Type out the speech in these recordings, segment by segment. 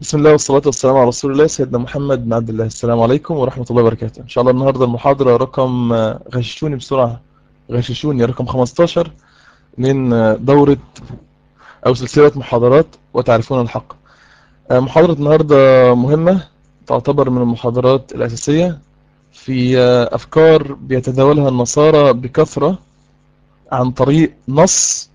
بسم الله والصلاة والسلام على رسول الله سيدنا محمد بن عبد الله السلام عليكم ورحمة الله وبركاته إن شاء الله النهاردة المحاضرة رقم غششوني بسرعة غششوني رقم 15 من دورة أو سلسلة محاضرات وتعرفون الحق محاضرة النهاردة مهمة تعتبر من المحاضرات الأساسية في أفكار بيتداولها النصارى بكثرة عن طريق نص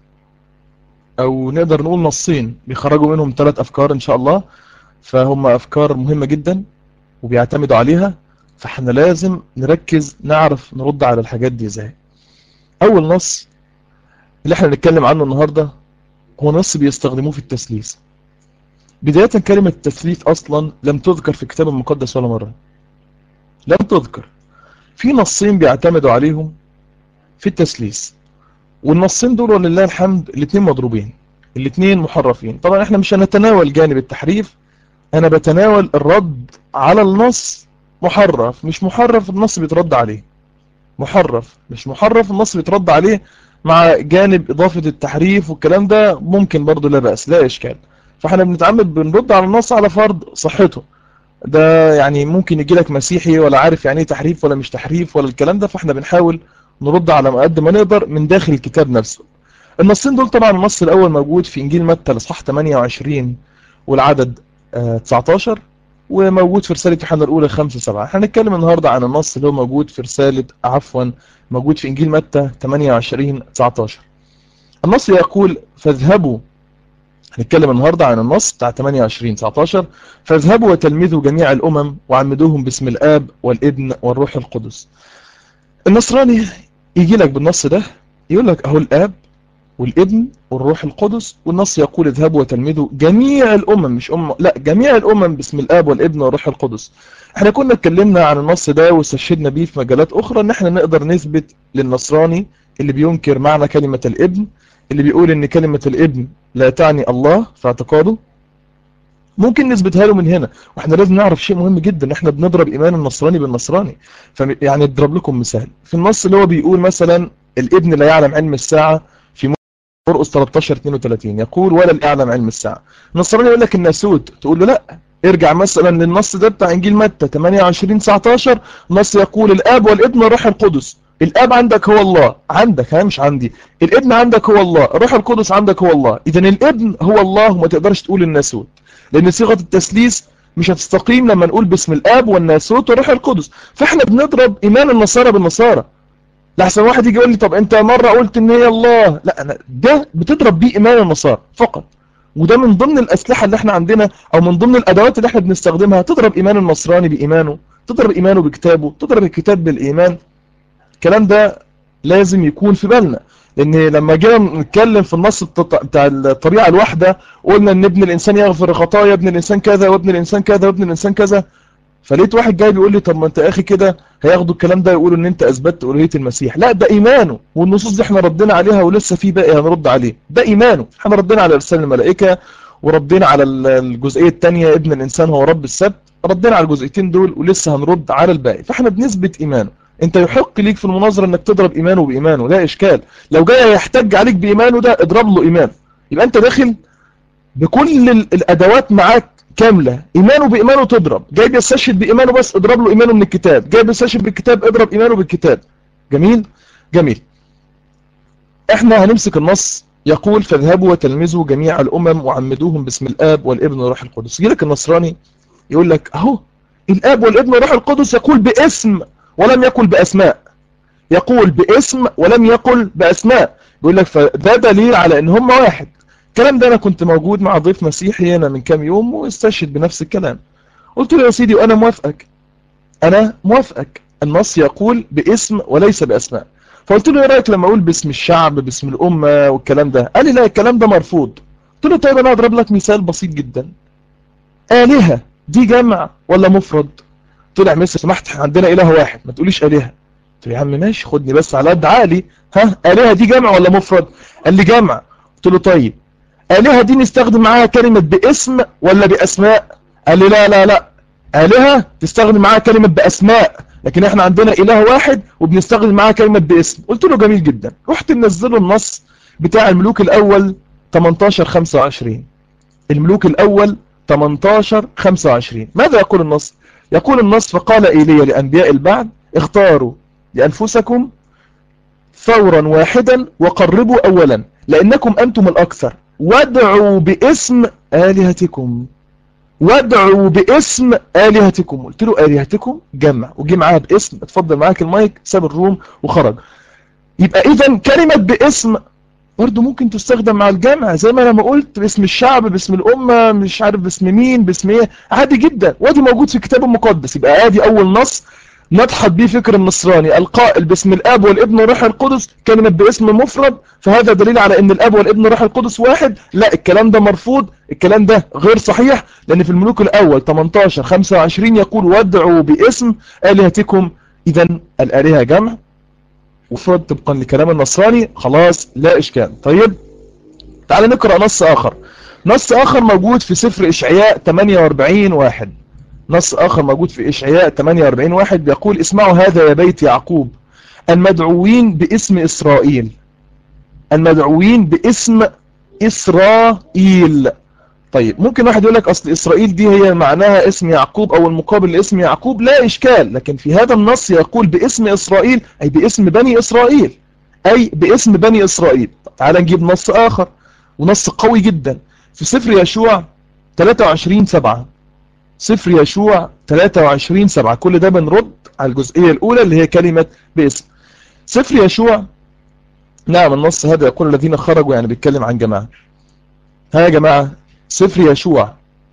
أو نقدر نقول نصين بيخرجوا منهم ثلاث أفكار إن شاء الله فهم أفكار مهمة جدا وبيعتمدوا عليها فاحنا لازم نركز نعرف نرد على الحاجات دي ازاي أول نص اللي احنا نتكلم عنه النهاردة هو نص بيستخدموه في التثليث بداية كلمة التثليث أصلا لم تذكر في الكتاب المقدس ولا مرة لم تذكر في نصين بيعتمدوا عليهم في التثليث والنصين دول ولله الحمد الاثنين مضروبين الاثنين محرفين طبعا احنا مش هنتناول جانب التحريف انا بتناول الرد على النص محرف مش محرف النص بيترد عليه محرف مش محرف النص بيترد عليه مع جانب اضافة التحريف والكلام ده ممكن برضو لا بأس لا اشكال فاحنا بنتعمد بنرد على النص على فرض صحته ده يعني ممكن يجي لك مسيحي ولا عارف يعني ايه تحريف ولا مش تحريف ولا الكلام ده فاحنا بنحاول نرد على قد ما نقدر من داخل الكتاب نفسه النصين دول طبعا النص الاول موجود في انجيل متى الاصحاح 28 والعدد 19 وموجود في رسالة يوحنا الأولى 5 7 احنا هنتكلم النهاردة عن النص اللي هو موجود في رسالة عفوا موجود في إنجيل متى 28 19 النص يقول فاذهبوا هنتكلم النهاردة عن النص بتاع 28 19 فاذهبوا وتلمذوا جميع الأمم وعمدوهم باسم الآب والابن والروح القدس النصراني يجي لك بالنص ده يقول لك أهو الآب والابن والروح القدس والنص يقول اذهبوا وتلمذوا جميع الأمم مش أمة لا جميع الأمم باسم الآب والابن والروح القدس احنا كنا اتكلمنا عن النص ده واستشهدنا بيه في مجالات أخرى ان احنا نقدر نثبت للنصراني اللي بينكر معنى كلمة الابن اللي بيقول ان كلمة الابن لا تعني الله في اعتقاده ممكن نثبتها له من هنا واحنا لازم نعرف شيء مهم جدا احنا بنضرب ايمان النصراني بالنصراني يعني اضرب لكم مثال في النص اللي هو بيقول مثلا الابن لا يعلم علم الساعة في مرقس 13 32 يقول ولا يعلم علم الساعة النصراني يقول لك الناسوت تقول له لا ارجع مثلا للنص ده بتاع انجيل متى 28 19 نص يقول الاب والابن والروح القدس الاب عندك هو الله عندك ها مش عندي الابن عندك هو الله الروح القدس عندك هو الله اذا الابن هو الله وما تقدرش تقول الناسوت لان صيغه التثليث مش هتستقيم لما نقول باسم الاب والناسوت والروح القدس فاحنا بنضرب ايمان النصارى بالنصارى لحسن واحد يجي يقول لي طب انت مرة قلت ان هي الله لا انا ده بتضرب بيه ايمان النصارى فقط وده من ضمن الاسلحة اللي احنا عندنا او من ضمن الادوات اللي احنا بنستخدمها تضرب ايمان النصراني بايمانه تضرب ايمانه بكتابه تضرب الكتاب بالايمان الكلام ده لازم يكون في بالنا لان لما جينا نتكلم في النص بتاع الطريقة الواحدة قلنا ان ابن الانسان يغفر خطايا ابن الانسان كذا وابن الانسان كذا وابن الانسان كذا فلقيت واحد جاي بيقول لي طب ما انت يا اخي كده هياخدوا الكلام ده يقولوا ان انت اثبتت الوهيه المسيح لا ده ايمانه والنصوص دي احنا ردينا عليها ولسه في باقي هنرد عليه ده ايمانه احنا ردينا على ارسال الملائكه وردينا على الجزئيه الثانيه ابن الانسان هو رب السبت ردينا على الجزئيتين دول ولسه هنرد على الباقي فاحنا بنثبت ايمانه انت يحق ليك في المناظره انك تضرب ايمانه بايمانه لا اشكال لو جاي يحتج عليك بايمانه ده اضرب له ايمان يبقى انت داخل بكل الادوات معاك كاملة إيمانه بإيمانه تضرب جاي بيستشهد بإيمانه بس اضرب له إيمانه من الكتاب جاي بيستشهد بالكتاب اضرب إيمانه بالكتاب جميل جميل احنا هنمسك النص يقول فاذهبوا وتلمذوا جميع الأمم وعمدوهم باسم الآب والابن والروح القدس يجي لك النصراني يقول لك أهو الآب والابن والروح القدس يقول باسم ولم يقل بأسماء يقول باسم ولم يقل بأسماء يقول لك فده دليل على ان هم واحد الكلام ده انا كنت موجود مع ضيف مسيحي هنا من كام يوم واستشهد بنفس الكلام قلت له يا سيدي وانا موافقك انا موافقك النص يقول باسم وليس باسماء فقلت له ايه رايك لما اقول باسم الشعب باسم الامه والكلام ده قال لي لا الكلام ده مرفوض قلت له طيب انا هضرب لك مثال بسيط جدا الهه دي جمع ولا مفرد طلع مصر سمحت عندنا اله واحد ما تقوليش الهه قلت له يا عم ماشي خدني بس على قد عقلي ها الهه دي جمع ولا مفرد قال لي جمع قلت له طيب آلهة دي نستخدم معاها كلمة باسم ولا بأسماء قال لي لا لا لا آلهة تستخدم معاها كلمة بأسماء لكن احنا عندنا إله واحد وبنستخدم معاها كلمة باسم قلت له جميل جدا رحت منزله النص بتاع الملوك الأول 18 25 الملوك الأول 18 25 ماذا يقول النص يقول النص فقال إيليا لأنبياء البعد اختاروا لأنفسكم ثورا واحدا وقربوا أولا لأنكم أنتم الأكثر وادعوا باسم آلهتكم وادعوا باسم آلهتكم قلت له آلهتكم جمع وجي معاها باسم اتفضل معاك المايك ساب الروم وخرج يبقى إذا كلمة باسم برضه ممكن تستخدم مع الجمع زي ما انا ما قلت باسم الشعب باسم الأمة مش عارف باسم مين باسم ايه عادي جدا وادي موجود في الكتاب المقدس يبقى ادي أول نص نضحط بيه فكر النصراني القائل باسم الاب والابن والروح القدس كلمة باسم مفرد فهذا دليل على ان الاب والابن والروح القدس واحد لا الكلام ده مرفوض الكلام ده غير صحيح لان في الملوك الاول 18 25 يقول وادعوا باسم الهتكم اذا الالهه جمع وفرد طبقا لكلام النصراني خلاص لا اشكال طيب تعال نقرأ نص اخر نص اخر موجود في سفر اشعياء 48 واحد نص آخر موجود في إشعياء 48 واحد بيقول اسمعوا هذا يا بيت يعقوب المدعوين باسم إسرائيل المدعوين باسم إسرائيل طيب ممكن واحد يقول لك أصل إسرائيل دي هي معناها اسم يعقوب أو المقابل لاسم يعقوب لا إشكال لكن في هذا النص يقول باسم إسرائيل أي باسم بني إسرائيل أي باسم بني إسرائيل تعال نجيب نص آخر ونص قوي جدا في سفر يشوع 23 7 سفر يشوع 23 7 كل ده بنرد على الجزئية الأولى اللي هي كلمة باسم سفر يشوع نعم النص هذا يقول الذين خرجوا يعني بيتكلم عن جماعة ها يا جماعة سفر يشوع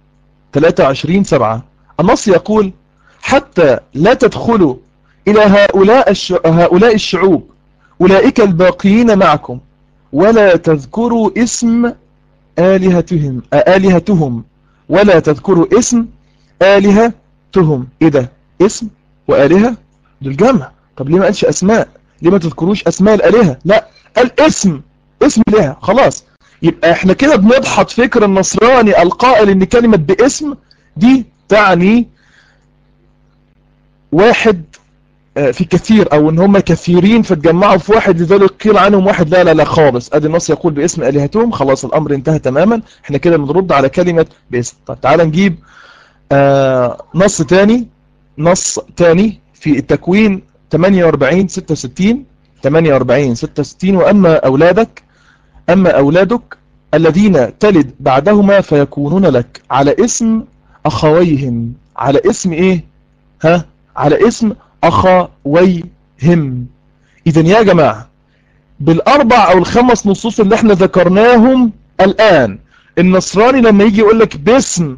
23 7 النص يقول حتى لا تدخلوا إلى هؤلاء, هؤلاء الشعوب أولئك الباقيين معكم ولا تذكروا اسم آلهتهم آلهتهم ولا تذكروا اسم آلهتهم ايه ده اسم وآلهة دول جمع طب ليه ما قالش اسماء ليه ما تذكروش اسماء الآلهة لا قال اسم اسم لها خلاص يبقى احنا كده بنضحط فكر النصراني القائل ان كلمة باسم دي تعني واحد في كثير او ان هم كثيرين فتجمعوا في واحد لذلك قيل عنهم واحد لا لا لا خالص ادي النص يقول باسم الهتهم خلاص الامر انتهى تماما احنا كده بنرد على كلمة باسم طب تعال نجيب آه نص تاني نص تاني في التكوين 48 66 48 66 وأما أولادك أما أولادك الذين تلد بعدهما فيكونون لك على اسم أخويهم على اسم إيه ها على اسم أخويهم إذا يا جماعة بالأربع أو الخمس نصوص اللي احنا ذكرناهم الآن النصراني لما يجي يقول لك باسم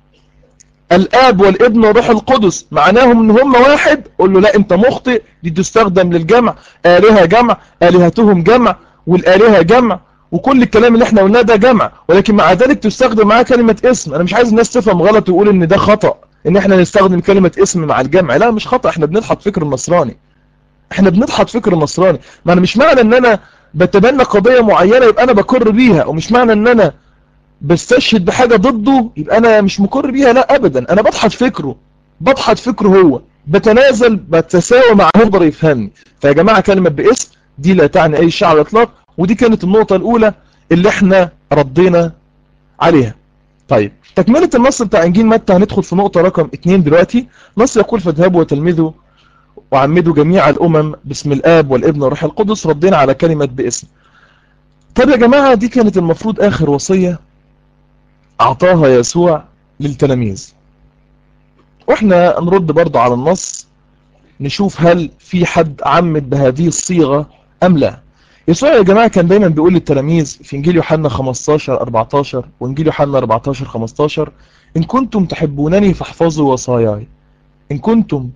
الآب والابن والروح القدس معناهم ان هم واحد قول له لا انت مخطئ دي تستخدم للجمع آلهة جمع آلهتهم جمع والآلهة جمع وكل الكلام اللي احنا قلناه ده جمع ولكن مع ذلك تستخدم معاه كلمة اسم انا مش عايز الناس تفهم غلط ويقول ان ده خطأ ان احنا نستخدم كلمة اسم مع الجمع لا مش خطأ احنا بنضحط فكر النصراني احنا بنضحط فكر النصراني ما انا مش معنى ان انا بتبنى قضية معينة يبقى انا بكر بيها ومش معنى ان انا بستشهد بحاجة ضده يبقى انا مش مقر بيها لا ابدا انا بضحط فكره بضحط فكره هو بتنازل بتساوى مع يقدر يفهمني فيا جماعة كلمة باسم دي لا تعني اي شيء على الاطلاق ودي كانت النقطة الاولى اللي احنا ردينا عليها طيب تكملة النص بتاع انجيل متى هندخل في نقطة رقم اتنين دلوقتي نص يقول فاذهبوا وتلمذوا وعمدوا جميع الامم باسم الاب والابن والروح القدس ردينا على كلمة باسم طب يا جماعة دي كانت المفروض اخر وصية اعطاها يسوع للتلاميذ واحنا نرد برضه على النص نشوف هل في حد عمد بهذه الصيغة ام لا يسوع يا جماعة كان دايما بيقول للتلاميذ في انجيل يوحنا 15 14 وانجيل يوحنا 14 15 ان كنتم تحبونني فاحفظوا وصاياي ان كنتم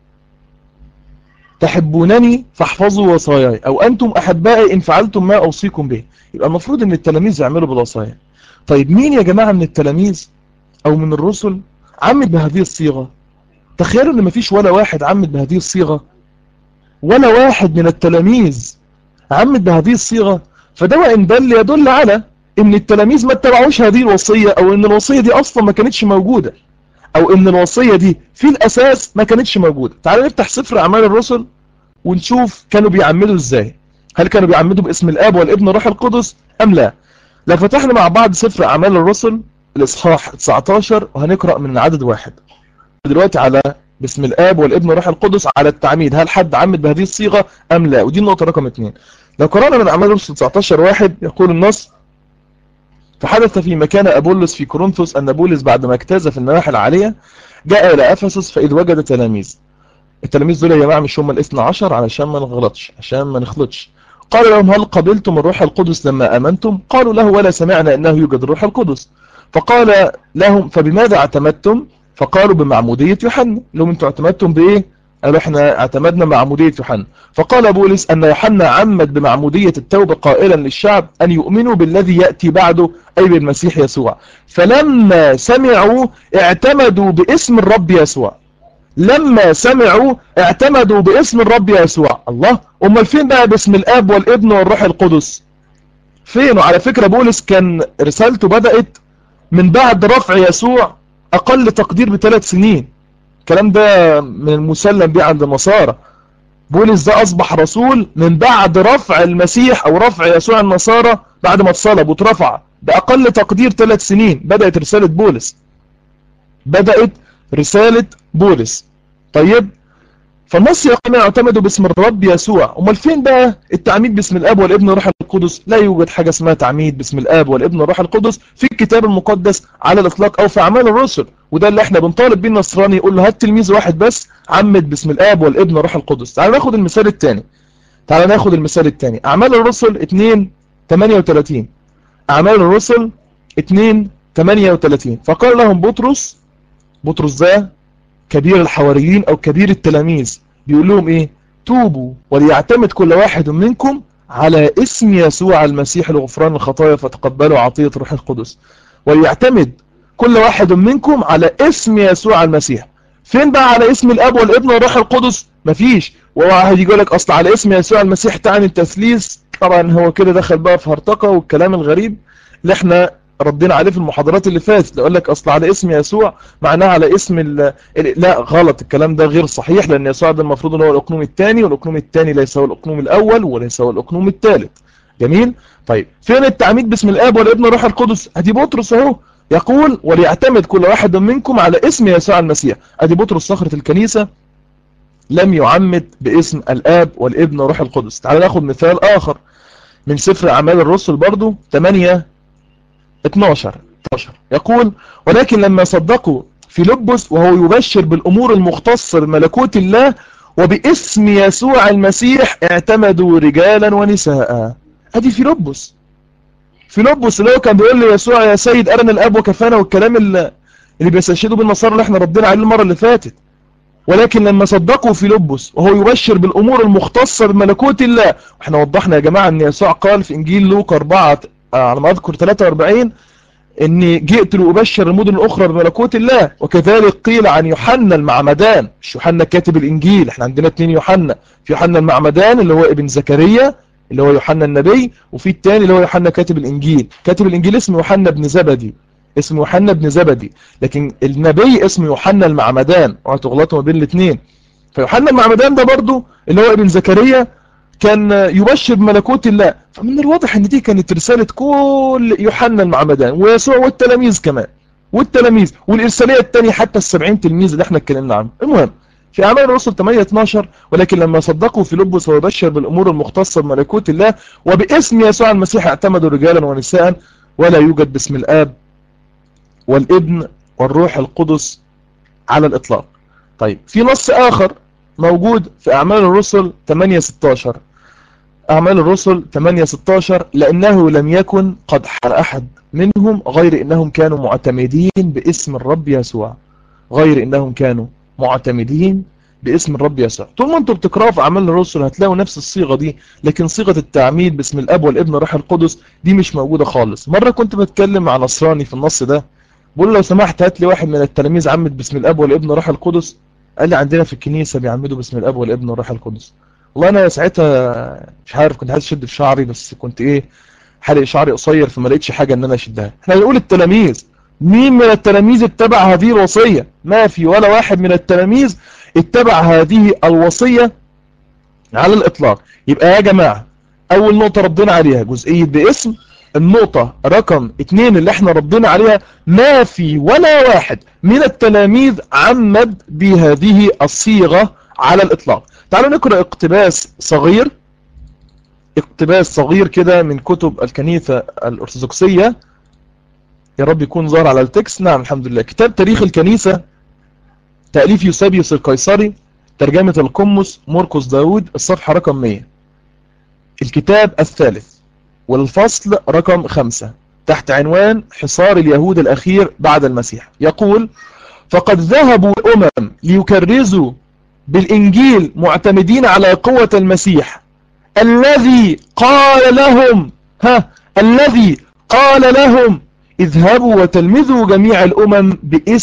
تحبونني فاحفظوا وصاياي او انتم احبائي ان فعلتم ما اوصيكم به يبقى المفروض ان التلاميذ يعملوا بالوصايا طيب مين يا جماعة من التلاميذ او من الرسل عمد بهذه الصيغة تخيلوا ان مفيش ولا واحد عمد بهذه الصيغة ولا واحد من التلاميذ عمد بهذه الصيغة فده وإن دل يدل على ان التلاميذ ما اتبعوش هذه الوصية او ان الوصية دي اصلا ما كانتش موجودة او ان الوصية دي في الاساس ما كانتش موجودة تعالوا نفتح سفر اعمال الرسل ونشوف كانوا بيعمدوا ازاي هل كانوا بيعمدوا باسم الاب والابن والروح القدس ام لا لو فتحنا مع بعض سفر اعمال الرسل الإصحاح 19 وهنقرأ من عدد واحد دلوقتي على باسم الآب والابن والروح القدس على التعميد هل حد عمد بهذه الصيغة أم لا ودي النقطة رقم اثنين لو قرأنا من أعمال الرسل 19 واحد يقول النص فحدث في مكان أبولس في كورنثوس أن بولس بعدما اجتاز في النواحي العالية جاء إلى أفسس فإذ وجد تلاميذ التلاميذ دول يا جماعة مش هم الاثنى عشر علشان ما نغلطش عشان ما نخلطش قال لهم هل قبلتم الروح القدس لما أمنتم قالوا له ولا سمعنا أنه يوجد الروح القدس فقال لهم فبماذا اعتمدتم فقالوا بمعمودية يوحنا لهم انتوا اعتمدتم بايه قالوا احنا اعتمدنا معمودية يوحنا فقال بولس ان يوحنا عمد بمعمودية التوبة قائلا للشعب ان يؤمنوا بالذي يأتي بعده اي بالمسيح يسوع فلما سمعوا اعتمدوا باسم الرب يسوع لما سمعوا اعتمدوا باسم الرب يسوع الله امال فين بقى باسم الاب والابن والروح القدس فين وعلى فكرة بولس كان رسالته بدأت من بعد رفع يسوع أقل تقدير بثلاث سنين الكلام ده من المسلم به عند النصارى بولس ده أصبح رسول من بعد رفع المسيح أو رفع يسوع النصارى بعد ما اتصلب واترفع بأقل تقدير ثلاث سنين بدأت رسالة بولس بدأت رسالة بولس طيب فالنص يقول اعتمدوا باسم الرب يسوع امال فين بقى التعميد باسم الاب والابن والروح القدس لا يوجد حاجة اسمها تعميد باسم الاب والابن والروح القدس في الكتاب المقدس على الاطلاق او في اعمال الرسل وده اللي احنا بنطالب بيه النصراني يقول له هات تلميذ واحد بس عمد باسم الاب والابن والروح القدس تعال ناخد المثال الثاني تعال ناخد المثال الثاني اعمال الرسل 2 38 اعمال الرسل 2 38 فقال لهم بطرس بطرس ده كبير الحواريين او كبير التلاميذ بيقول لهم ايه توبوا وليعتمد كل واحد منكم على اسم يسوع المسيح لغفران الخطايا فتقبلوا عطية روح القدس وليعتمد كل واحد منكم على اسم يسوع المسيح فين بقى على اسم الاب والابن والروح القدس مفيش وواحد يقول لك اصل على اسم يسوع المسيح تعني التثليث طبعا هو كده دخل بقى في هرطقه والكلام الغريب اللي احنا ردينا عليه في المحاضرات اللي فاتت يقول لك اصل على اسم يسوع معناه على اسم ال... لا غلط الكلام ده غير صحيح لان يسوع ده المفروض ان هو الاقنوم الثاني والاقنوم الثاني ليس هو الاقنوم الاول وليس هو الاقنوم الثالث جميل طيب فين التعميد باسم الاب والابن والروح القدس ادي بطرس اهو يقول وليعتمد كل واحد منكم على اسم يسوع المسيح ادي بطرس صخرة الكنيسة لم يعمد باسم الاب والابن والروح القدس تعال ناخد مثال اخر من سفر اعمال الرسل برضو 8 12 12 يقول ولكن لما صدقوا فيلبس وهو يبشر بالأمور المختصة بملكوت الله وباسم يسوع المسيح اعتمدوا رجالا ونساء ادي فيلبس فيلبس اللي هو كان بيقول لي يسوع يا سيد أرنا الأب وكفانا والكلام اللي, اللي بيستشهدوا بالنصارى اللي احنا ردينا عليه المرة اللي فاتت ولكن لما صدقوا فيلبس وهو يبشر بالأمور المختصة بملكوت الله واحنا وضحنا يا جماعة ان يسوع قال في انجيل لوقا 4 على ما اذكر 43 اني جئت لأبشر المدن الاخرى بملكوت الله وكذلك قيل عن يوحنا المعمدان مش يوحنا كاتب الانجيل احنا عندنا اثنين يوحنا في يوحنا المعمدان اللي هو ابن زكريا اللي هو يوحنا النبي وفي الثاني اللي هو يوحنا كاتب الانجيل كاتب الانجيل اسمه يوحنا بن زبدي اسمه يوحنا بن زبدي لكن النبي اسمه يوحنا المعمدان وهتغلطوا ما بين الاثنين فيوحنا المعمدان ده برضو اللي هو ابن زكريا كان يبشر بملكوت الله فمن الواضح ان دي كانت رسالة كل يوحنا المعمدان ويسوع والتلاميذ كمان والتلاميذ والإرسالية الثانية حتى السبعين تلميذ اللي احنا اتكلمنا عنه المهم في أعمال الرسل 8 12 ولكن لما صدقوا في لبس ويبشر بالأمور المختصة بملكوت الله وباسم يسوع المسيح اعتمدوا رجالا ونساء ولا يوجد باسم الآب والابن والروح القدس على الإطلاق طيب في نص آخر موجود في أعمال الرسل 8 16 أعمال الرسل 8 16 لأنه لم يكن قد حل أحد منهم غير إنهم كانوا معتمدين باسم الرب يسوع غير إنهم كانوا معتمدين باسم الرب يسوع طول ما انتم بتقرأوا في أعمال الرسل هتلاقوا نفس الصيغة دي لكن صيغة التعميد باسم الأب والابن والروح القدس دي مش موجودة خالص مرة كنت بتكلم مع نصراني في النص ده بقول لو سمحت هات لي واحد من التلاميذ عمد باسم الأب والابن والروح القدس قال لي عندنا في الكنيسة بيعمدوا باسم الأب والابن والروح القدس والله أنا ساعتها مش عارف كنت عايز أشد في شعري بس كنت إيه حلق شعري قصير فما لقيتش حاجة إن أنا أشدها احنا بنقول التلاميذ مين من التلاميذ اتبع هذه الوصية ما في ولا واحد من التلاميذ اتبع هذه الوصية على الإطلاق يبقى يا جماعة أول نقطة ردنا عليها جزئية باسم النقطة رقم اتنين اللي احنا ردينا عليها ما في ولا واحد من التلاميذ عمد بهذه الصيغة على الإطلاق تعالوا نقرأ اقتباس صغير اقتباس صغير كده من كتب الكنيسة الأرثوذكسية يا رب يكون ظاهر على التكست نعم الحمد لله كتاب تاريخ الكنيسة تأليف يوسابيوس القيصري ترجمة القمص مرقس داود الصفحة رقم 100 الكتاب الثالث والفصل رقم 5 تحت عنوان حصار اليهود الأخير بعد المسيح يقول فقد ذهبوا الأمم ليكرزوا بالإنجيل معتمدين على قوة المسيح الذي قال لهم ها الذي قال لهم اذهبوا وتلمذوا جميع الأمم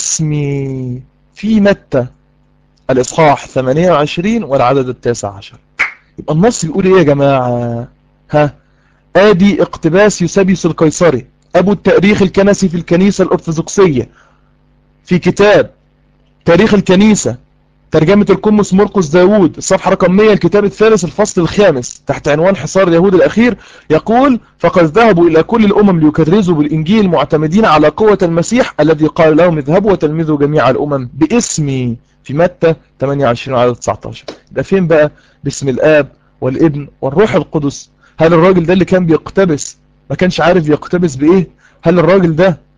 باسمي في متى الإصحاح 28 والعدد التاسع عشر يبقى النص بيقول ايه يا جماعة ها ادي اقتباس يوسابيوس القيصري ابو التاريخ الكنسي في الكنيسة الارثوذكسية في كتاب تاريخ الكنيسة ترجمة القمص مرقس داوود الصفحة رقم 100 الكتاب الثالث الفصل الخامس تحت عنوان حصار اليهود الأخير يقول فقد ذهبوا إلى كل الأمم ليكرزوا بالإنجيل معتمدين على قوة المسيح الذي قال لهم اذهبوا وتلمذوا جميع الأمم باسمي في متى 28 عدد 19 ده فين بقى باسم الآب والابن والروح القدس هل الراجل ده اللي كان بيقتبس ما كانش عارف يقتبس بإيه هل الراجل ده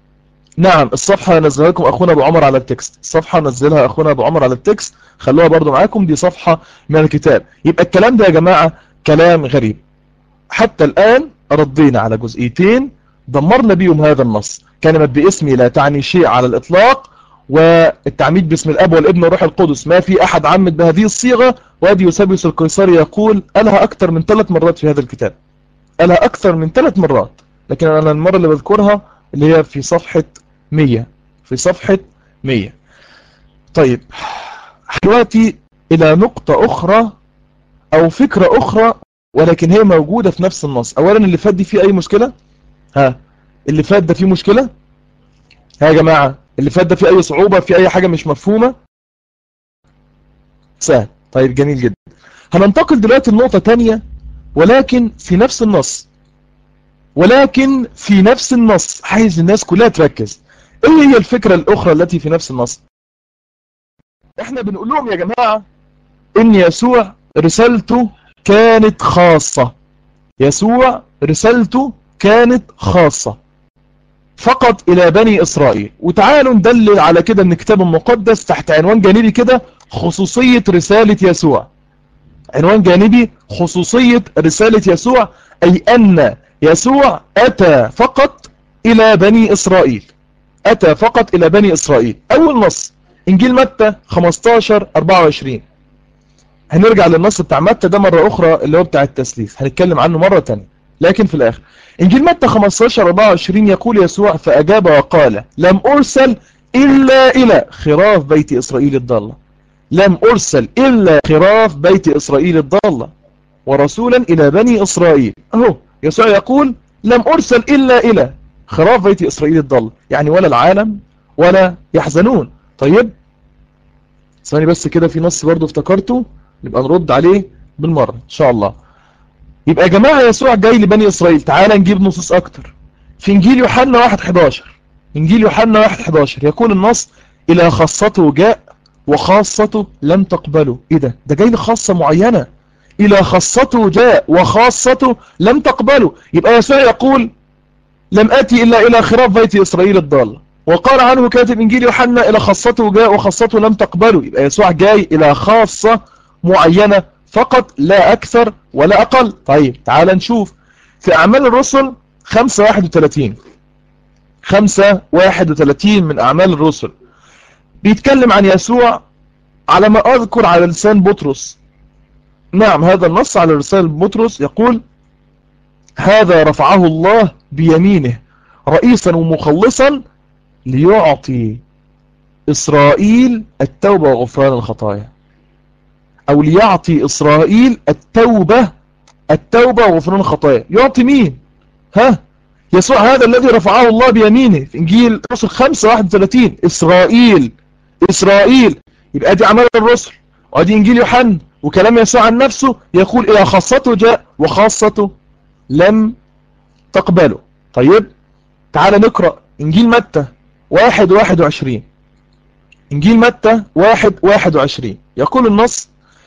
نعم الصفحة نزلها لكم أخونا أبو عمر على التكست الصفحة نزلها أخونا أبو عمر على التكست خلوها برضو معاكم دي صفحة من الكتاب يبقى الكلام ده يا جماعة كلام غريب حتى الآن ردينا على جزئيتين دمرنا بيهم هذا النص كلمة باسمي لا تعني شيء على الإطلاق والتعميد باسم الأب والابن والروح القدس ما في أحد عمد بهذه الصيغة وادي يوسابيوس القيصري يقول قالها أكثر من ثلاث مرات في هذا الكتاب قالها أكثر من ثلاث مرات لكن أنا المرة اللي بذكرها اللي هي في صفحة 100 في صفحة 100 طيب دلوقتي إلى نقطة أخرى أو فكرة أخرى ولكن هي موجودة في نفس النص أولا اللي فات دي فيه أي مشكلة ها اللي فات ده فيه مشكلة ها يا جماعة اللي فات ده فيه أي صعوبة في أي حاجة مش مفهومة سهل طيب جميل جدا هننتقل دلوقتي لنقطة تانية ولكن في نفس النص ولكن في نفس النص عايز الناس كلها تركز ايه هي الفكرة الاخرى التي في نفس النص احنا بنقول لهم يا جماعة ان يسوع رسالته كانت خاصة يسوع رسالته كانت خاصة فقط الى بني اسرائيل وتعالوا ندلل على كده ان الكتاب المقدس تحت عنوان جانبي كده خصوصية رسالة يسوع عنوان جانبي خصوصية رسالة يسوع اي ان يسوع اتى فقط الى بني اسرائيل أتى فقط إلى بني إسرائيل أول نص إنجيل متى 15 24 هنرجع للنص بتاع متى ده مرة أخرى اللي هو بتاع التسليف هنتكلم عنه مرة تانية لكن في الآخر إنجيل متى 15 24 يقول يسوع فأجاب وقال لم أرسل إلا إلى خراف بيت إسرائيل الضالة لم أرسل إلا خراف بيت إسرائيل الضالة ورسولا إلى بني إسرائيل أهو يسوع يقول لم أرسل إلا إلى خراف بيت إسرائيل الضال يعني ولا العالم ولا يحزنون طيب ثواني بس كده في نص برضو افتكرته نبقى نرد عليه بالمرة إن شاء الله يبقى يا جماعة يسوع جاي لبني إسرائيل تعالى نجيب نصوص أكتر في إنجيل يوحنا 1 11 إنجيل يوحنا 1 11 يقول النص إلى خاصته جاء وخاصته لم تقبله إيه ده ده جاي لخاصة معينة إلى خاصته جاء وخاصته لم تقبله يبقى يسوع يقول لم أتي إلا إلى خراف بيت إسرائيل الضالة وقال عنه كاتب إنجيل يوحنا إلى خاصته جاء وخاصته لم تقبله يبقى يسوع جاي إلى خاصة معينة فقط لا أكثر ولا أقل طيب تعال نشوف في أعمال الرسل 5 31 5 31 من أعمال الرسل بيتكلم عن يسوع على ما أذكر على لسان بطرس نعم هذا النص على رسالة بطرس يقول هذا رفعه الله بيمينه رئيسا ومخلصا ليعطي إسرائيل التوبة وغفران الخطايا أو ليعطي إسرائيل التوبة التوبة وغفران الخطايا يعطي مين ها يسوع هذا الذي رفعه الله بيمينه في إنجيل رسل 5 31 إسرائيل إسرائيل يبقى دي أعمال الرسل وادي إنجيل يوحنا وكلام يسوع عن نفسه يقول إلى خاصته جاء وخاصته لم تقبله طيب تعال نقرأ إنجيل متى واحد واحد وعشرين إنجيل متى واحد واحد وعشرين يقول النص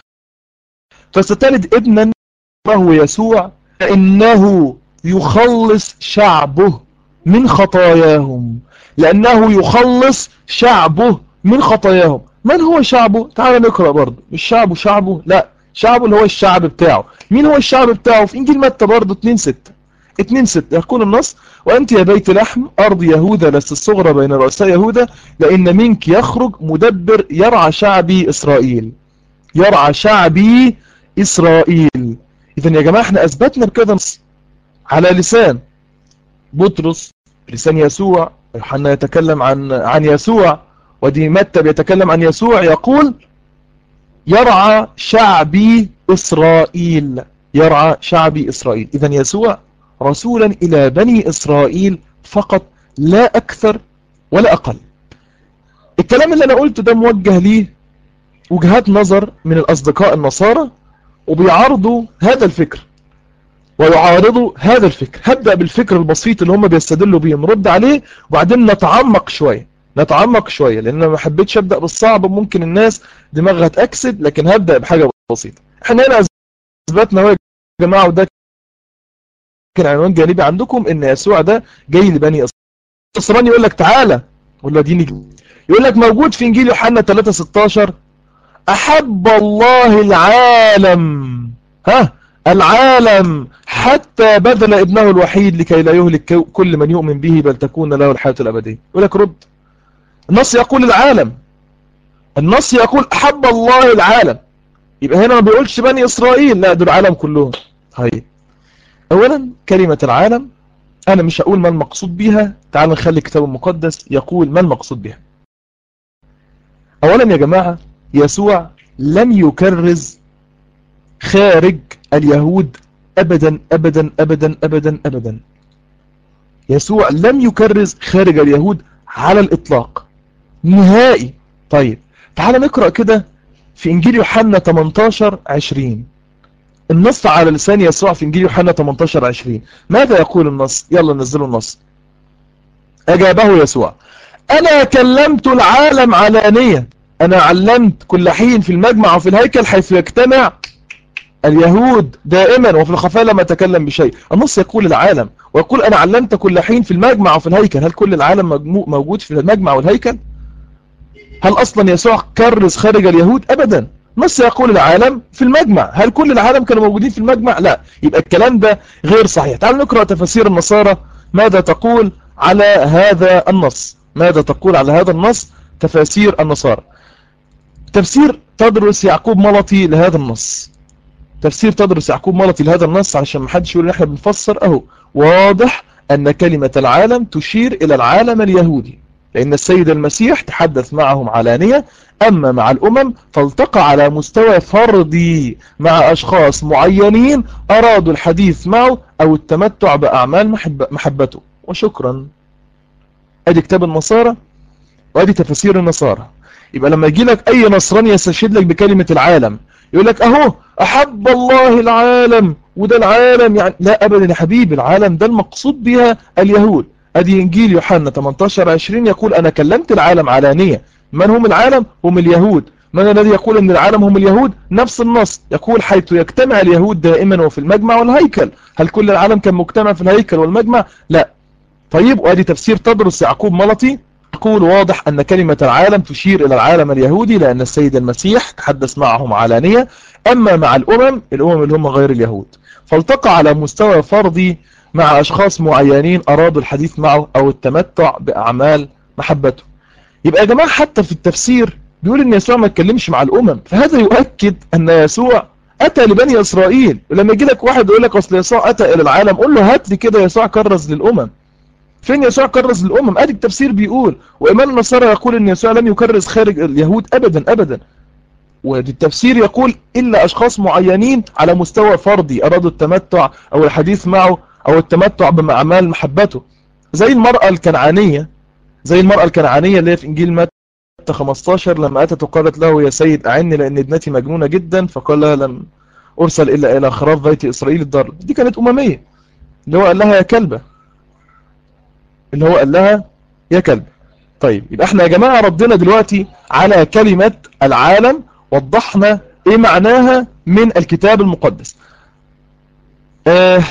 فستلد ابنا وهو يسوع فإنه يخلص شعبه من خطاياهم لأنه يخلص شعبه من خطاياهم من هو شعبه تعال نقرأ برضه مش شعبه شعبه لا شعبه اللي هو الشعب بتاعه مين هو الشعب بتاعه في إنجيل متى برضه 2 6 2 6 يقول النص وأنت يا بيت لحم أرض يهوذا لست الصغرى بين رؤساء يهوذا لأن منك يخرج مدبر يرعى شعبي إسرائيل يرعى شعبي إسرائيل إذا يا جماعة احنا أثبتنا بكذا نص على لسان بطرس لسان يسوع يوحنا يتكلم عن عن يسوع ودي متى بيتكلم عن يسوع يقول يرعى شعبي إسرائيل يرعى شعبي إسرائيل إذا يسوع رسولا إلى بني إسرائيل فقط لا أكثر ولا أقل الكلام اللي أنا قلته ده موجه ليه وجهات نظر من الأصدقاء النصارى وبيعارضوا هذا الفكر ويعارضوا هذا الفكر هبدأ بالفكر البسيط اللي هم بيستدلوا بيه نرد عليه وبعدين نتعمق شوية نتعمق شوية لأن أنا ما حبيتش أبدأ بالصعب ممكن الناس دماغها تأكسد لكن هبدأ بحاجة بسيطة احنا هنا أثبتنا هو يا جماعة وده كان عنوان جانبي عندكم ان يسوع ده جاي لبني اسرائيل يقول لك تعالى ولا ديني يقول لك موجود في انجيل يوحنا 3 16 احب الله العالم ها العالم حتى بذل ابنه الوحيد لكي لا يهلك كل من يؤمن به بل تكون له الحياة الأبدية يقول لك رد النص يقول العالم النص يقول أحب الله العالم يبقى هنا ما بيقولش بني إسرائيل لا دول العالم كلهم طيب أولا كلمة العالم أنا مش هقول ما المقصود بها تعال نخلي الكتاب المقدس يقول ما المقصود بها أولا يا جماعة يسوع لم يكرز خارج اليهود أبدا أبدا أبدا أبدا أبدا يسوع لم يكرز خارج اليهود على الإطلاق نهائي طيب تعال نقرأ كده في إنجيل يوحنا 18 20 النص على لسان يسوع في إنجيل يوحنا 18 20 ماذا يقول النص يلا نزلوا النص أجابه يسوع أنا كلمت العالم علانية أنا علمت كل حين في المجمع وفي الهيكل حيث يجتمع اليهود دائما وفي الخفاء لم أتكلم بشيء النص يقول العالم ويقول أنا علمت كل حين في المجمع وفي الهيكل هل كل العالم موجود في المجمع والهيكل هل أصلا يسوع كرز خارج اليهود أبدا نص يقول العالم في المجمع هل كل العالم كانوا موجودين في المجمع لا يبقى الكلام ده غير صحيح تعالوا نقرأ تفاسير النصارى ماذا تقول على هذا النص ماذا تقول على هذا النص تفاسير النصارى تفسير تدرس يعقوب ملطي لهذا النص تفسير تدرس يعقوب ملطي لهذا النص علشان ما حدش يقول ان احنا بنفسر اهو واضح ان كلمة العالم تشير الى العالم اليهودي لان السيد المسيح تحدث معهم علانية اما مع الامم فالتقى على مستوى فردي مع اشخاص معينين ارادوا الحديث معه او التمتع باعمال محب محبته وشكرا ادي كتاب النصارى وادي تفسير النصارى يبقى لما يجي لك اي نصراني يستشهد لك بكلمة العالم يقول لك اهو احب الله العالم وده العالم يعني لا ابدا يا حبيبي العالم ده المقصود بها اليهود ادي انجيل يوحنا 18 20 يقول انا كلمت العالم علانية من هم العالم هم اليهود من الذي يقول ان العالم هم اليهود نفس النص يقول حيث يجتمع اليهود دائما وفي المجمع والهيكل هل كل العالم كان مجتمع في الهيكل والمجمع لا طيب وادي تفسير تدرس يعقوب ملطي يقول واضح أن كلمة العالم تشير إلى العالم اليهودي لأن السيد المسيح تحدث معهم علانية أما مع الأمم الأمم اللي هم غير اليهود فالتقى على مستوى فردي مع أشخاص معينين أرادوا الحديث معه أو التمتع بأعمال محبته يبقى يا جماعة حتى في التفسير بيقول أن يسوع ما اتكلمش مع الأمم فهذا يؤكد أن يسوع أتى لبني إسرائيل ولما يجي لك واحد يقول لك أصل يسوع أتى إلى العالم قول له هات لي كده يسوع كرز للأمم فين يسوع كرز للأمم ادي التفسير بيقول وإيمان النصارى يقول أن يسوع لم يكرز خارج اليهود أبدا أبدا ودي التفسير يقول إلا أشخاص معينين على مستوى فردي أرادوا التمتع أو الحديث معه أو التمتع بأعمال محبته زي المرأة الكنعانية زي المرأة الكنعانية اللي في إنجيل متى 15 لما أتت وقالت له يا سيد أعني لأن ابنتي مجنونة جدا فقال لها لم أرسل إلا إلى خراف بيت إسرائيل الضال دي كانت أممية اللي هو قال لها يا كلبة اللي هو قال لها يا كلب طيب يبقى احنا يا جماعة ردنا دلوقتي على كلمة العالم وضحنا ايه معناها من الكتاب المقدس آه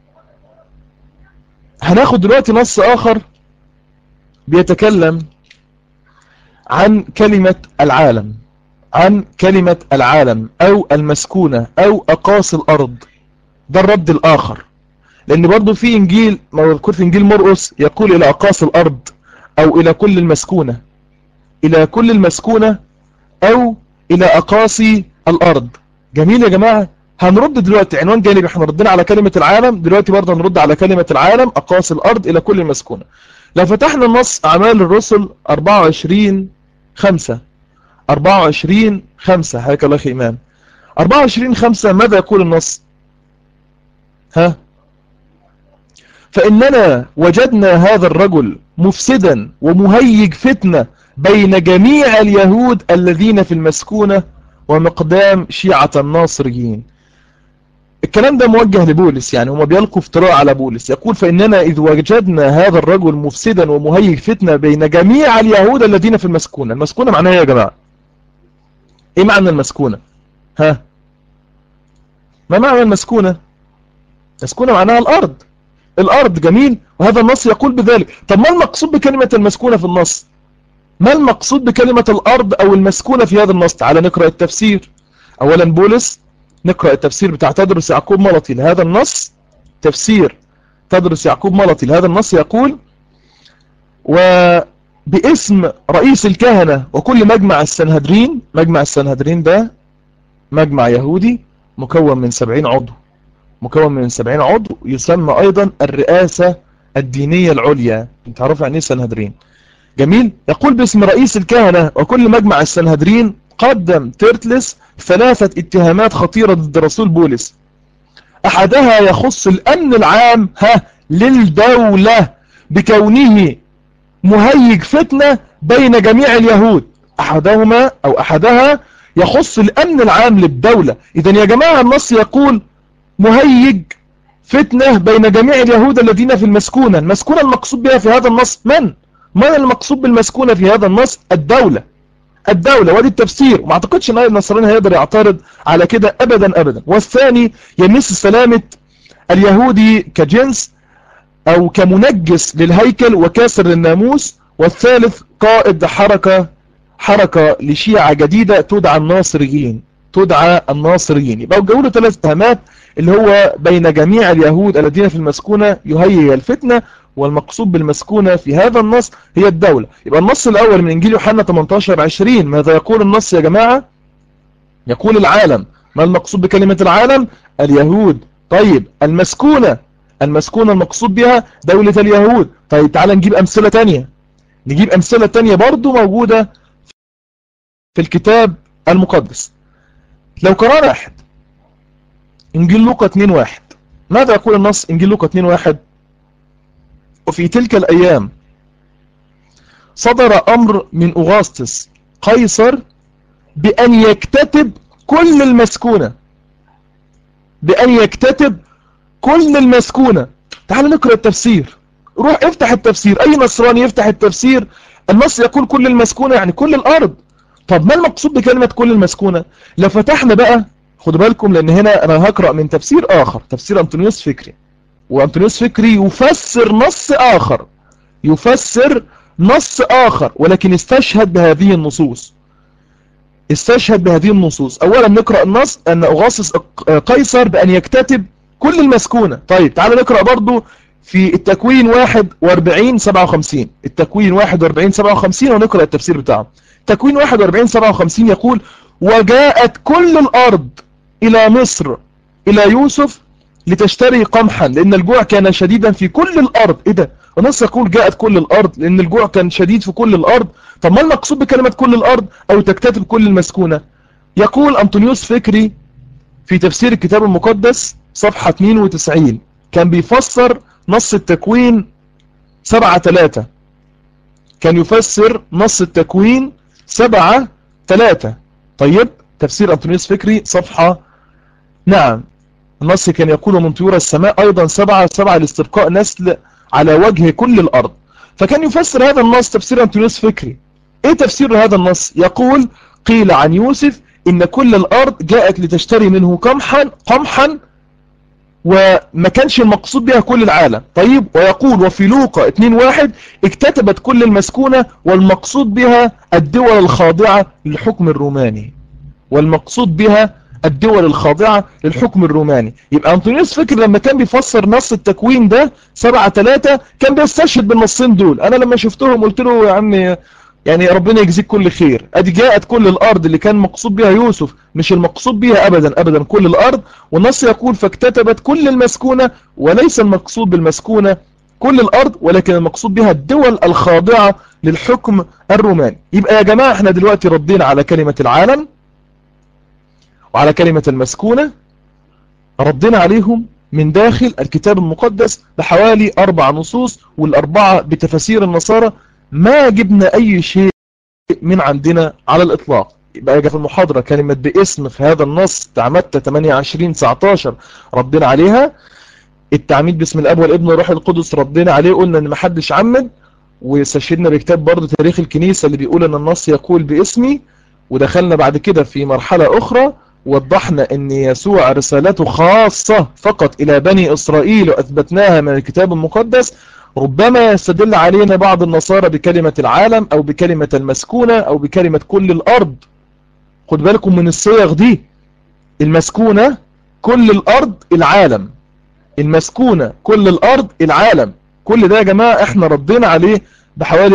هناخد دلوقتي نص اخر بيتكلم عن كلمة العالم عن كلمة العالم او المسكونة او اقاصي الارض ده الرد الاخر لان برضو في انجيل مذكور في انجيل مرقس يقول الى اقاصي الارض او الى كل المسكونة الى كل المسكونة او الى اقاصي الارض جميل يا جماعة هنرد دلوقتي عنوان جانبي احنا ردنا على كلمة العالم دلوقتي برضه هنرد على كلمة العالم اقاصي الارض الى كل المسكونة لو فتحنا النص اعمال الرسل 24 5 24 5 حياك الله اخي امام 24 5 ماذا يقول النص ها فإننا وجدنا هذا الرجل مفسدا ومهيج فتنة بين جميع اليهود الذين في المسكونة ومقدام شيعة الناصريين الكلام ده موجه لبولس يعني هما بيلقوا افتراء على بولس يقول فإننا إذ وجدنا هذا الرجل مفسدا ومهيج فتنة بين جميع اليهود الذين في المسكونة المسكونة معناها يا جماعة ايه معنى المسكونة ها ما معنى المسكونة المسكونة معناها الأرض الأرض جميل وهذا النص يقول بذلك طب ما المقصود بكلمة المسكونة في النص ما المقصود بكلمة الأرض أو المسكونة في هذا النص تعال نقرأ التفسير أولا بولس نقرأ التفسير بتاع تدرس يعقوب ملطي لهذا النص تفسير تدرس يعقوب ملطي لهذا النص يقول وباسم رئيس الكهنة وكل مجمع السنهدرين مجمع السنهدرين ده مجمع يهودي مكون من سبعين عضو مكون من 70 عضو يسمى أيضا الرئاسة الدينية العليا انت عارف يعني ايه السنهدرين جميل يقول باسم رئيس الكهنة وكل مجمع السنهدرين قدم تيرتلس ثلاثة اتهامات خطيرة ضد رسول بولس أحدها يخص الأمن العام ها للدولة بكونه مهيج فتنة بين جميع اليهود أحدهما أو أحدها يخص الأمن العام للدولة إذا يا جماعة النص يقول مهيج فتنة بين جميع اليهود الذين في المسكونة المسكونة المقصود بها في هذا النص من؟ من المقصود بالمسكونة في هذا النص؟ الدولة الدولة ودي التفسير وما اعتقدش ان النصراني هيقدر يعترض على كده ابدا ابدا والثاني يمس سلامة اليهودي كجنس او كمنجس للهيكل وكاسر للناموس والثالث قائد حركة حركة لشيعة جديدة تدعى الناصريين تدعى الناصريين يبقى وجهوا له ثلاث اتهامات اللي هو بين جميع اليهود الذين في المسكونة يهيئ الفتنة والمقصود بالمسكونة في هذا النص هي الدولة يبقى النص الأول من إنجيل يوحنا 18 20 ماذا يقول النص يا جماعة يقول العالم ما المقصود بكلمة العالم اليهود طيب المسكونة المسكونة المقصود بها دولة اليهود طيب تعال نجيب أمثلة تانية نجيب أمثلة تانية برضو موجودة في الكتاب المقدس لو قرأنا واحد إنجيل لوقا 2 واحد ماذا يقول النص إنجيل لوقا 2 واحد وفي تلك الأيام صدر أمر من أغسطس قيصر بأن يكتتب كل المسكونة بأن يكتتب كل المسكونة تعال نقرأ التفسير روح افتح التفسير أي نصراني يفتح التفسير النص يقول كل المسكونة يعني كل الأرض طب ما المقصود بكلمة كل المسكونة لو فتحنا بقى خدوا بالكم لأن هنا أنا هقرأ من تفسير آخر تفسير أنطونيوس فكري وأنطونيوس فكري يفسر نص آخر يفسر نص آخر ولكن استشهد بهذه النصوص استشهد بهذه النصوص أولا نقرأ النص أن أغاصص قيصر بأن يكتتب كل المسكونة طيب تعال نقرأ برضو في التكوين 41 57 التكوين 41 57 ونقرأ التفسير بتاعه تكوين 41 57 يقول وجاءت كل الأرض إلى مصر إلى يوسف لتشتري قمحا لأن الجوع كان شديدا في كل الأرض إيه ده النص يقول جاءت كل الأرض لأن الجوع كان شديد في كل الأرض طب ما المقصود بكلمة كل الأرض أو تكتتب كل المسكونة يقول أنطونيوس فكري في تفسير الكتاب المقدس صفحة 92 كان بيفسر نص التكوين 7 3 كان يفسر نص التكوين 7 3 طيب تفسير أنطونيوس فكري صفحة نعم النص كان يقول من طيور السماء أيضا سبعة سبعة لاستبقاء نسل على وجه كل الأرض فكان يفسر هذا النص تفسير أنطونيوس فكري ايه تفسير هذا النص يقول قيل عن يوسف ان كل الارض جاءت لتشتري منه قمحا قمحا وما كانش المقصود بها كل العالم طيب ويقول وفي لوقا 2.1 اكتتبت كل المسكونة والمقصود بها الدول الخاضعة للحكم الروماني والمقصود بها الدول الخاضعة للحكم الروماني يبقى أنطونيوس فكر لما كان بيفسر نص التكوين ده 7-3 كان بيستشهد بالنصين دول أنا لما شفتهم قلت له يا عمي يعني ربنا يجزيك كل خير ادي جاءت كل الارض اللي كان مقصود بها يوسف مش المقصود بها ابدا ابدا كل الارض والنص يقول فاكتتبت كل المسكونة وليس المقصود بالمسكونة كل الارض ولكن المقصود بها الدول الخاضعة للحكم الروماني يبقى يا جماعة احنا دلوقتي ردينا على كلمة العالم وعلى كلمة المسكونة ردينا عليهم من داخل الكتاب المقدس بحوالي اربع نصوص والاربعة بتفاسير النصارى ما جبنا اي شيء من عندنا على الاطلاق يبقى في المحاضرة كلمة باسم في هذا النص تعمدت 28 19 ردنا عليها التعميد باسم الاب والابن والروح القدس ردنا عليه قلنا ان ما حدش عمد واستشهدنا بكتاب برضه تاريخ الكنيسة اللي بيقول ان النص يقول باسمي ودخلنا بعد كده في مرحلة اخرى وضحنا ان يسوع رسالته خاصة فقط الى بني اسرائيل واثبتناها من الكتاب المقدس ربما يستدل علينا بعض النصارى بكلمة العالم او بكلمة المسكونة او بكلمة كل الارض خد بالكم من الصيغ دي المسكونة كل الارض العالم المسكونة كل الارض العالم كل ده يا جماعة احنا ردينا عليه بحوالي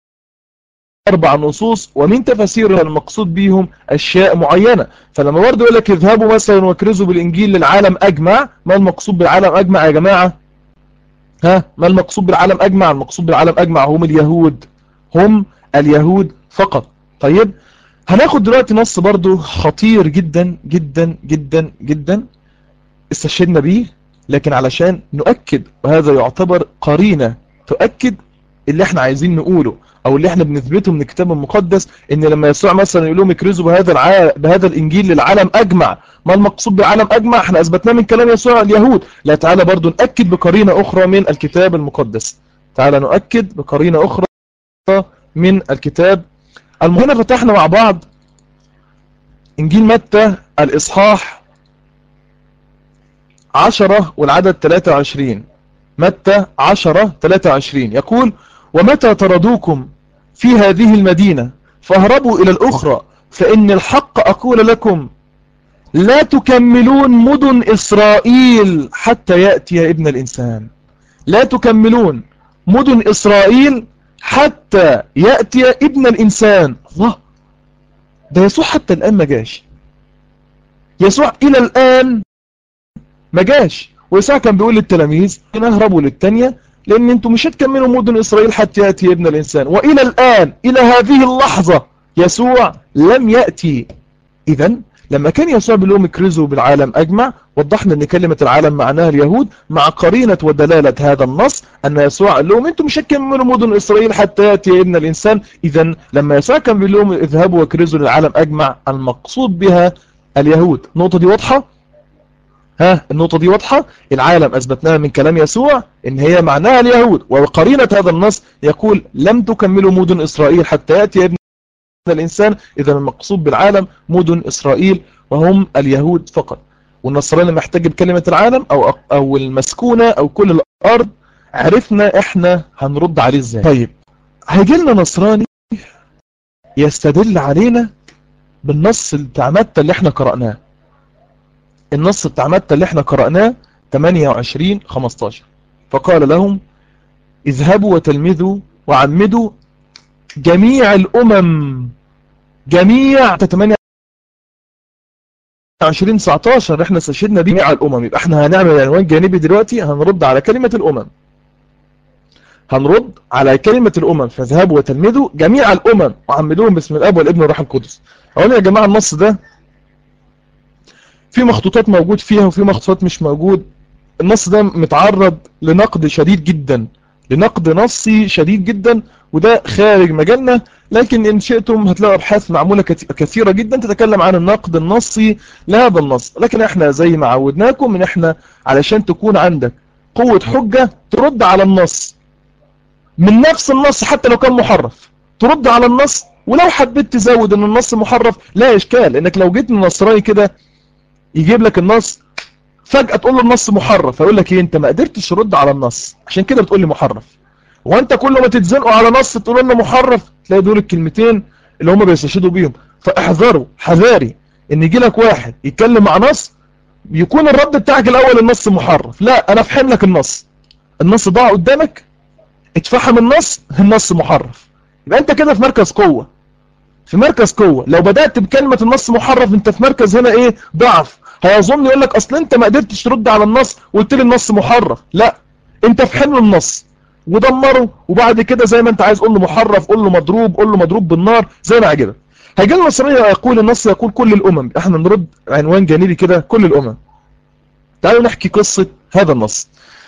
اربع نصوص ومن تفاسير المقصود بيهم اشياء معينة فلما برضه يقول لك اذهبوا مثلا واكرزوا بالانجيل للعالم اجمع ما المقصود بالعالم اجمع يا جماعة ها ما المقصود بالعالم أجمع المقصود بالعالم أجمع هم اليهود هم اليهود فقط طيب هناخد دلوقتي نص برضو خطير جدا جدا جدا جدا استشهدنا بيه لكن علشان نؤكد وهذا يعتبر قرينة تؤكد اللي احنا عايزين نقوله او اللي احنا بنثبته من الكتاب المقدس ان لما يسوع مثلا يقول لهم اكرزوا بهذا الع... بهذا الانجيل للعالم اجمع ما المقصود بالعالم اجمع احنا اثبتناه من كلام يسوع اليهود لا تعالى برضو ناكد بقرينه اخرى من الكتاب المقدس تعالى نؤكد بقرينه اخرى من الكتاب هنا فتحنا مع بعض انجيل متى الاصحاح 10 والعدد 23 متى 10 23 يقول ومتى طردوكم في هذه المدينة فاهربوا إلى الأخرى فإن الحق أقول لكم لا تكملون مدن إسرائيل حتى يأتي ابن الإنسان لا تكملون مدن إسرائيل حتى يأتي ابن الإنسان الله ده يسوع حتى الآن ما جاش يسوع إلى الآن ما جاش ويسوع كان بيقول للتلاميذ نهربوا للتانية لأن أنتم مش هتكملوا مدن إسرائيل حتى يأتي ابن الإنسان وإلى الآن إلى هذه اللحظة يسوع لم يأتي إذا لما كان يسوع بيقول لهم اكرزوا بالعالم أجمع وضحنا أن كلمة العالم معناها اليهود مع قرينة ودلالة هذا النص أن يسوع قال لهم أنتم مش هتكملوا مدن إسرائيل حتى يأتي ابن الإنسان إذا لما يسوع كان بيقول لهم اذهبوا واكرزوا للعالم أجمع المقصود بها اليهود النقطة دي واضحة؟ ها النقطة دي واضحة العالم أثبتناها من كلام يسوع إن هي معناها اليهود وقرينة هذا النص يقول لم تكملوا مدن إسرائيل حتى يأتي ابن الإنسان إذا المقصود بالعالم مدن إسرائيل وهم اليهود فقط والنصراني محتاج بكلمة العالم أو, أو المسكونة أو كل الأرض عرفنا إحنا هنرد عليه إزاي طيب هيجي لنا نصراني يستدل علينا بالنص بتاع متى اللي احنا قرأناه النص بتاع متى اللي احنا قرأناه 28 15 فقال لهم اذهبوا وتلمذوا وعمدوا جميع الأمم جميع 28 19 احنا استشهدنا بيه جميع الأمم يبقى احنا هنعمل عنوان جانبي دلوقتي هنرد على كلمة الأمم هنرد على كلمة الأمم فاذهبوا وتلمذوا جميع الأمم وعمدوهم باسم الأب والابن والروح القدس أولا يا جماعة النص ده في مخطوطات موجود فيها وفي مخطوطات مش موجود النص ده متعرض لنقد شديد جدا لنقد نصي شديد جدا وده خارج مجالنا لكن إن شئتم هتلاقوا أبحاث معمولة كثيرة جدا تتكلم عن النقد النصي لهذا النص لكن احنا زي ما عودناكم ان احنا علشان تكون عندك قوة حجة ترد على النص من نفس النص حتى لو كان محرف ترد على النص ولو حبيت تزود ان النص محرف لا اشكال انك لو جيت من نصراني كده يجيب لك النص فجأة تقول له النص محرف فيقول لك ايه انت ما قدرتش ترد على النص عشان كده بتقول لي محرف وانت كل ما تتزنقوا على نص تقول لنا محرف تلاقي دول الكلمتين اللي هم بيستشهدوا بيهم فاحذروا حذاري ان يجي لك واحد يتكلم مع نص يكون الرد بتاعك الاول النص محرف لا انا افهم لك النص النص ضاع قدامك اتفهم النص النص محرف يبقى انت كده في مركز قوة في مركز قوة لو بدأت بكلمة النص محرف انت في مركز هنا ايه ضعف هيظن يقول لك اصل انت ما قدرتش ترد على النص وقلت لي النص محرف لا انت في حلم النص ودمره وبعد كده زي ما انت عايز قول له محرف قول له مضروب قول له مضروب بالنار زي ما عجبك هيجي النصرانية يقول النص يقول كل الامم احنا نرد عنوان جانبي كده كل الامم تعالوا نحكي قصة هذا النص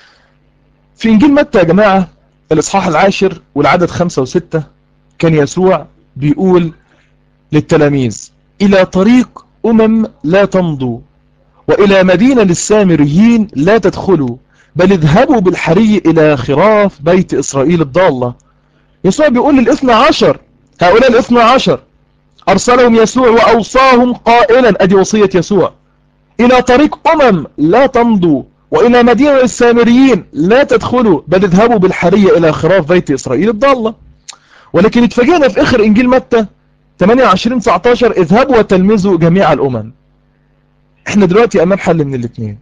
في انجيل متى يا جماعة الاصحاح العاشر والعدد خمسة وستة كان يسوع بيقول للتلاميذ الى طريق امم لا تمضوا والى مدينة للسامريين لا تدخلوا بل اذهبوا بالحري الى خراف بيت اسرائيل الضالة يسوع بيقول للاثنى عشر هؤلاء الاثنى عشر ارسلهم يسوع واوصاهم قائلا ادي وصية يسوع الى طريق امم لا تمضوا والى مدينة السامريين لا تدخلوا بل اذهبوا بالحرية الى خراف بيت اسرائيل الضالة ولكن اتفاجئنا في اخر انجيل متى 28 19 اذهبوا وتلمذوا جميع الامم احنا دلوقتي امام حل من الاثنين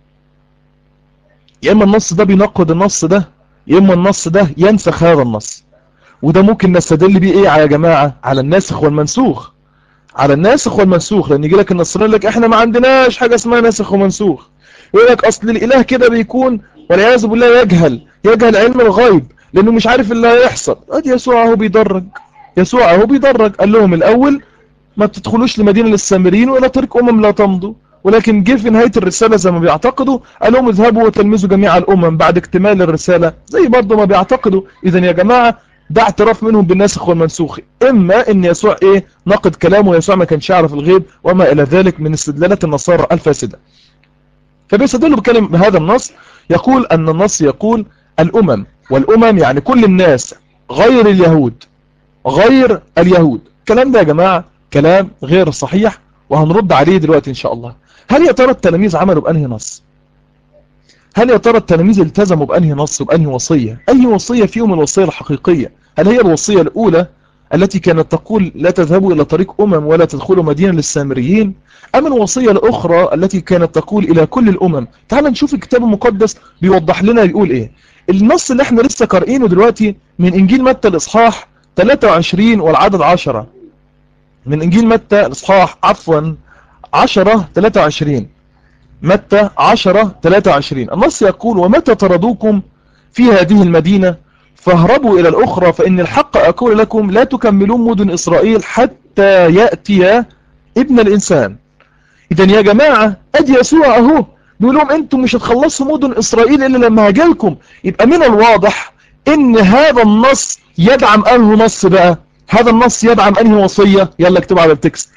يا اما النص ده بينقض النص ده يا اما النص ده ينسخ هذا النص وده ممكن نستدل بيه ايه يا جماعة على الناسخ والمنسوخ على الناسخ والمنسوخ لان يجي لك النصراني لك احنا ما عندناش حاجة اسمها ناسخ ومنسوخ يقول لك اصل الاله كده بيكون والعياذ بالله يجهل يجهل علم الغيب لانه مش عارف اللي هيحصل ادي يسوع اهو بيدرج يسوع اهو بيدرج قال لهم الاول ما تدخلوش لمدينة للسامريين ولا طريق امم لا تمضوا ولكن جه في نهاية الرسالة زي ما بيعتقدوا قال لهم اذهبوا وتلمذوا جميع الامم بعد اكتمال الرسالة زي برضه ما بيعتقدوا اذا يا جماعة ده اعتراف منهم بالناسخ والمنسوخ اما ان يسوع ايه نقد كلامه يسوع ما كانش يعرف الغيب وما الى ذلك من استدلالات النصارى الفاسدة فبيستدلوا بكلم بهذا النص يقول ان النص يقول الامم والامم يعني كل الناس غير اليهود غير اليهود الكلام ده يا جماعة كلام غير صحيح وهنرد عليه دلوقتي ان شاء الله هل يا ترى التلاميذ عملوا بأنهي نص هل يا ترى التلاميذ التزموا بأنهي نص وبأنهي وصية أي وصية فيهم الوصية الحقيقية هل هي الوصية الأولى التي كانت تقول لا تذهبوا إلى طريق أمم ولا تدخلوا مدينة للسامريين أم الوصية الأخرى التي كانت تقول إلى كل الأمم تعال نشوف الكتاب المقدس بيوضح لنا يقول إيه النص اللي احنا لسه قارئينه دلوقتي من إنجيل متى الإصحاح 23 والعدد 10 من إنجيل متى الإصحاح عفوا 10 23 متى 10 23 النص يقول ومتى طردوكم في هذه المدينة فاهربوا إلى الأخرى فإن الحق أقول لكم لا تكملون مدن إسرائيل حتى يأتي ابن الإنسان إذا يا جماعة أدي يسوع أهو بيقول لهم أنتم مش هتخلصوا مدن إسرائيل إلا لما هجالكم يبقى من الواضح إن هذا النص يدعم أنه نص بقى هذا النص يدعم أنهي وصية يلا اكتبوا على التكست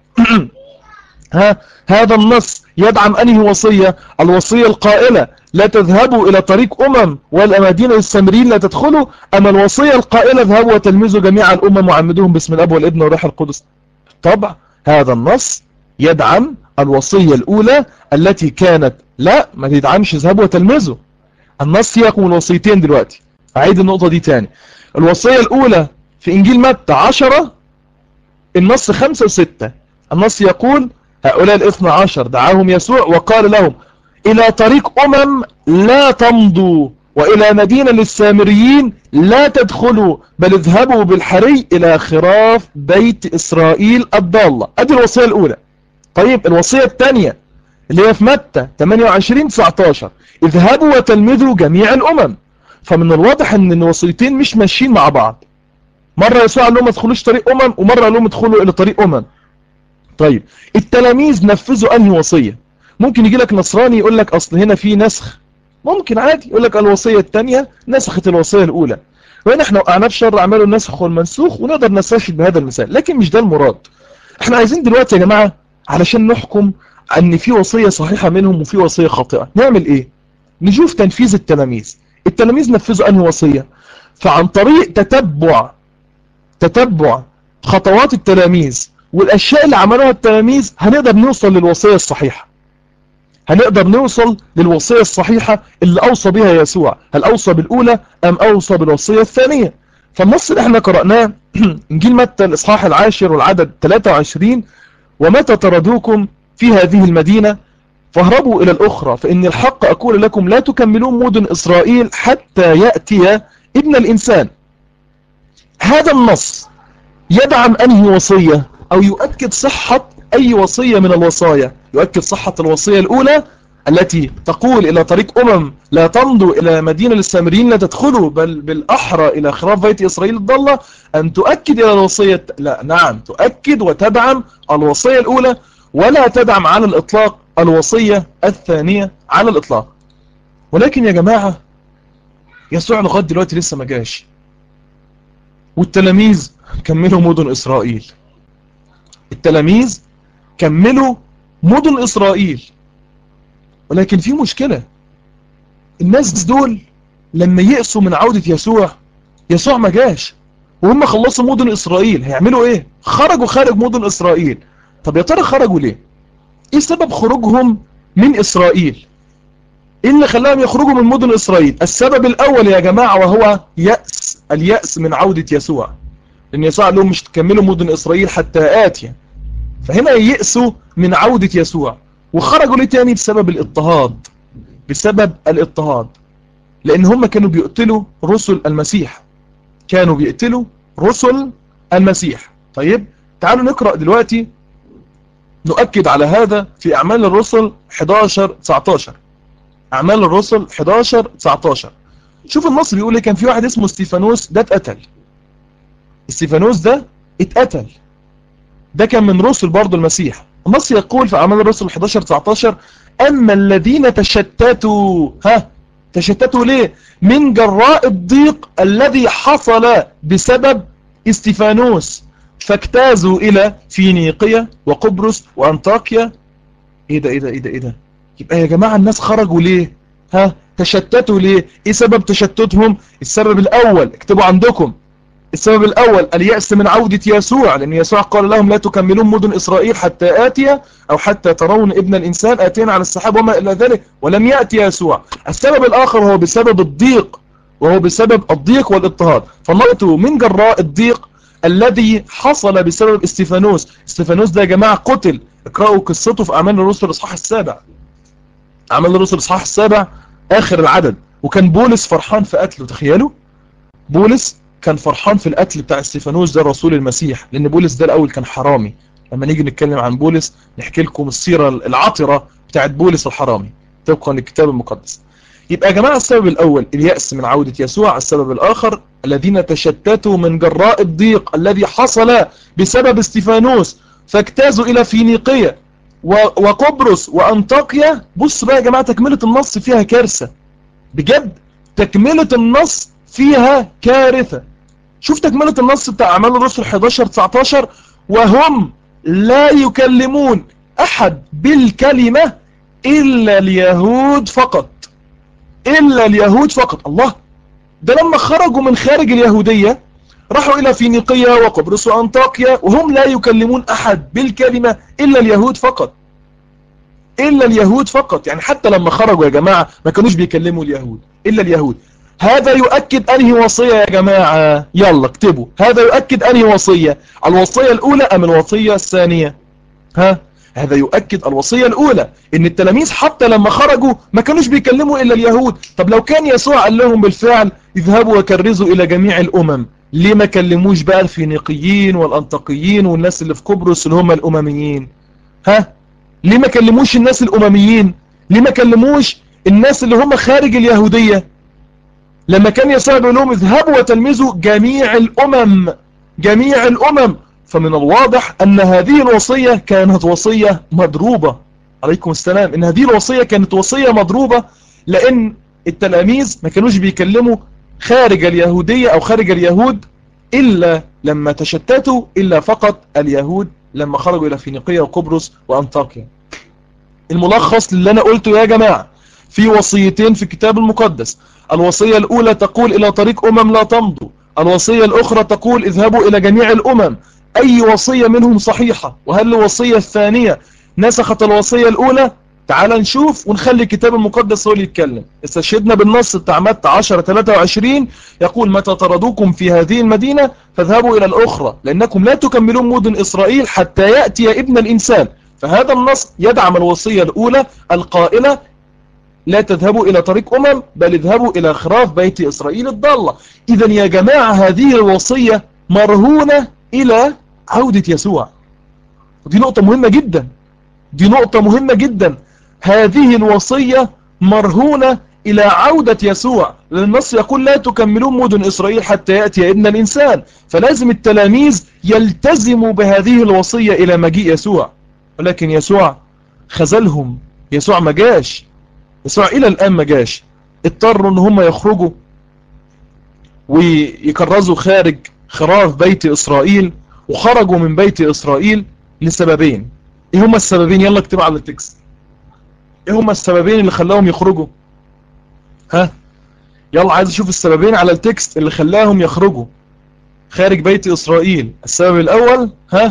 ها هذا النص يدعم أنهي وصية الوصية القائلة لا تذهبوا إلى طريق أمم والأمادين السامريين لا تدخلوا أما الوصية القائلة اذهبوا وتلمذوا جميع الأمم وعمدوهم باسم الأب والابن والروح القدس طبعا هذا النص يدعم الوصية الأولى التي كانت لا ما تدعمش اذهبوا وتلمذوا النص يقوم الوصيتين دلوقتي أعيد النقطة دي تاني الوصية الأولى في إنجيل متى عشرة النص خمسة وستة النص يقول هؤلاء الاثنى عشر دعاهم يسوع وقال لهم إلى طريق أمم لا تمضوا وإلى مدينة للسامريين لا تدخلوا بل اذهبوا بالحري إلى خراف بيت إسرائيل الضالة أدي الوصية الأولى طيب الوصية الثانية اللي هي في متى 28 19 اذهبوا وتلمذوا جميع الأمم فمن الواضح ان الوصيتين مش ماشيين مع بعض مرة يسوع قال لهم ما تدخلوش طريق أمم ومرة قال لهم ادخلوا إلى طريق أمم طيب التلاميذ نفذوا أنهي وصية ممكن يجي لك نصراني يقول لك أصل هنا في نسخ ممكن عادي يقول لك الوصية الثانية نسخت الوصية الأولى وهنا احنا وقعناه في شر اعماله النسخ والمنسوخ ونقدر نستشهد بهذا المثال لكن مش ده المراد احنا عايزين دلوقتي يا جماعة علشان نحكم ان في وصية صحيحة منهم وفي وصية خاطئة نعمل ايه نشوف تنفيذ التلاميذ التلاميذ نفذوا انهي وصية فعن طريق تتبع تتبع خطوات التلاميذ والاشياء اللي عملوها التلاميذ هنقدر نوصل للوصية الصحيحة هنقدر نوصل للوصية الصحيحة اللي أوصى بها يسوع هل أوصى بالأولى أم أوصى بالوصية الثانية فالنص اللي احنا قرأناه إنجيل متى الإصحاح العاشر والعدد 23 ومتى طردوكم في هذه المدينة فاهربوا إلى الأخرى فإن الحق أقول لكم لا تكملون مدن إسرائيل حتى يأتي ابن الإنسان هذا النص يدعم أنهي وصية أو يؤكد صحة أي وصية من الوصايا يؤكد صحة الوصية الأولى التي تقول إلى طريق أمم لا تمضوا إلى مدينة للسامريين لا تدخلوا بل بالأحرى إلى خراف بيت إسرائيل الضالة أن تؤكد إلى الوصية لا نعم تؤكد وتدعم الوصية الأولى ولا تدعم على الإطلاق الوصية الثانية على الإطلاق ولكن يا جماعة يسوع لغاية دلوقتي لسه ما جاش والتلاميذ كملوا مدن إسرائيل التلاميذ كملوا مدن إسرائيل ولكن في مشكلة الناس دول لما يأسوا من عودة يسوع يسوع ما جاش وهم خلصوا مدن إسرائيل هيعملوا ايه خرجوا خارج مدن إسرائيل طب يا ترى خرجوا ليه ايه سبب خروجهم من إسرائيل ايه اللي خلاهم يخرجوا من مدن إسرائيل السبب الأول يا جماعة وهو يأس اليأس من عودة يسوع لأن يسوع قال لهم مش تكملوا مدن إسرائيل حتى آتي فهنا يأسوا من عودة يسوع وخرجوا ليه تاني بسبب الاضطهاد بسبب الاضطهاد لأن هم كانوا بيقتلوا رسل المسيح كانوا بيقتلوا رسل المسيح طيب تعالوا نقرأ دلوقتي نؤكد على هذا في أعمال الرسل 11-19 أعمال الرسل 11-19 شوف النص بيقول لي كان في واحد اسمه ستيفانوس ده اتقتل ستيفانوس ده اتقتل ده كان من رسل برضو المسيح النص يقول في أعمال الرسل 11-19 أما الذين تشتتوا ها تشتتوا ليه من جراء الضيق الذي حصل بسبب استيفانوس فاجتازوا إلى فينيقيا وقبرص وأنطاكيا إيه ده إيه ده إيه ده إيه ده يبقى يا جماعة الناس خرجوا ليه ها تشتتوا ليه إيه سبب تشتتهم السبب الأول اكتبوا عندكم السبب الأول اليأس من عودة يسوع لأن يسوع قال لهم لا تكملون مدن إسرائيل حتى آتي أو حتى ترون ابن الإنسان آتينا على السحاب وما إلى ذلك ولم يأتي يسوع السبب الآخر هو بسبب الضيق وهو بسبب الضيق والاضطهاد فنقطوا من جراء الضيق الذي حصل بسبب استيفانوس استيفانوس ده يا جماعة قتل اقرأوا قصته في أعمال الرسل الإصحاح السابع أعمال الرسل الإصحاح السابع آخر العدد وكان بولس فرحان في قتله تخيلوا بولس كان فرحان في القتل بتاع استيفانوس ده رسول المسيح لأن بولس ده الأول كان حرامي لما نيجي نتكلم عن بولس نحكي لكم السيرة العطرة بتاعت بولس الحرامي طبقا للكتاب المقدس يبقى يا جماعة السبب الأول اليأس من عودة يسوع السبب الآخر الذين تشتتوا من جراء الضيق الذي حصل بسبب استيفانوس فاجتازوا إلى فينيقية وقبرص وأنطاكيا بص بقى يا جماعة تكملة النص فيها كارثة بجد تكملة النص فيها كارثة شوف تكملة النص بتاع أعمال الرسل 11-19 وهم لا يكلمون أحد بالكلمة إلا اليهود فقط إلا اليهود فقط الله ده لما خرجوا من خارج اليهودية راحوا إلى فينيقية وقبرص وأنطاكيا وهم لا يكلمون أحد بالكلمة إلا اليهود فقط إلا اليهود فقط يعني حتى لما خرجوا يا جماعة ما كانوش بيكلموا اليهود إلا اليهود هذا يؤكد أنهي وصية يا جماعة يلا اكتبوا هذا يؤكد أنهي وصية الوصية الأولى أم الوصية الثانية ها هذا يؤكد الوصية الأولى إن التلاميذ حتى لما خرجوا ما كانوش بيكلموا إلا اليهود طب لو كان يسوع قال لهم بالفعل اذهبوا وكرزوا إلى جميع الأمم ليه ما كلموش بقى الفينيقيين والأنطاقيين والناس اللي في قبرص اللي هم الأمميين ها ليه ما كلموش الناس الأمميين ليه ما كلموش الناس اللي هم خارج اليهودية لما كان يسوع بيقول لهم اذهبوا وتلمذوا جميع الأمم جميع الأمم فمن الواضح أن هذه الوصية كانت وصية مضروبة عليكم السلام إن هذه الوصية كانت وصية مضروبة لأن التلاميذ ما كانوش بيكلموا خارج اليهودية أو خارج اليهود إلا لما تشتتوا إلا فقط اليهود لما خرجوا إلى فينيقية وقبرص وأنطاكيا الملخص اللي أنا قلته يا جماعة في وصيتين في الكتاب المقدس الوصية الأولى تقول إلى طريق أمم لا تمضوا الوصية الأخرى تقول اذهبوا إلى جميع الأمم أي وصية منهم صحيحة وهل الوصية الثانية نسخت الوصية الأولى تعال نشوف ونخلي الكتاب المقدس هو اللي يتكلم استشهدنا بالنص بتاع متى 10 23 يقول متى طردوكم في هذه المدينة فاذهبوا إلى الأخرى لأنكم لا تكملون مدن إسرائيل حتى يأتي ابن الإنسان فهذا النص يدعم الوصية الأولى القائلة لا تذهبوا إلى طريق أمم بل اذهبوا إلى خراف بيت إسرائيل الضالة إذا يا جماعة هذه الوصية مرهونة إلى عودة يسوع ودي نقطة مهمة جدا دي نقطة مهمة جدا هذه الوصية مرهونة إلى عودة يسوع لأن النص يقول لا تكملون مدن إسرائيل حتى يأتي ابن الإنسان فلازم التلاميذ يلتزموا بهذه الوصية إلى مجيء يسوع ولكن يسوع خذلهم يسوع ما جاش يسوع إلى الآن ما جاش اضطروا ان هم يخرجوا ويكرزوا خارج خراف بيت إسرائيل وخرجوا من بيت إسرائيل لسببين ايه هما السببين يلا اكتب على التكست ايه هما السببين اللي خلاهم يخرجوا ها يلا عايز اشوف السببين على التكست اللي خلاهم يخرجوا خارج بيت إسرائيل السبب الأول ها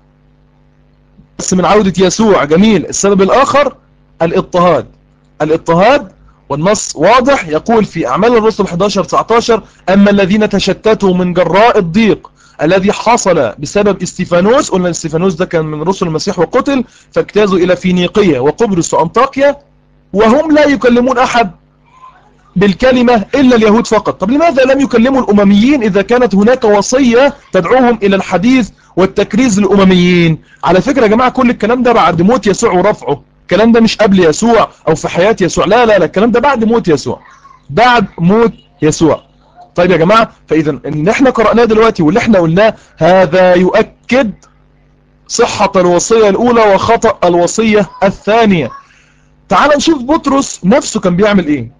بس من عودة يسوع جميل السبب الآخر الاضطهاد الاضطهاد والنص واضح يقول في أعمال الرسل 11-19 أما الذين تشتتوا من جراء الضيق الذي حصل بسبب استيفانوس قلنا استيفانوس ده كان من رسل المسيح وقتل فاجتازوا إلى فينيقية وقبرص وأنطاكيا وهم لا يكلمون أحد بالكلمة إلا اليهود فقط طب لماذا لم يكلموا الأمميين إذا كانت هناك وصية تدعوهم إلى الحديث والتكريز للأمميين على فكرة يا جماعة كل الكلام ده بعد موت يسوع ورفعه الكلام ده مش قبل يسوع أو في حياة يسوع لا لا لا الكلام ده بعد موت يسوع بعد موت يسوع طيب يا جماعة فإذا اللي احنا قرأناه دلوقتي واللي احنا قلناه هذا يؤكد صحة الوصية الأولى وخطأ الوصية الثانية تعال نشوف بطرس نفسه كان بيعمل ايه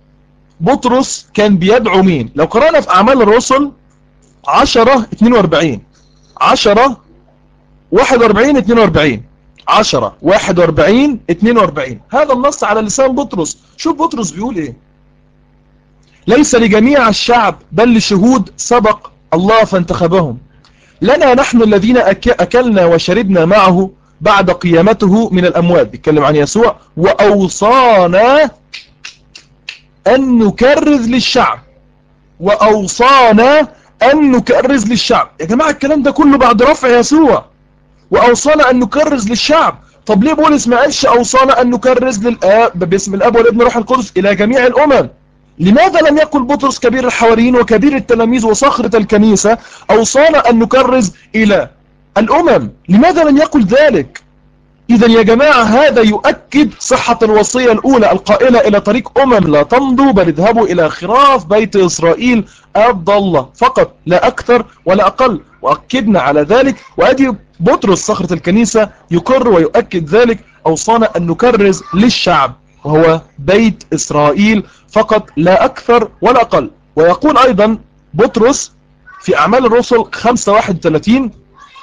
بطرس كان بيدعو مين لو قرأنا في أعمال الرسل 10 42 10 41 42 10 41 42 هذا النص على لسان بطرس شوف بطرس بيقول ايه ليس لجميع الشعب بل لشهود سبق الله فانتخبهم لنا نحن الذين أكلنا وشربنا معه بعد قيامته من الأموات بيتكلم عن يسوع وأوصانا أن نكرز للشعب وأوصانا أن نكرز للشعب يا جماعة الكلام ده كله بعد رفع يسوع وأوصانا أن نكرز للشعب طب ليه بولس ما قالش أوصانا أن نكرز للآب باسم الأب والابن روح القدس إلى جميع الأمم لماذا لم يقل بطرس كبير الحواريين وكبير التلاميذ وصخرة الكنيسة أوصانا أن نكرز إلى الأمم لماذا لم يقل ذلك إذا يا جماعة هذا يؤكد صحة الوصية الأولى القائلة إلى طريق أمم لا تمضوا بل اذهبوا إلى خراف بيت إسرائيل الضالة فقط لا أكثر ولا أقل وأكدنا على ذلك وأدي بطرس صخرة الكنيسة يقر ويؤكد ذلك أوصانا أن نكرز للشعب وهو بيت إسرائيل فقط لا أكثر ولا أقل ويقول أيضا بطرس في أعمال الرسل 531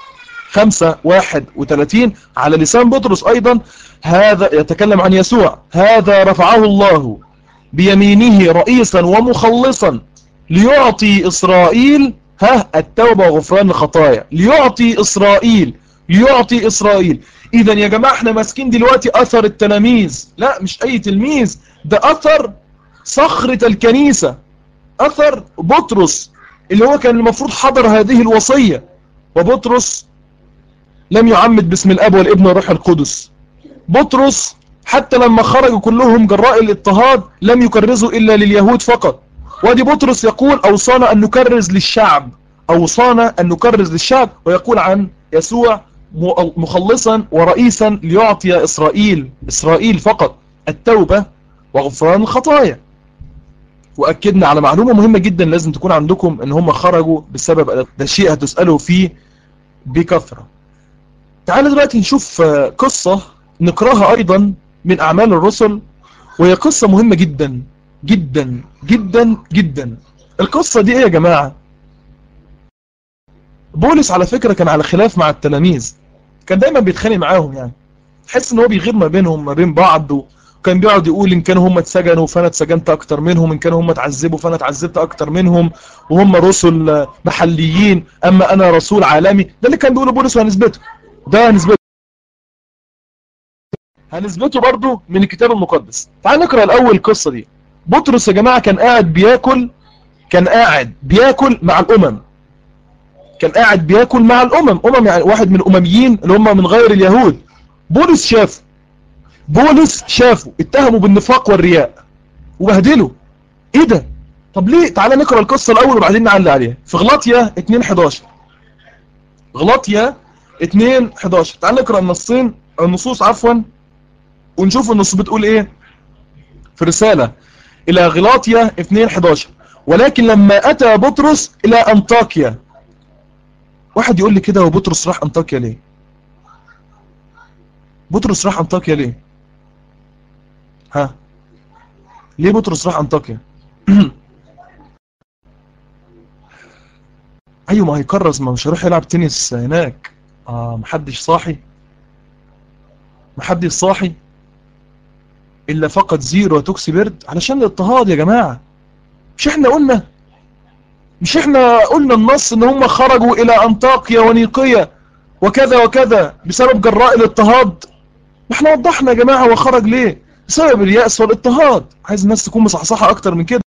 531 على لسان بطرس أيضا هذا يتكلم عن يسوع هذا رفعه الله بيمينه رئيسا ومخلصا ليعطي إسرائيل ها التوبة وغفران الخطايا ليعطي إسرائيل ليعطي إسرائيل إذا يا جماعة احنا ماسكين دلوقتي أثر التلاميذ لا مش أي تلميذ ده أثر صخرة الكنيسة أثر بطرس اللي هو كان المفروض حضر هذه الوصية وبطرس لم يعمد باسم الأب والابن والروح القدس بطرس حتى لما خرجوا كلهم جراء الاضطهاد لم يكرزوا إلا لليهود فقط ودي بطرس يقول أوصانا أن نكرز للشعب أوصانا أن نكرز للشعب ويقول عن يسوع مخلصا ورئيسا ليعطي إسرائيل إسرائيل فقط التوبة وغفران الخطايا وأكدنا على معلومة مهمة جدا لازم تكون عندكم ان هم خرجوا بسبب ده شيء هتسألوا فيه بكثرة تعالوا دلوقتي نشوف قصة نقراها أيضا من أعمال الرسل وهي قصة مهمة جدا جدا جدا جدا القصة دي ايه يا جماعة بولس على فكرة كان على خلاف مع التلاميذ كان دايما بيتخانق معاهم يعني تحس ان هو بيغير ما بينهم ما بين بعض وكان بيقعد يقول ان كانوا هم اتسجنوا فانا اتسجنت اكتر منهم ان كانوا هم اتعذبوا فانا اتعذبت اكتر منهم وهم رسل محليين اما انا رسول عالمي ده اللي كان بيقوله بولس وهنثبته ده هنثبته هنثبته برضو من الكتاب المقدس تعال نقرا الاول القصه دي بطرس يا جماعه كان قاعد بياكل كان قاعد بياكل مع الامم كان قاعد بياكل مع الامم امم يعني واحد من الامميين اللي هم من غير اليهود بولس شافه بولس شافه اتهموا بالنفاق والرياء وبهدله ايه ده طب ليه تعالى نقرا القصه الاول وبعدين نعلق عليها في غلاطيا 2 11 غلاطيا 2 11 تعال نقرا النصين النصوص عفوا ونشوف النص بتقول ايه في رساله الى غلاطيا 2 11 ولكن لما اتى بطرس الى انطاكيا واحد يقول لي كده هو بطرس راح انطاكيا ليه بطرس راح انطاكيا ليه ها ليه بطرس راح انطاكيا ايوه ما هيكرز ما مش هيروح يلعب تنس هناك اه محدش صاحي محدش صاحي الا فقط زيرو وتوكسي بيرد علشان الاضطهاد يا جماعه مش احنا قلنا مش احنا قلنا النص ان هم خرجوا الى انطاكيا ونيقيا وكذا وكذا بسبب جراء الاضطهاد ما احنا وضحنا يا جماعة هو خرج ليه بسبب اليأس والاضطهاد عايز الناس تكون مصحصحة اكتر من كده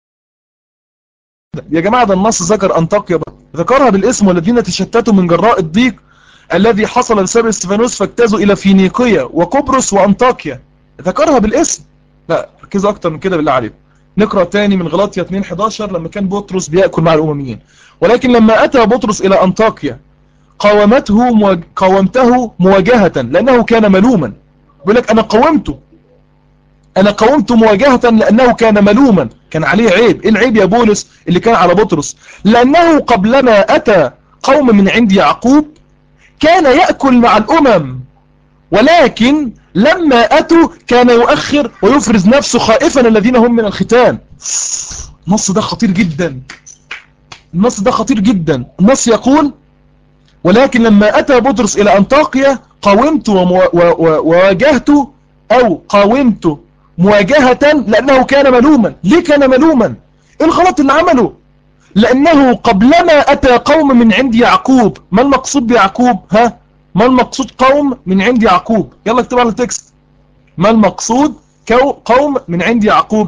يا جماعة ده النص ذكر انطاكيا ذكرها بالاسم والذين تشتتوا من جراء الضيق الذي حصل بسبب استفانوس فاجتازوا الى فينيقيا وقبرص وانطاكيا ذكرها بالاسم لا ركزوا اكتر من كده بالله عليكم نقرأ تاني من غلاطيا 2:11 لما كان بطرس بيأكل مع الأمميين ولكن لما أتى بطرس إلى أنطاكيا قاومته مواج... قاومته مواجهة لأنه كان ملوما بيقول لك أنا قاومته أنا قاومته مواجهة لأنه كان ملوما كان عليه عيب إيه العيب يا بولس اللي كان على بطرس لأنه قبلما أتى قوم من عند يعقوب كان يأكل مع الأمم ولكن لما أتوا كان يؤخر ويفرز نفسه خائفا الذين هم من الختان النص ده خطير جدا النص ده خطير جدا النص يقول ولكن لما أتى بطرس إلى أنطاقيا قاومت وواجهت أو قاومت مواجهة لأنه كان ملوما ليه كان ملوما إيه الغلط اللي عمله لأنه قبلما أتى قوم من عند يعقوب ما المقصود بيعقوب ها ما المقصود قوم من عند يعقوب يلا اكتب على التكست ما المقصود قوم من عند يعقوب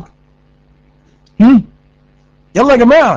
هم؟ يلا يا جماعة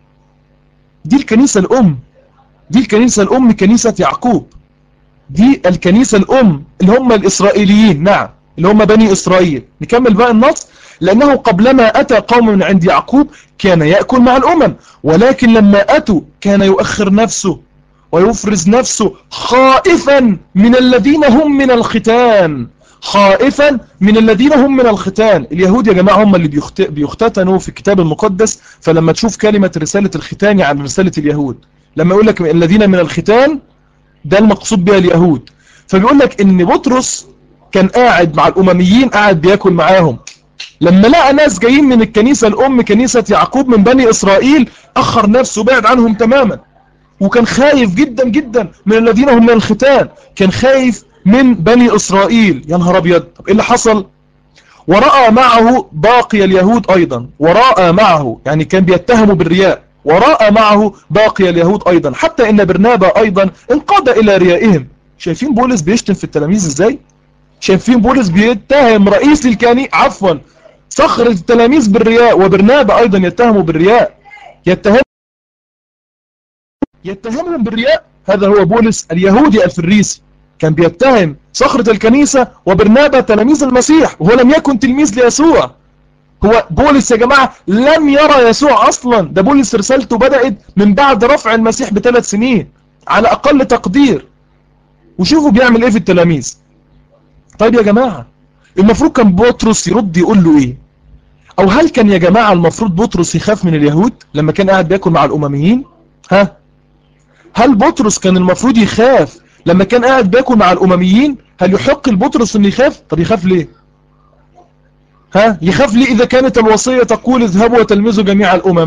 دي الكنيسة الأم دي الكنيسة الأم كنيسة يعقوب دي الكنيسة الأم اللي هم الإسرائيليين نعم اللي هم بني إسرائيل نكمل بقى النص لأنه قبلما أتى قوم من عند يعقوب كان يأكل مع الأمم ولكن لما أتوا كان يؤخر نفسه ويفرز نفسه خائفا من الذين هم من الختان خائفا من الذين هم من الختان اليهود يا جماعة هم اللي بيختتنوا في الكتاب المقدس فلما تشوف كلمة رسالة الختان عن رسالة اليهود لما يقول لك الذين من الختان ده المقصود بها اليهود فبيقول لك ان بطرس كان قاعد مع الامميين قاعد بياكل معاهم لما لقى ناس جايين من الكنيسة الام كنيسة يعقوب من بني اسرائيل اخر نفسه بعد عنهم تماما وكان خايف جدا جدا من الذين هم من الختان كان خايف من بني إسرائيل يا نهار أبيض طب إيه اللي حصل ورأى معه باقي اليهود أيضا ورأى معه يعني كان بيتهموا بالرياء ورأى معه باقي اليهود أيضا حتى إن برنابا أيضا انقاد إلى ريائهم شايفين بولس بيشتم في التلاميذ إزاي شايفين بولس بيتهم رئيس الكنيسة عفوا صخر التلاميذ بالرياء وبرنابا أيضا يتهموا بالرياء يتهم يتهمهم بالرياء هذا هو بولس اليهودي الفريسي كان بيتهم صخرة الكنيسة وبرنابا تلاميذ المسيح وهو لم يكن تلميذ ليسوع هو بولس يا جماعة لم يرى يسوع أصلا ده بولس رسالته بدأت من بعد رفع المسيح بثلاث سنين على أقل تقدير وشوفوا بيعمل إيه في التلاميذ طيب يا جماعة المفروض كان بطرس يرد يقول له إيه أو هل كان يا جماعة المفروض بطرس يخاف من اليهود لما كان قاعد بياكل مع الأمميين ها هل بطرس كان المفروض يخاف لما كان قاعد بياكل مع الأمميين هل يحق البطرس انه يخاف طب يخاف ليه ها يخاف ليه إذا كانت الوصية تقول اذهبوا وتلمذوا جميع الأمم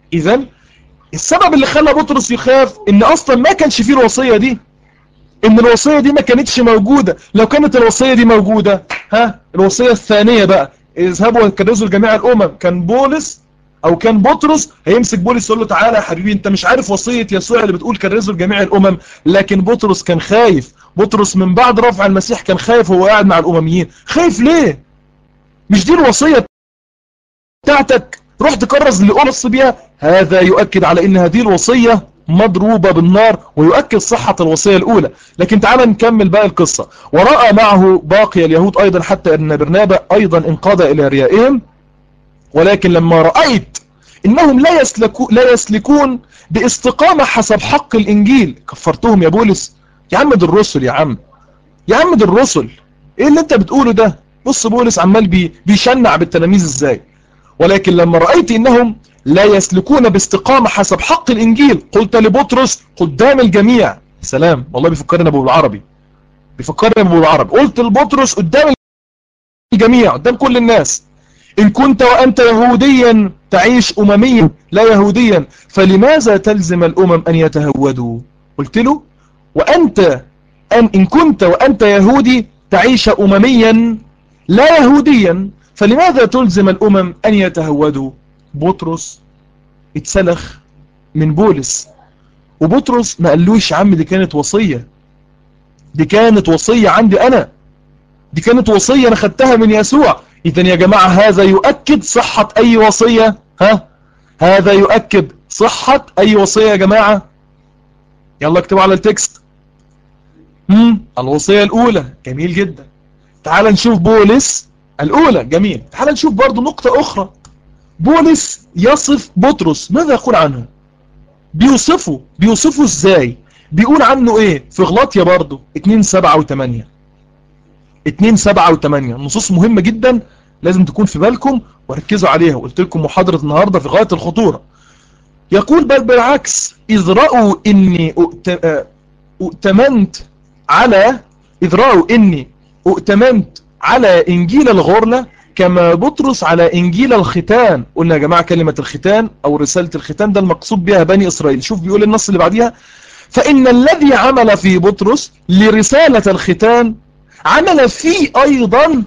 اذا السبب اللي خلى بطرس يخاف ان اصلا ما كانش فيه الوصية دي ان الوصية دي ما كانتش موجودة لو كانت الوصية دي موجودة ها الوصية الثانية بقى اذهبوا وكرزوا لجميع الامم كان بولس او كان بطرس هيمسك بولس يقول له تعالى يا حبيبي انت مش عارف وصية يسوع اللي بتقول كرزوا لجميع الامم لكن بطرس كان خايف بطرس من بعد رفع المسيح كان خايف وهو قاعد مع الامميين خايف ليه مش دي الوصية بتاعتك روح تكرز اللي قرص بيها هذا يؤكد على ان هذه الوصية مضروبة بالنار ويؤكد صحة الوصية الأولى لكن تعال نكمل بقى القصة ورأى معه باقي اليهود أيضا حتى أن برنابا أيضا انقضى إلى ريائهم ولكن لما رأيت إنهم لا, يسلكو لا يسلكون باستقامة حسب حق الإنجيل كفرتهم يا بولس يا عم دي الرسل يا عم يا عم دي الرسل إيه اللي أنت بتقوله ده بص بولس عمال بي بيشنع بالتلاميذ إزاي ولكن لما رأيت إنهم لا يسلكون باستقامة حسب حق الإنجيل قلت لبطرس قدام الجميع سلام والله بيفكرنا أبو العربي بيفكرنا أبو العربي قلت لبطرس قدام الجميع قدام كل الناس إن كنت وأنت يهوديا تعيش أمميا لا يهوديا فلماذا تلزم الأمم أن يتهودوا قلت له وأنت أن إن كنت وأنت يهودي تعيش أمميا لا يهوديا فلماذا تلزم الأمم أن يتهودوا بطرس اتسلخ من بولس وبطرس ما قالوش يا عم دي كانت وصية دي كانت وصية عندي أنا دي كانت وصية أنا خدتها من يسوع إذن يا جماعة هذا يؤكد صحة أي وصية ها هذا يؤكد صحة أي وصية يا جماعة يلا اكتبوا على التكست هم الوصية الأولى جميل جدا تعال نشوف بولس الأولى جميل تعال نشوف برضو نقطة أخرى بولس يصف بطرس ماذا يقول عنه بيوصفه بيوصفه ازاي بيقول عنه ايه في غلاطيا برضو 2 7 و8 2 7 و8 نصوص مهمة جدا لازم تكون في بالكم وركزوا عليها وقلت لكم محاضرة النهاردة في غاية الخطورة يقول بل بالعكس إذ رأوا إني أؤتمنت على إذ رأوا إني أؤتمنت على إنجيل الغرلة كما بطرس على إنجيل الختان قلنا يا جماعة كلمة الختان أو رسالة الختان ده المقصود بها بني إسرائيل شوف بيقول النص اللي بعديها فإن الذي عمل في بطرس لرسالة الختان عمل فيه أيضا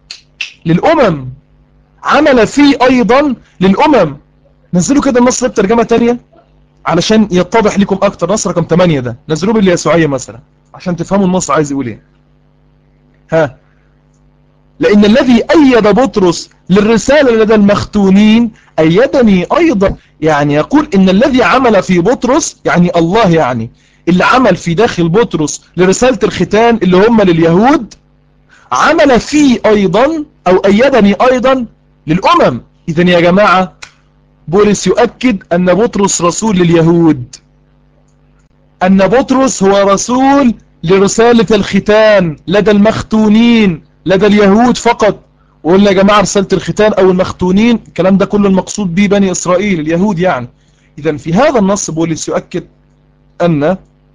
للأمم عمل فيه أيضا للأمم نزلوا كده النص ده بترجمة تانية علشان يتضح لكم أكتر نص رقم 8 ده نزلوه باليسوعية مثلا عشان تفهموا النص عايز يقول ايه ها لأن الذي أيد بطرس للرسالة لدى المختونين أيدني أيضا يعني يقول إن الذي عمل في بطرس يعني الله يعني اللي عمل في داخل بطرس لرسالة الختان اللي هم لليهود عمل فيه أيضا أو أيدني أيضا للأمم إذن يا جماعة بولس يؤكد أن بطرس رسول لليهود أن بطرس هو رسول لرسالة الختان لدى المختونين لدى اليهود فقط وقلنا يا جماعة رسالة الختان أو المختونين الكلام ده كله المقصود به بني إسرائيل اليهود يعني إذا في هذا النص بولس يؤكد أن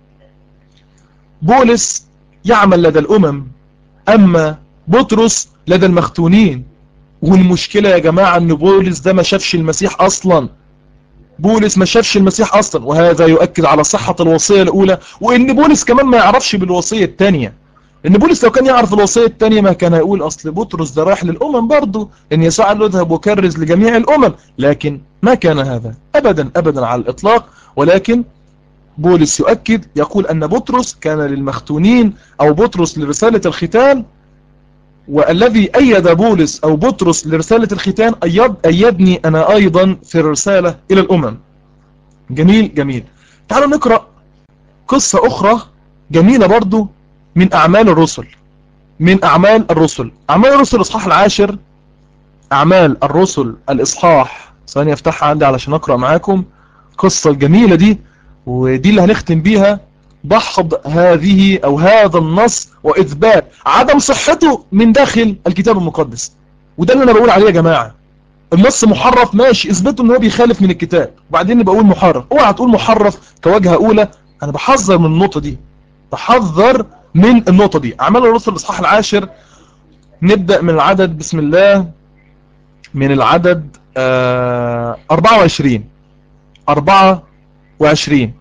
بولس يعمل لدى الأمم أما بطرس لدى المختونين والمشكلة يا جماعة أن بولس ده ما شافش المسيح أصلا بولس ما شافش المسيح أصلا وهذا يؤكد على صحة الوصية الأولى وإن بولس كمان ما يعرفش بالوصية الثانية ان بولس لو كان يعرف الوصية التانية ما كان هيقول اصل بطرس ده رايح للامم برضه ان يسوع قال له اذهب وكرز لجميع الامم لكن ما كان هذا ابدا ابدا على الاطلاق ولكن بولس يؤكد يقول ان بطرس كان للمختونين او بطرس لرسالة الختان والذي ايد بولس او بطرس لرسالة الختان أيد ايدني انا ايضا في الرسالة الى الامم جميل جميل تعالوا نقرأ قصة اخرى جميلة برضو من أعمال الرسل من أعمال الرسل أعمال الرسل الإصحاح العاشر أعمال الرسل الإصحاح ثانية افتحها عندي علشان أقرأ معاكم قصة الجميلة دي ودي اللي هنختم بيها دحض هذه أو هذا النص وإثبات عدم صحته من داخل الكتاب المقدس وده اللي أنا بقول عليه يا جماعة النص محرف ماشي اثبته ان هو بيخالف من الكتاب وبعدين بقول محرف اوعى تقول محرف كوجهة اولى انا بحذر من النقطة دي بحذر من النقطة دي أعمال الرسل الإصحاح العاشر نبدأ من العدد بسم الله من العدد آه 24 24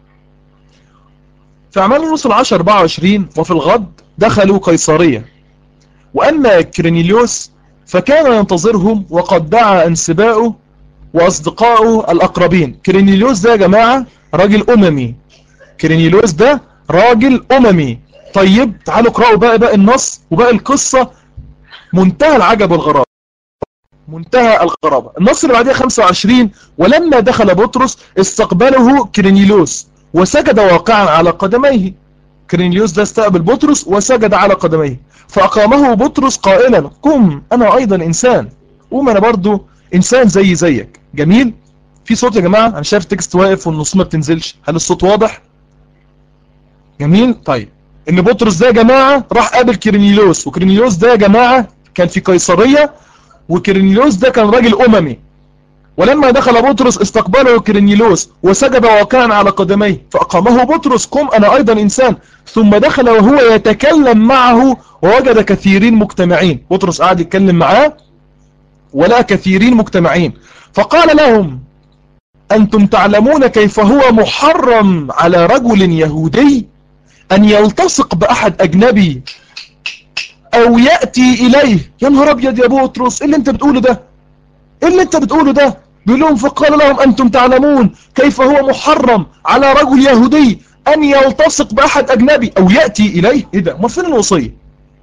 في أعمال الرسل 10 24 وفي الغد دخلوا قيصرية وأما كرينيليوس فكان ينتظرهم وقد دعا أنسباؤه وأصدقائه الأقربين كرينيليوس ده يا جماعة راجل أممي كرينيليوس ده راجل أممي طيب تعالوا اقرأوا بقى بقى النص وبقى القصة منتهى العجب والغرابة منتهى الغرابة النص اللي بعدها 25 ولما دخل بطرس استقبله كرينيليوس وسجد واقعا على قدميه كرينيليوس ده استقبل بطرس وسجد على قدميه فأقامه بطرس قائلا قم أنا أيضا إنسان قوم أنا برضو إنسان زي زيك جميل في صوت يا جماعة أنا شايف التكست واقف والنص ما بتنزلش هل الصوت واضح جميل طيب ان بطرس ده يا جماعة راح قابل كرينيلوس وكرينيلوس ده يا جماعة كان في قيصرية وكرينيلوس ده كان راجل أممي ولما دخل بطرس استقبله كرينيلوس وسجد واقعا على قدميه فأقامه بطرس قم أنا أيضا إنسان ثم دخل وهو يتكلم معه ووجد كثيرين مجتمعين بطرس قاعد يتكلم معاه ولا كثيرين مجتمعين فقال لهم أنتم تعلمون كيف هو محرم على رجل يهودي أن يلتصق بأحد أجنبي أو يأتي إليه يا نهار أبيض يا بطرس إيه اللي أنت بتقوله ده إيه اللي أنت بتقوله ده بيقول لهم فقال لهم أنتم تعلمون كيف هو محرم على رجل يهودي أن يلتصق بأحد أجنبي أو يأتي إليه إيه ده ما فين الوصية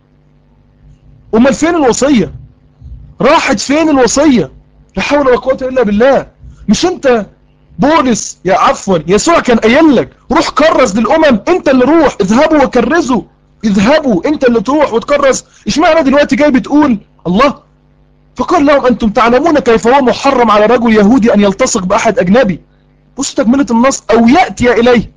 أمال فين الوصية راحت فين الوصية لا حول ولا قوة إلا بالله مش أنت بولس يا عفوا يسوع كان قايل لك روح كرز للأمم أنت اللي روح اذهبوا وكرزوا اذهبوا أنت اللي تروح وتكرز اشمعنى دلوقتي جاي بتقول الله فقال لهم أنتم تعلمون كيف هو محرم على رجل يهودي أن يلتصق بأحد أجنبي بصوا تكملة النص أو يأتي إليه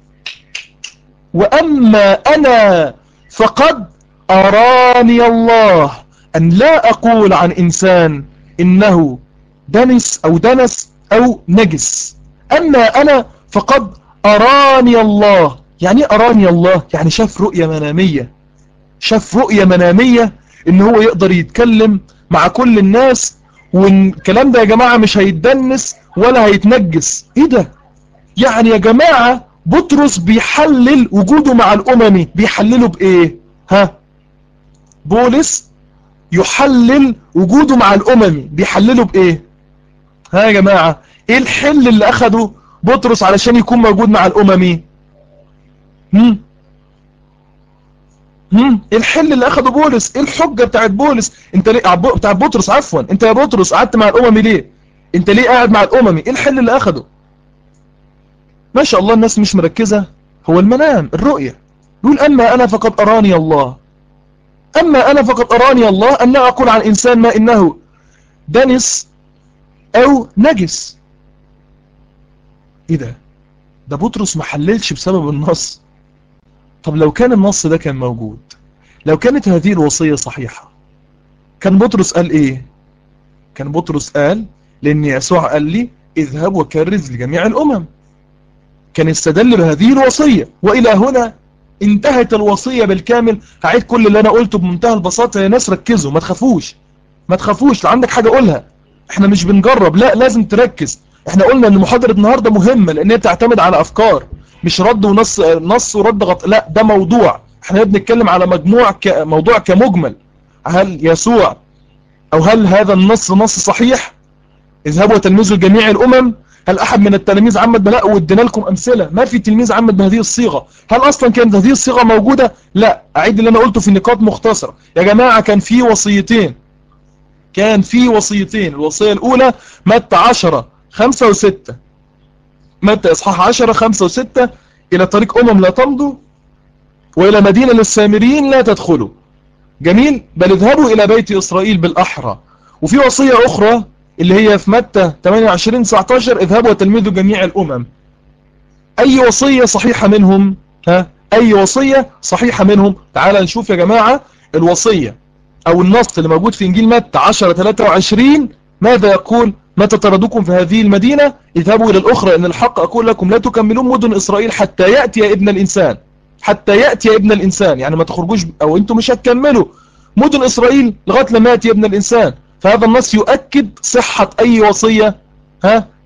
وأما أنا فقد أراني الله أن لا أقول عن إنسان إنه دنس أو دنس أو نجس أما أنا فقد أراني الله يعني أراني الله يعني شاف رؤية منامية شاف رؤية منامية إن هو يقدر يتكلم مع كل الناس والكلام ده يا جماعة مش هيتدنس ولا هيتنجس إيه ده يعني يا جماعة بطرس بيحلل وجوده مع الأممي بيحلله بإيه ها بولس يحلل وجوده مع الأممي بيحلله بإيه ها يا جماعة ايه الحل اللي اخده بطرس علشان يكون موجود مع الاممي هم هم ايه الحل اللي اخده بولس ايه الحجة بتاعت بولس انت ليه بتاعت بطرس عفوا انت يا بطرس قعدت مع الاممي ليه انت ليه قاعد مع الاممي ايه الحل اللي اخده ما شاء الله الناس مش مركزة هو المنام الرؤية يقول اما انا فقد اراني الله اما انا فقد اراني الله ان لا اقول عن انسان ما انه دنس او نجس ايه ده ده بطرس ما حللش بسبب النص طب لو كان النص ده كان موجود لو كانت هذه الوصية صحيحة كان بطرس قال ايه كان بطرس قال لان يسوع قال لي اذهب وكرز لجميع الامم كان استدل بهذه الوصية والى هنا انتهت الوصية بالكامل هعيد كل اللي انا قلته بمنتهى البساطة يا ناس ركزوا ما تخافوش ما تخافوش لو عندك حاجة قولها احنا مش بنجرب لا لازم تركز احنا قلنا ان محاضرة النهاردة مهمة لان هي بتعتمد على افكار مش رد ونص نص ورد غط لا ده موضوع احنا بنتكلم على مجموع ك... موضوع كمجمل هل يسوع او هل هذا النص نص صحيح اذهبوا وتلمذوا جميع الامم هل احد من التلاميذ عمد بلاء وادينا لكم امثله ما في تلميذ عمد بهذه الصيغه هل اصلا كانت هذه الصيغه موجوده لا اعيد اللي انا قلته في نقاط مختصره يا جماعه كان في وصيتين كان في وصيتين الوصيه الاولى متى 10 5 و6 متى اصحاح 10 5 و6 الى طريق امم لا تمضوا والى مدينه للسامريين لا تدخلوا جميل بل اذهبوا الى بيت اسرائيل بالاحرى وفي وصيه اخرى اللي هي في متى 28 19 اذهبوا وتلمذوا جميع الامم اي وصيه صحيحه منهم ها اي وصيه صحيحه منهم تعال نشوف يا جماعه الوصيه او النص اللي موجود في انجيل متى 10 23 ماذا يقول متى طردوكم في هذه المدينة اذهبوا إلى الأخرى إن الحق أقول لكم لا تكملون مدن إسرائيل حتى يأتي يا ابن الإنسان حتى يأتي يا ابن الإنسان يعني ما تخرجوش أو أنتم مش هتكملوا مدن إسرائيل لغاية لما يأتي يا ابن الإنسان فهذا النص يؤكد صحة أي وصية ها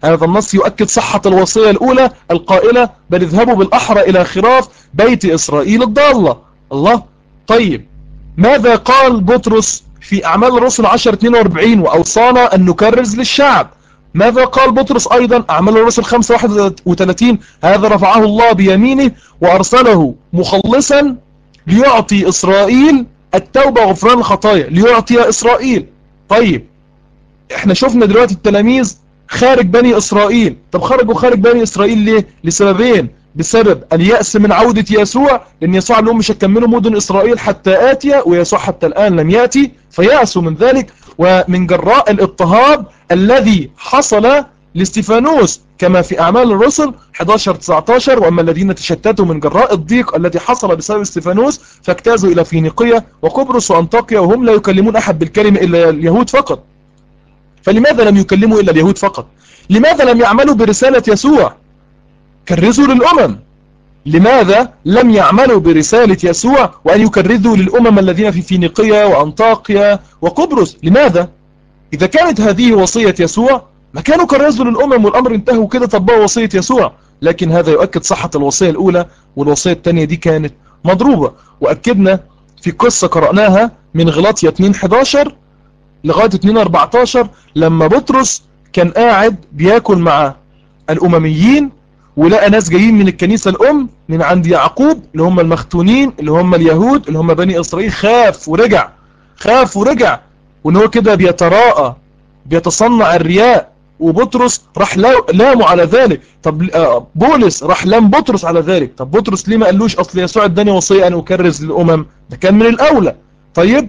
هذا النص يؤكد صحة الوصية الأولى القائلة بل اذهبوا بالأحرى إلى خراف بيت إسرائيل الضالة الله طيب ماذا قال بطرس في أعمال الرسل 10-42 وأوصانا أن نكرز للشعب ماذا قال بطرس أيضا أعمال الرسل 5-31 هذا رفعه الله بيمينه وأرسله مخلصا ليعطي إسرائيل التوبة وغفران الخطايا ليعطي إسرائيل طيب احنا شفنا دلوقتي التلاميذ خارج بني إسرائيل طب خرجوا خارج بني إسرائيل ليه لسببين بسبب اليأس من عودة يسوع لأن يسوع لهم مش هكملوا مدن إسرائيل حتى آتي ويسوع حتى الآن لم يأتي فيأسوا من ذلك ومن جراء الاضطهاد الذي حصل لاستيفانوس كما في أعمال الرسل 11-19 وأما الذين تشتتوا من جراء الضيق الذي حصل بسبب استيفانوس فاجتازوا إلى فينيقية وقبرص وأنطاكيا وهم لا يكلمون أحد بالكلمة إلا اليهود فقط فلماذا لم يكلموا إلا اليهود فقط لماذا لم يعملوا برسالة يسوع كرزوا للأمم لماذا لم يعملوا برسالة يسوع وأن يكرزوا للأمم الذين في فينيقية وأنطاقيا وقبرص لماذا إذا كانت هذه وصية يسوع ما كانوا كرزوا للأمم والأمر انتهوا كده طبقوا وصية يسوع لكن هذا يؤكد صحة الوصية الأولى والوصية الثانية دي كانت مضروبة وأكدنا في قصة قرأناها من غلاطية 2.11 لغاية 2.14 لما بطرس كان قاعد بياكل مع الأمميين ولقى ناس جايين من الكنيسة الأم من عند يعقوب اللي هم المختونين اللي هم اليهود اللي هم بني إسرائيل خاف ورجع خاف ورجع وان هو كده بيتراءى بيتصنع الرياء وبطرس راح لامه على ذلك طب بولس راح لام بطرس على ذلك طب بطرس ليه ما قالوش اصل يسوع اداني وصيه ان اكرز للامم ده كان من الاولى طيب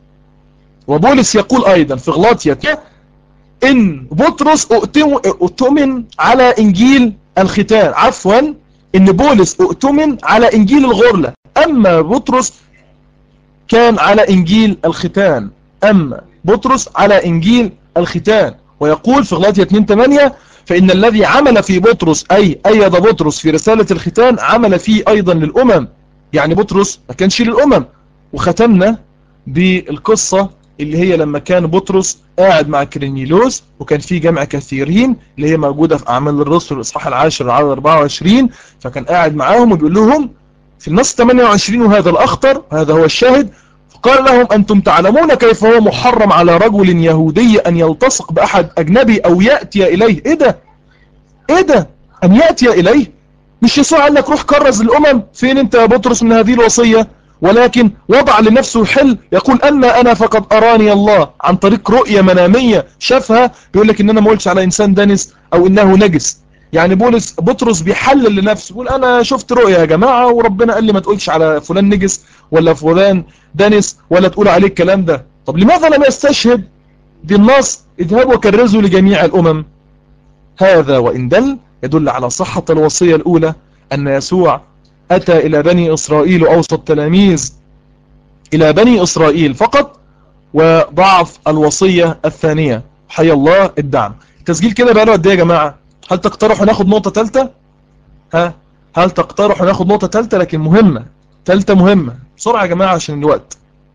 وبولس يقول ايضا في غلاطيا ان بطرس اؤتمن على انجيل الختان عفوا ان بولس اؤتمن على انجيل الغرلة اما بطرس كان على انجيل الختان اما بطرس على انجيل الختان ويقول في غلاطية 2.8 فإن الذي عمل في بطرس أي أيد بطرس في رسالة الختان عمل فيه أيضا للأمم يعني بطرس ما كانش للأمم وختمنا بالقصة اللي هي لما كان بطرس قاعد مع كرينيلوس وكان في جمع كثيرين اللي هي موجودة في أعمال الرسل الإصحاح العاشر على 24 فكان قاعد معاهم وبيقول لهم في النص 28 وهذا الأخطر هذا هو الشاهد قال لهم أنتم تعلمون كيف هو محرم على رجل يهودي أن يلتصق بأحد أجنبي أو يأتي إليه إيه ده إيه ده أن يأتي إليه مش يسوع قال لك روح كرز الأمم فين أنت يا بطرس من هذه الوصية ولكن وضع لنفسه حل يقول أما أنا فقد أراني الله عن طريق رؤية منامية شافها بيقول لك إن أنا ما قلتش على إنسان دنس أو إنه نجس يعني بولس بطرس بيحلل لنفسه يقول أنا شفت رؤية يا جماعة وربنا قال لي ما تقولش على فلان نجس ولا فلان دنس ولا تقول عليه الكلام ده طب لماذا لم يستشهد بالنص اذهبوا وكرزوا لجميع الأمم هذا وإن دل يدل على صحة الوصية الأولى أن يسوع أتى إلى بني إسرائيل وأوصى التلاميذ إلى بني إسرائيل فقط وضعف الوصية الثانية حي الله الدعم التسجيل كده بقى له قد ايه يا جماعة هل تقترحوا ناخد نقطة ثالثة ها هل تقترحوا ناخد نقطة ثالثة لكن مهمة ثالثة مهمة بسرعة يا جماعة عشان الوقت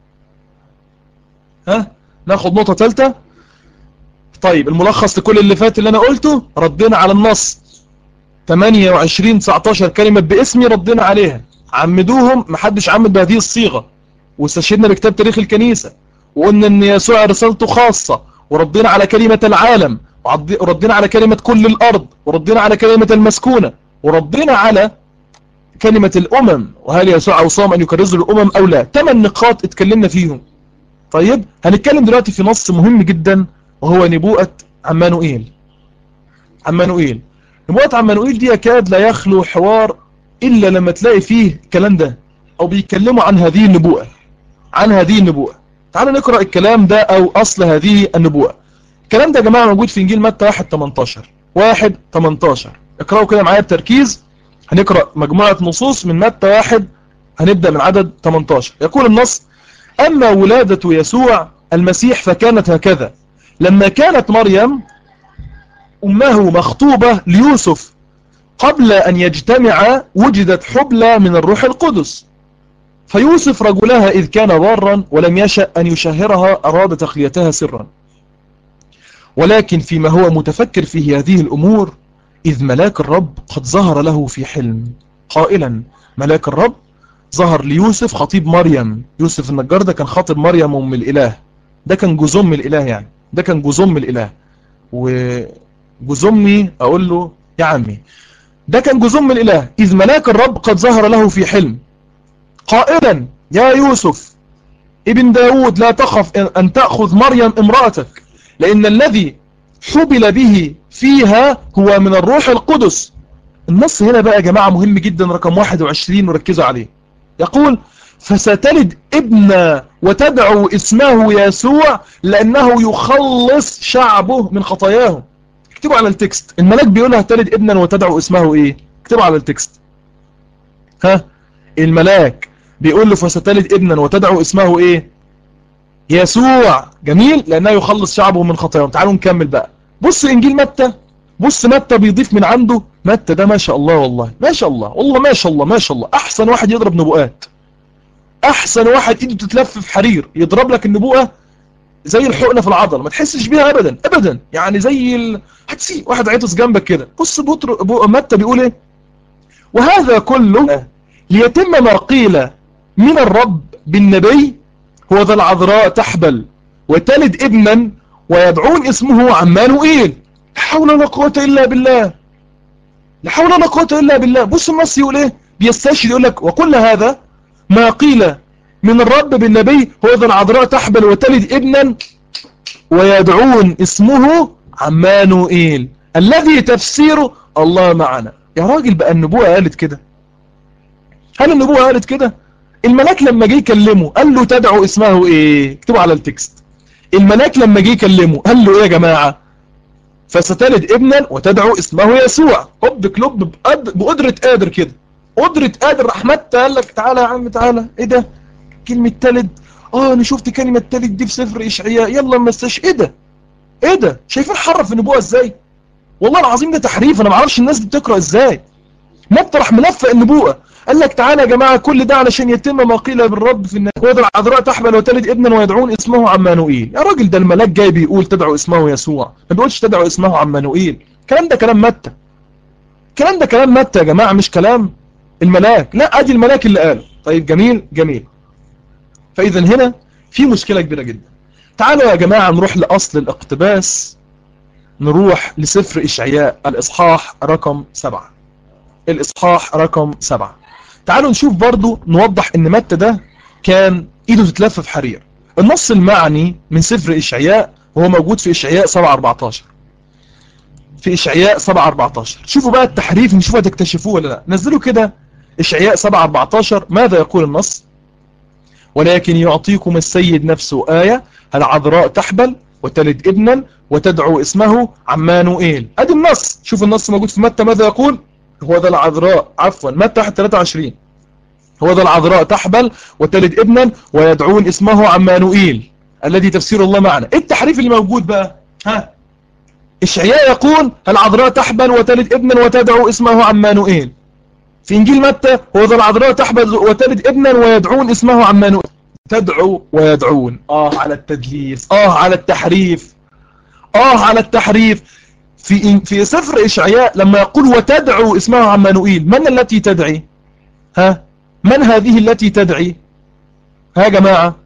ها ناخد نقطة ثالثة طيب الملخص لكل اللي فات اللي انا قلته ردينا على النص 28 19 كلمة باسمي ردينا عليها عمدوهم محدش عمد بهذه الصيغة واستشهدنا بكتاب تاريخ الكنيسة وقلنا ان يسوع رسالته خاصة وردينا على كلمة العالم وردينا على كلمة كل الأرض وردينا على كلمة المسكونة وردينا على كلمة الأمم وهل يسوع أوصام أن يكرزوا الأمم أو لا ثمان نقاط اتكلمنا فيهم طيب هنتكلم دلوقتي في نص مهم جدا وهو نبوءة عمانوئيل عمانوئيل نبوءة عمانوئيل دي يكاد لا يخلو حوار إلا لما تلاقي فيه الكلام ده أو بيتكلموا عن هذه النبوءة عن هذه النبوءة تعالوا نقرأ الكلام ده أو أصل هذه النبوءة الكلام ده يا جماعة موجود في إنجيل متى 1 18 1 18 اقرأوا كده معايا بتركيز هنقرأ مجموعة نصوص من متى 1 هنبدأ من عدد 18 يقول النص أما ولادة يسوع المسيح فكانت هكذا لما كانت مريم أمه مخطوبة ليوسف قبل أن يجتمع وجدت حبلى من الروح القدس فيوسف رجلها إذ كان بارا ولم يشأ أن يشهرها أراد تخليتها سرا ولكن فيما هو متفكر في هذه الأمور إذ ملاك الرب قد ظهر له في حلم قائلا ملاك الرب ظهر ليوسف خطيب مريم يوسف النجار ده كان خاطب مريم أم الإله ده كان جوز أم الإله يعني ده كان جوز أم الإله وجوز أمي أقول له يا عمي ده كان جوز أم الإله إذ ملاك الرب قد ظهر له في حلم قائلا يا يوسف ابن داود لا تخف أن تأخذ مريم امرأتك لأن الذي حبل به فيها هو من الروح القدس النص هنا بقى يا جماعة مهم جدا رقم 21 وركزوا عليه يقول فستلد ابن وتدعو اسمه يسوع لأنه يخلص شعبه من خطاياهم اكتبوا على التكست الملاك بيقول هتلد ابنا وتدعو اسمه ايه اكتبوا على التكست ها الملاك بيقول له فستلد ابنا وتدعو اسمه ايه يسوع جميل لأنه يخلص شعبه من خطاياهم تعالوا نكمل بقى بص انجيل متى بص متى بيضيف من عنده متى ده ما شاء الله والله ما شاء الله والله ما شاء الله ما شاء الله احسن واحد يضرب نبوءات احسن واحد ايده تتلف في حرير يضرب لك النبوءه زي الحقنه في العضله ما تحسش بيها ابدا ابدا يعني زي ال... هتسي واحد عيطس جنبك كده بص بطر بو... متى بيقول ايه وهذا كله ليتم ما قيل من الرب بالنبي هو ذا العذراء تحبل وتلد ابنا ويدعون اسمه عمانوئيل لا حول ولا قوة إلا بالله لا حول ولا قوة إلا بالله بص النص يقول ايه بيستشهد يقول لك وكل هذا ما قيل من الرب بالنبي هو ذا العذراء تحبل وتلد ابنا ويدعون اسمه عمانوئيل الذي تفسيره الله معنا يا راجل بقى النبوة قالت كده هل النبوة قالت كده الملاك لما جه يكلمه قال له تدعو اسمه ايه اكتبوا على التكست الملاك لما جه يكلمه قال له ايه يا جماعة فستلد ابنا وتدعو اسمه يسوع هوب كلوب بقدرة قادر كده قدرة قادر رحمت قال لك تعالى يا عم تعالى ايه ده كلمة تلد اه انا شفت كلمة تلد دي في سفر اشعياء يلا ما استش ايه ده ايه ده شايفين حرف النبوة ازاي والله العظيم ده تحريف انا ما اعرفش الناس دي بتقرا ازاي مطرح ملفق النبوءة قال لك تعالى يا جماعة كل ده علشان يتم ما قيل بالرب في الناس ويضع العذراء تحمل وتلد ابنا ويدعون اسمه عمانوئيل يا راجل ده الملاك جاي بيقول تدعو اسمه يسوع ما بيقولش تدعو اسمه عمانوئيل الكلام ده كلام متى الكلام ده كلام متى يا جماعة مش كلام الملاك لا ادي الملاك اللي قاله طيب جميل جميل فاذا هنا في مشكلة كبيرة جدا تعالوا يا جماعة نروح لأصل الاقتباس نروح لسفر إشعياء الإصحاح رقم سبعة الإصحاح رقم سبعة تعالوا نشوف برضو نوضح ان متى ده كان ايده تتلف في حرير النص المعني من سفر إشعياء وهو موجود في إشعياء 7-14 في إشعياء 7-14 شوفوا بقى التحريف نشوفوا هتكتشفوه ولا لا نزلوا كده إشعياء 7-14 ماذا يقول النص ولكن يعطيكم السيد نفسه آية العذراء تحبل وتلد ابنا وتدعو اسمه عمانوئيل ادي النص شوف النص موجود في متى ماذا يقول هو ذا العذراء عفوا متى 23 هو ذا العذراء تحبل وتلد ابنا ويدعون اسمه عمانوئيل الذي تفسير الله معنا ايه التحريف اللي موجود بقى ها اشعياء يقول العذراء تحبل وتلد ابنا وتدعو اسمه عمانوئيل في انجيل متى هو ذا العذراء تحبل وتلد ابنا ويدعون اسمه عمانوئيل تدعو ويدعون اه على التدليس اه على التحريف اه على التحريف في في سفر إشعياء لما يقول وتدعو اسمها عمانوئيل من التي تدعي ها من هذه التي تدعي ها يا جماعة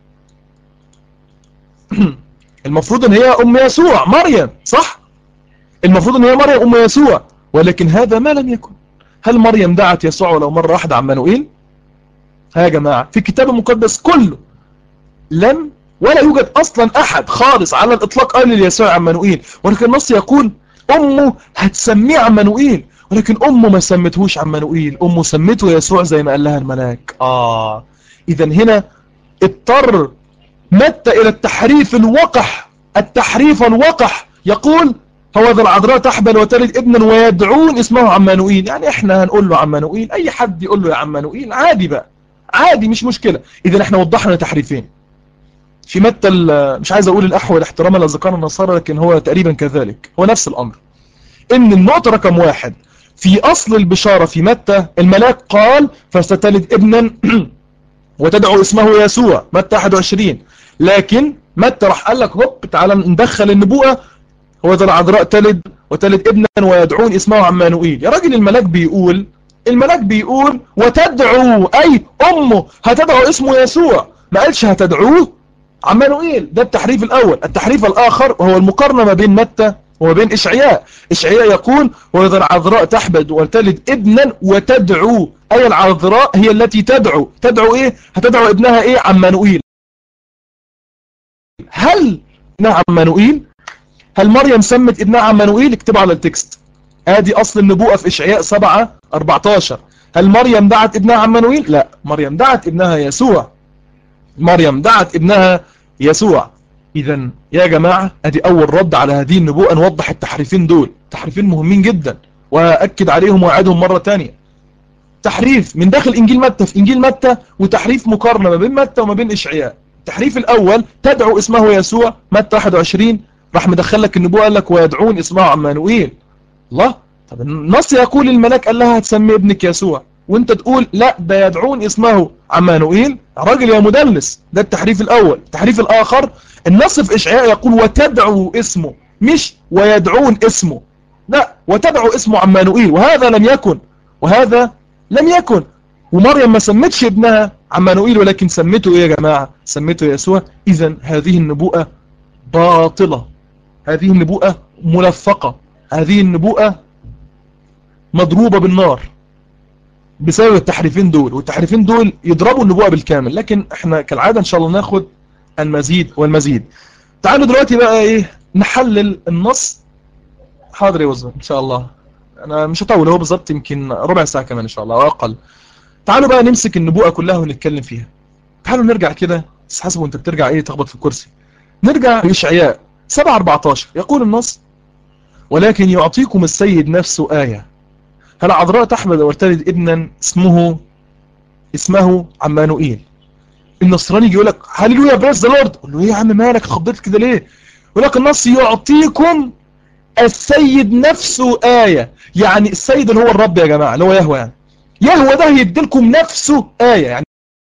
المفروض ان هي ام يسوع مريم صح المفروض ان هي مريم ام يسوع ولكن هذا ما لم يكن هل مريم دعت يسوع ولو مرة واحدة عمانوئيل ها يا جماعة في الكتاب المقدس كله لم ولا يوجد اصلا احد خالص على الاطلاق قال ليسوع عمانوئيل ولكن النص يقول امه هتسميه عمانوئيل ولكن امه ما سمتهوش عمانوئيل امه سمته يسوع زي ما قال لها الملاك اه اذا هنا اضطر متى الى التحريف الوقح التحريف الوقح يقول هو ذا العذراء تحبل وتلد ابنا ويدعون اسمه عمانوئيل يعني احنا هنقول له عمانوئيل اي حد يقول له يا عمانوئيل عادي بقى عادي مش مشكلة اذا احنا وضحنا تحريفين في متى مش عايز اقول الاحوال احتراما للذكار النصارى لكن هو تقريبا كذلك هو نفس الامر ان النقطة رقم واحد في اصل البشارة في متى الملاك قال فستلد ابنا وتدعو اسمه يسوع متى 21 لكن متى راح قال لك هوب تعالى ندخل النبوءة هو ذا العذراء تلد وتلد ابنا ويدعون اسمه عمانوئيل يا راجل الملاك بيقول الملاك بيقول وتدعو أي أمه هتدعو اسمه يسوع ما قالش هتدعوه عمانوئيل ده التحريف الأول التحريف الآخر وهو المقارنة ما بين متى وما بين إشعياء إشعياء يقول وإذا العذراء تحبد وتلد ابنا وتدعو أي العذراء هي التي تدعو تدعو إيه هتدعو ابنها إيه عمانوئيل هل ابنها عمانوئيل هل مريم سمت ابنها عمانوئيل اكتبها على التكست ادي اصل النبوءة في اشعياء 7 14 هل مريم دعت ابنها عمانوئيل لا مريم دعت ابنها يسوع مريم دعت ابنها يسوع اذا يا جماعة ادي اول رد على هذه النبوءة نوضح التحريفين دول تحريفين مهمين جدا واكد عليهم واعدهم مرة تانية تحريف من داخل انجيل متى في انجيل متى وتحريف مقارنة ما بين متى وما بين اشعياء التحريف الاول تدعو اسمه يسوع متى 21 راح مدخل لك النبوة قال لك ويدعون اسمه عمانوئيل الله طب النص يقول الملاك قال لها هتسمي ابنك يسوع وانت تقول لا ده يدعون اسمه عمانوئيل راجل يا مدلس ده التحريف الاول التحريف الاخر النص في اشعياء يقول وتدعو اسمه مش ويدعون اسمه لا وتدعو اسمه عمانوئيل وهذا لم يكن وهذا لم يكن ومريم ما سمتش ابنها عمانوئيل ولكن سمته ايه يا جماعة سمته يسوع اذا هذه النبوءة باطلة هذه النبوءة ملفقة هذه النبوءة مضروبة بالنار بسبب التحريفين دول والتحريفين دول يضربوا النبوءة بالكامل لكن احنا كالعادة ان شاء الله ناخد المزيد والمزيد تعالوا دلوقتي بقى ايه نحلل النص حاضر يا وزن ان شاء الله انا مش هطول هو بالظبط يمكن ربع ساعة كمان ان شاء الله او اقل تعالوا بقى نمسك النبوءة كلها ونتكلم فيها تعالوا نرجع كده بس حسب وانت بترجع ايه تخبط في الكرسي نرجع لإشعياء 7 14 يقول النص ولكن يعطيكم السيد نفسه آية هل عذراء تحمد وتلد ابنا اسمه اسمه عمانوئيل النصراني يجي يقول لك هللويا بريس ذا لورد قول له ايه يا عم مالك خضيت كده ليه يقول لك النص يعطيكم السيد نفسه آية يعني السيد اللي هو الرب يا جماعة اللي هو يهوى يعني يهوى ده هيديلكم نفسه آية يعني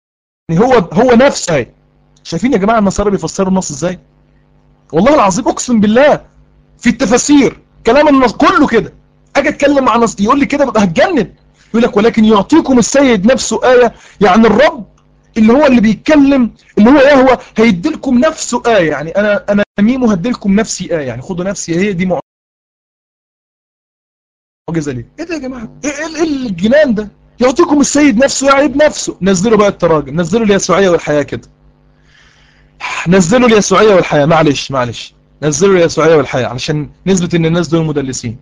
هو هو نفسه آية شايفين يا جماعة النصارى بيفسروا النص ازاي والله العظيم اقسم بالله في التفاسير كلام النص كله كده اجي اتكلم مع نص يقول لي كده ببقى هتجنن يقول لك ولكن يعطيكم السيد نفسه آية يعني الرب اللي هو اللي بيتكلم اللي هو يهوى هيديلكم نفسه آية يعني انا انا ميمو هديلكم نفسي آية يعني خدوا نفسي هي دي معجزة ليه ايه ده يا جماعة ايه, إيه الجنان ده يعطيكم السيد نفسه يعني بنفسه نزلوا بقى التراجم نزلوا اليسوعية والحياة كده نزلوا اليسوعية والحياة معلش معلش نزلوا اليسوعية والحياة علشان نثبت ان الناس دول مدلسين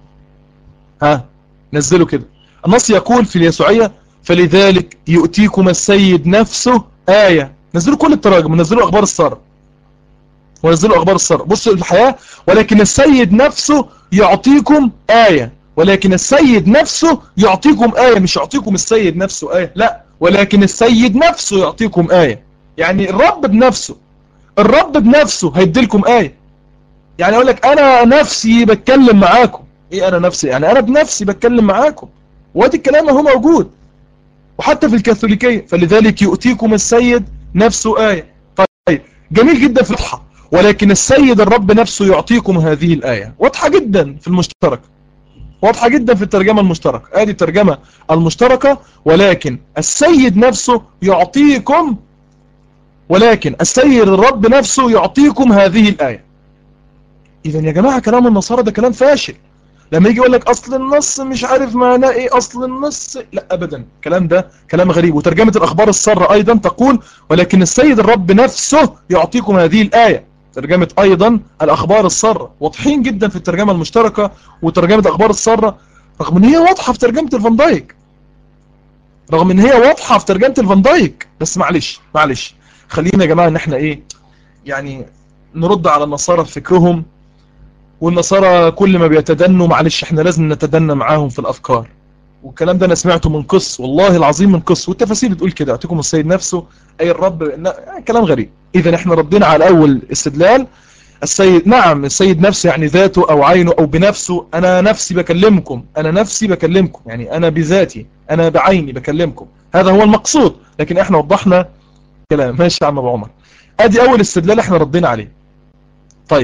ها نزلوا كده النص يقول في اليسوعية فلذلك يؤتيكم السيد نفسه آية نزلوا كل التراجم ونزلوا أخبار السارة ونزلوا أخبار السارة بصوا الحياة ولكن السيد نفسه يعطيكم آية ولكن السيد نفسه يعطيكم آية مش يعطيكم السيد نفسه آية لا ولكن السيد نفسه يعطيكم آية يعني الرب بنفسه الرب بنفسه هيديلكم آية يعني اقول لك انا نفسي بتكلم معاكم ايه انا نفسي يعني انا بنفسي بتكلم معاكم وادي الكلام هو موجود وحتى في الكاثوليكية فلذلك يؤتيكم السيد نفسه آية طيب جميل جدا في الواضحة ولكن السيد الرب نفسه يعطيكم هذه الآية واضحة جدا في المشترك واضحة جدا في الترجمة المشتركة ادي الترجمة المشتركة ولكن السيد نفسه يعطيكم ولكن السيد الرب نفسه يعطيكم هذه الآية إذا يا جماعة كلام النصارى ده كلام فاشل لما يجي يقول لك أصل النص مش عارف معناه إيه أصل النص لا أبدا الكلام ده كلام غريب وترجمة الأخبار السارة أيضا تقول ولكن السيد الرب نفسه يعطيكم هذه الآية ترجمة أيضا الأخبار السارة واضحين جدا في الترجمة المشتركة وترجمة أخبار السارة رغم ان هي واضحة في ترجمة الفان دايك رغم ان هي واضحة في ترجمة الفان دايك بس معلش معلش خلينا يا جماعة ان احنا ايه يعني نرد على النصارى في فكرهم والنصارى كل ما بيتدنوا معلش احنا لازم نتدنى معاهم في الافكار والكلام ده انا سمعته من قص والله العظيم من قص والتفاسير بتقول كده اعطيكم السيد نفسه اي الرب كلام غريب اذا احنا ردينا على اول استدلال السيد نعم السيد نفسه يعني ذاته او عينه او بنفسه انا نفسي بكلمكم انا نفسي بكلمكم يعني انا بذاتي انا بعيني بكلمكم هذا هو المقصود لكن احنا وضحنا كلام ماشي يا عم ابو عمر ادي اول استدلال احنا ردينا عليه طيب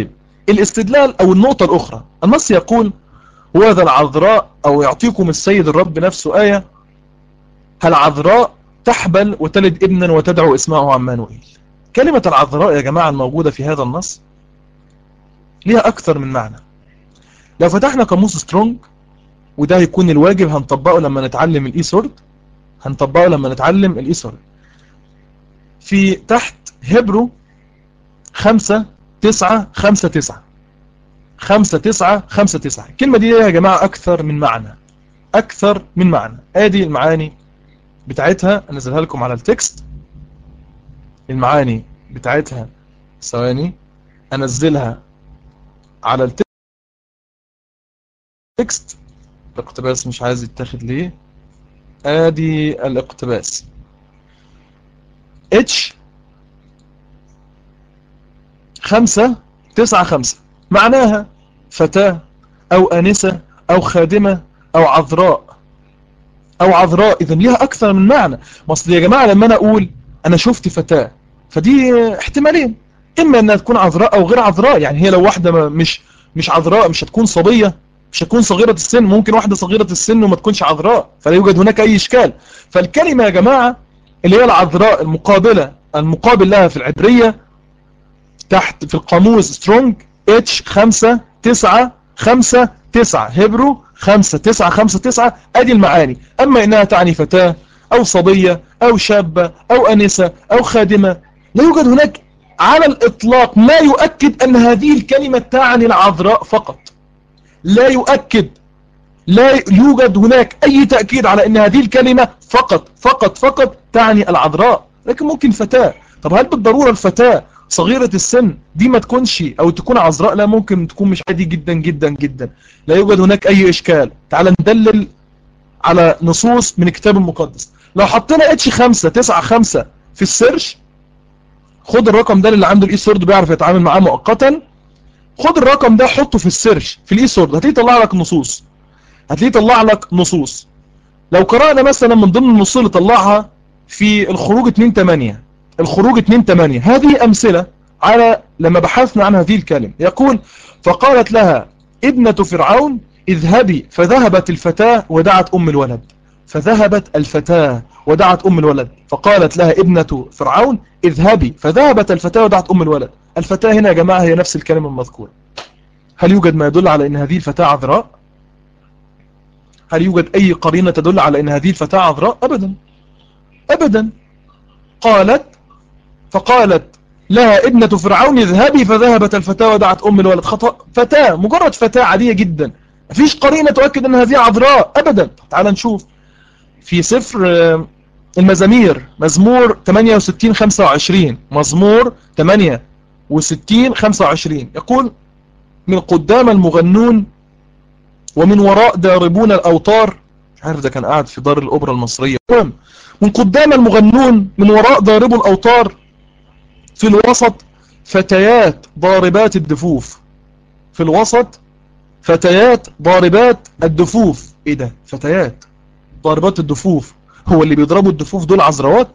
الاستدلال او النقطة الاخرى النص يقول وهذا العذراء او يعطيكم السيد الرب نفسه آية هل عذراء تحبل وتلد ابنا وتدعو اسمه عمانوئيل كلمة العذراء يا جماعة الموجودة في هذا النص ليها أكثر من معنى لو فتحنا قاموس سترونج وده هيكون الواجب هنطبقه لما نتعلم الاي سورد هنطبقه لما نتعلم الاي سورد في تحت هبرو خمسة تسعة خمسة تسعة خمسة تسعة خمسة تسعة الكلمة دي يا جماعة أكثر من معنى أكثر من معنى آدي المعاني بتاعتها أنزلها لكم على التكست المعاني بتاعتها ثواني أنزلها على التكست الاقتباس مش عايز يتاخد ليه ادي الاقتباس اتش خمسة تسعة خمسة معناها فتاة او انسة او خادمة او عذراء او عذراء اذا ليها اكثر من معنى مصر يا جماعة لما انا اقول انا شفت فتاة فدي احتمالين اما انها تكون عذراء او غير عذراء يعني هي لو واحدة مش مش عذراء مش هتكون صبية مش هتكون صغيرة السن ممكن واحدة صغيرة السن وما تكونش عذراء فلا يوجد هناك اي اشكال فالكلمة يا جماعة اللي هي العذراء المقابلة المقابل لها في العبرية تحت في القاموس سترونج اتش خمسة تسعة خمسة تسعة هبرو خمسة تسعة خمسة تسعة ادي المعاني اما انها تعني فتاة او صبية او شابة او انسة او خادمة لا يوجد هناك على الاطلاق ما يؤكد ان هذه الكلمة تعني العذراء فقط لا يؤكد لا يوجد هناك أي تأكيد على أن هذه الكلمة فقط فقط فقط تعني العذراء لكن ممكن فتاة طب هل بالضرورة الفتاة صغيرة السن دي ما تكونش أو تكون عذراء لا ممكن تكون مش عادي جدا جدا جدا لا يوجد هناك أي إشكال تعال ندلل على نصوص من الكتاب المقدس لو حطينا اتش 5 9 5 في السيرش خد الرقم ده اللي عنده الاي سورد بيعرف يتعامل معاه مؤقتا خد الرقم ده حطه في السيرش في الاي سورد هتلاقيه يطلع لك نصوص هتلاقيه يطلع لك نصوص لو قرأنا مثلا من ضمن النصوص اللي طلعها في الخروج 2 8 الخروج 2 8 هذه أمثلة على لما بحثنا عن هذه الكلمة يقول فقالت لها ابنة فرعون اذهبي فذهبت الفتاة ودعت أم الولد فذهبت الفتاة ودعت أم الولد فقالت لها ابنة فرعون اذهبي فذهبت الفتاة ودعت أم الولد الفتاة هنا يا جماعة هي نفس الكلمة المذكورة هل يوجد ما يدل على أن هذه الفتاة عذراء هل يوجد أي قرينة تدل على أن هذه الفتاة عذراء أبدا أبدا قالت فقالت لها ابنة فرعون اذهبي فذهبت الفتاة ودعت أم الولد خطأ فتاة مجرد فتاة عادية جدا مفيش قرينة تؤكد أن هذه عذراء أبدا تعال نشوف في سفر المزامير مزمور 68 25 مزمور 68 25 يقول من قدام المغنون ومن وراء داربون الأوتار مش عارف ده كان قاعد في دار الأوبرا المصرية من قدام المغنون من وراء ضارب الأوتار في الوسط فتيات ضاربات الدفوف في الوسط فتيات ضاربات الدفوف ايه ده فتيات ضاربات الدفوف هو اللي بيضربوا الدفوف دول عذراوات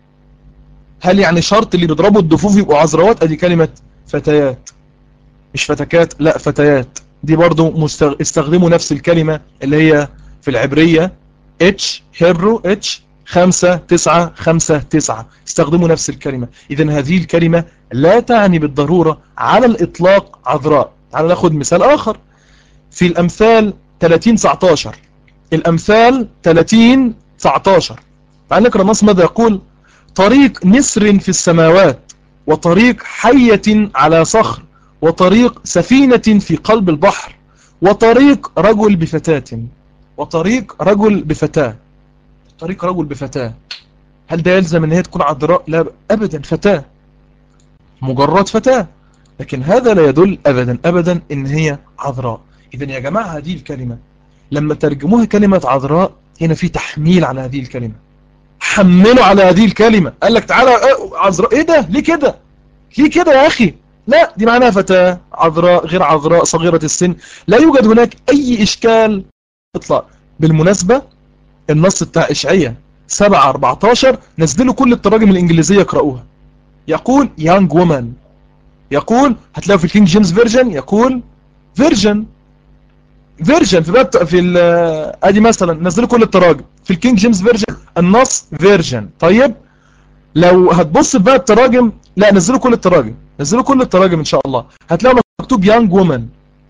هل يعني شرط اللي بيضربوا الدفوف يبقوا عذراوات ادي كلمة فتيات مش فتكات لا فتيات دي برضو مستغ... استخدموا نفس الكلمة اللي هي في العبرية اتش هيرو اتش خمسة تسعة خمسة تسعة استخدموا نفس الكلمة إذا هذه الكلمة لا تعني بالضرورة على الإطلاق عذراء تعالوا ناخد مثال آخر في الأمثال 30 19 الأمثال 30 19 تعالوا نقرأ النص ماذا يقول طريق نسر في السماوات وطريق حية على صخر وطريق سفينة في قلب البحر وطريق رجل بفتاة وطريق رجل بفتاة طريق رجل بفتاة هل ده يلزم ان هي تكون عذراء لا ابدا فتاة مجرد فتاة لكن هذا لا يدل ابدا ابدا ان هي عذراء اذا يا جماعة هذه الكلمة لما ترجموها كلمة عذراء هنا في تحميل على هذه الكلمة حملوا على هذه الكلمة قال لك تعالى عذراء ايه ده ليه كده ليه كده يا اخي لا دي معناها فتاة عذراء غير عذراء صغيرة السن لا يوجد هناك اي اشكال اطلاق بالمناسبة النص بتاع إشعية 7 14 نزلوا كل التراجم الإنجليزية اقرأوها يقول young woman يقول هتلاقوا في الكينج جيمس فيرجن يقول فيرجن فيرجن في باب في ادي مثلا نزلوا كل التراجم في الكينج جيمس فيرجن النص فيرجن طيب لو هتبص في باب التراجم لا نزلوا كل التراجم نزلوا كل التراجم ان شاء الله هتلاقوا مكتوب يانج وومن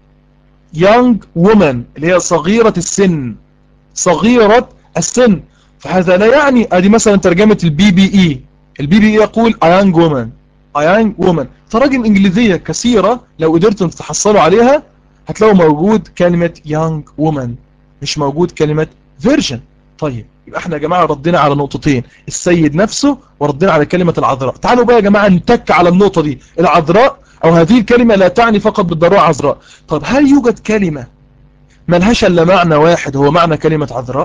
يانج وومن اللي هي صغيرة السن صغيرة السن فهذا لا يعني ادي مثلا ترجمة البي بي اي البي بي اي يقول a young woman a young woman تراجم انجليزية كثيرة لو قدرتم تتحصلوا عليها هتلاقوا موجود كلمة young woman مش موجود كلمة virgin طيب يبقى احنا يا جماعة ردينا على نقطتين السيد نفسه وردينا على كلمة العذراء تعالوا بقى يا جماعة نتك على النقطة دي العذراء او هذه الكلمة لا تعني فقط بالضرورة عذراء طب هل يوجد كلمة ملهاش الا معنى واحد هو معنى كلمة عذراء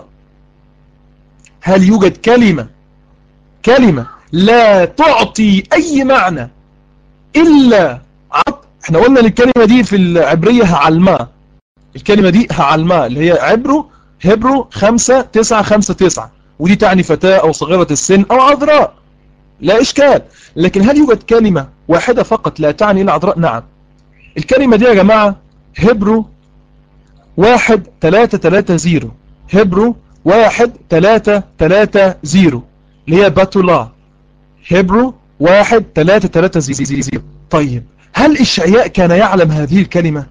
هل يوجد كلمة كلمة لا تعطي اي معنى الا عط احنا قلنا الكلمة دي في العبرية هعلماء الكلمة دي هعلماء اللي هي عبرو هبرو خمسة تسعة خمسة تسعة ودي تعني فتاة او صغيرة السن او عذراء لا اشكال لكن هل يوجد كلمة واحدة فقط لا تعني الا عذراء نعم الكلمة دي يا جماعة هبرو واحد تلاتة تلاتة زيرو هبرو واحد تلاتة تلاتة زيرو اللي هي باتولا هبرو واحد تلاتة تلاتة زيرو طيب هل إشعياء كان يعلم هذه الكلمة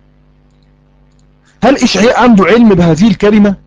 هل إشعياء عنده علم بهذه الكلمة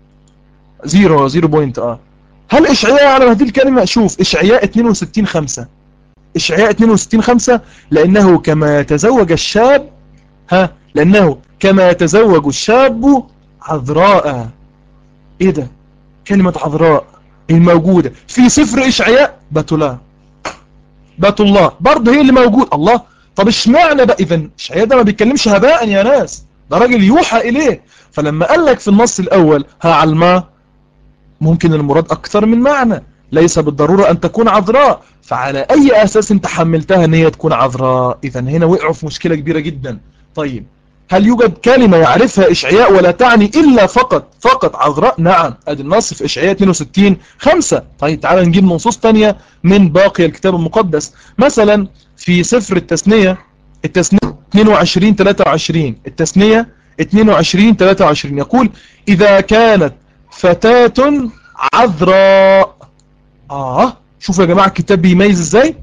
زيرو زيرو بوينت اه هل إشعياء يعلم هذه الكلمة شوف إشعياء 62 خمسة إشعياء 62 خمسة لأنه كما يتزوج الشاب ها لأنه كما يتزوج الشاب عذراء ايه ده كلمة عذراء الموجودة في سفر إشعياء باتولا باتولlah برضه هي اللي موجود الله طب اشمعنى بقى اذا إشعياء ده ما بيتكلمش هباء يا ناس ده راجل يوحى إليه فلما قال لك في النص الأول ها علما ممكن المراد أكثر من معنى ليس بالضرورة أن تكون عذراء فعلى أي أساس انت حملتها أن هي تكون عذراء إذا هنا وقعوا في مشكلة كبيرة جدا طيب هل يوجد كلمة يعرفها إشعياء ولا تعني إلا فقط فقط عذراء نعم أدي النص في إشعياء 62 5 طيب تعالى نجيب نصوص تانية من باقي الكتاب المقدس مثلا في سفر التثنية التثنية 22 23 التثنية 22 23 يقول إذا كانت فتاة عذراء آه شوفوا يا جماعة الكتاب بيميز إزاي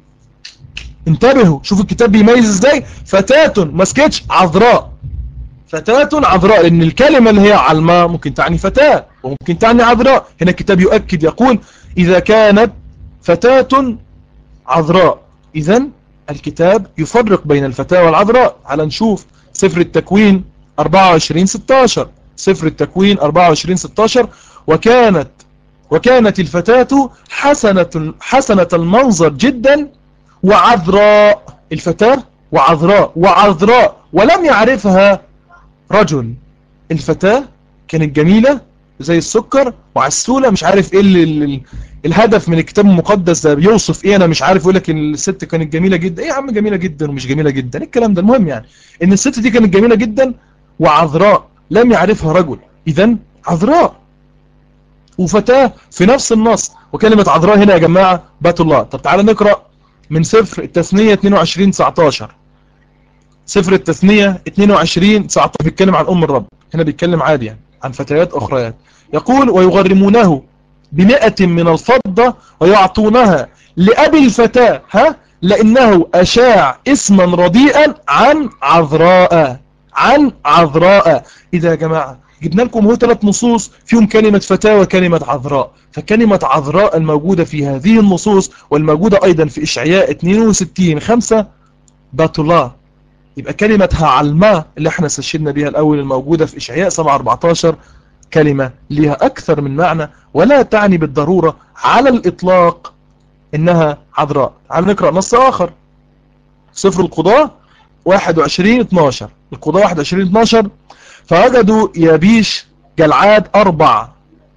انتبهوا شوفوا الكتاب بيميز ازاي فتاة ما سكتش عذراء فتاة عذراء لان الكلمة اللي هي علماء ممكن تعني فتاة وممكن تعني عذراء هنا الكتاب يؤكد يقول اذا كانت فتاة عذراء اذا الكتاب يفرق بين الفتاة والعذراء على نشوف سفر التكوين 24 16 سفر التكوين 24 16 وكانت وكانت الفتاة حسنة حسنة المنظر جدا وعذراء الفتاة وعذراء وعذراء ولم يعرفها رجل الفتاة كانت جميلة زي السكر وعسولة مش عارف ايه ال ال الهدف من الكتاب المقدس ده بيوصف ايه انا مش عارف يقول لك الست كانت جميلة جدا ايه يا عم جميلة جدا ومش جميلة جدا إيه الكلام ده المهم يعني ان الست دي كانت جميلة جدا وعذراء لم يعرفها رجل اذا عذراء وفتاة في نفس النص وكلمة عذراء هنا يا جماعة بات الله طب تعالى نقرأ من سفر التثنية 22 19 سفر التثنية 22 19 بيتكلم عن أم الرب هنا بيتكلم عادي يعني عن فتيات أخريات يقول ويغرمونه بمئة من الفضة ويعطونها لأبي الفتاة ها لأنه أشاع اسما رديئا عن عذراء عن عذراء إذا يا جماعة جبنا لكم هو ثلاث نصوص فيهم كلمة فتاة وكلمة عذراء فكلمة عذراء الموجودة في هذه النصوص والموجودة أيضا في إشعياء 62 5 باتولا يبقى كلمة هعلما اللي احنا استشهدنا بها الأول الموجودة في إشعياء 7 14 كلمة لها أكثر من معنى ولا تعني بالضرورة على الإطلاق إنها عذراء تعال نقرأ نص آخر سفر القضاء 21 12 القضاء 21 12 فوجدوا يابيش جلعاد أربع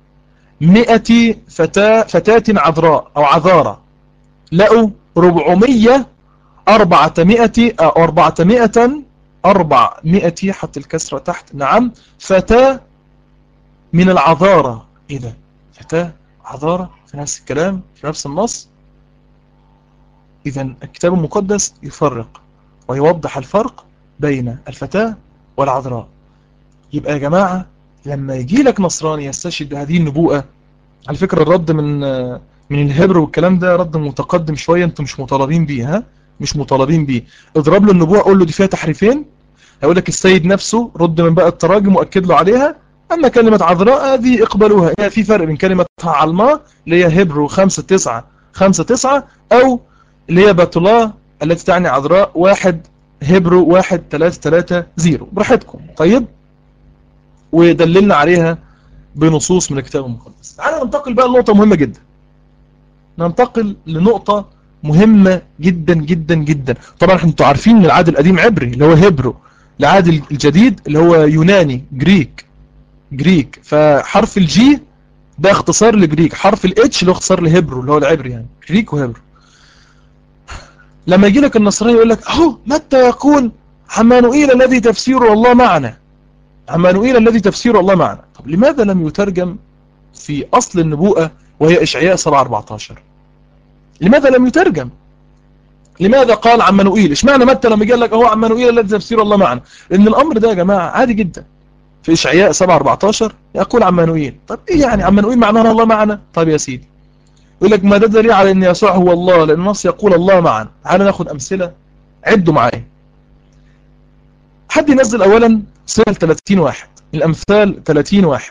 مئة فتاة, فتاة عذراء أو عذارة لقوا ربعمية أربعتمائة أو أربعتمائة أربعمائة حط الكسرة تحت نعم فتاة من العذارة إيه ده فتاة عذارة في نفس الكلام في نفس النص إذا الكتاب المقدس يفرق ويوضح الفرق بين الفتاة والعذراء يبقى يا جماعة لما يجي لك نصراني يستشهد بهذه النبوءة على فكرة الرد من من الهبر والكلام ده رد متقدم شوية انتم مش مطالبين بيه ها مش مطالبين بيه اضرب له النبوءة قول له دي فيها تحريفين هيقول لك السيد نفسه رد من بقى التراجم وأكد له عليها أما كلمة عذراء هذه اقبلوها هي في فرق بين كلمة علماء اللي هي هبرو 5 9 5 9 أو اللي هي باتولا التي تعني عذراء واحد هبرو واحد 3 3 0 براحتكم طيب ودللنا عليها بنصوص من الكتاب المقدس تعالى ننتقل بقى لنقطة مهمة جدا ننتقل لنقطة مهمة جدا جدا جدا طبعا انتوا عارفين ان العهد القديم عبري اللي هو هبرو العهد الجديد اللي هو يوناني جريك جريك فحرف الجي ده اختصار لجريك حرف الاتش اللي هو اختصار لهبرو اللي هو العبري يعني جريك وهبرو لما يجي لك النصراني يقول لك اهو متى يكون عمانوئيل الذي تفسيره الله معنا عمانوئيل الذي تفسيره الله معنا طب لماذا لم يترجم في أصل النبوءة وهي إشعياء 7 14 لماذا لم يترجم لماذا قال عمانوئيل اشمعنى متى لما قال لك اهو عمانوئيل الذي تفسيره الله معنا لان الامر ده يا جماعه عادي جدا في اشعياء 7 14 يقول عمانوئيل طب ايه يعني عمانوئيل معناها الله معنا طب يا سيدي يقول لك ما ده دليل على ان يسوع هو الله لان النص يقول الله معنا تعالى ناخد امثله عدوا معايا حد ينزل اولا سنة 30 واحد الامثال 30 واحد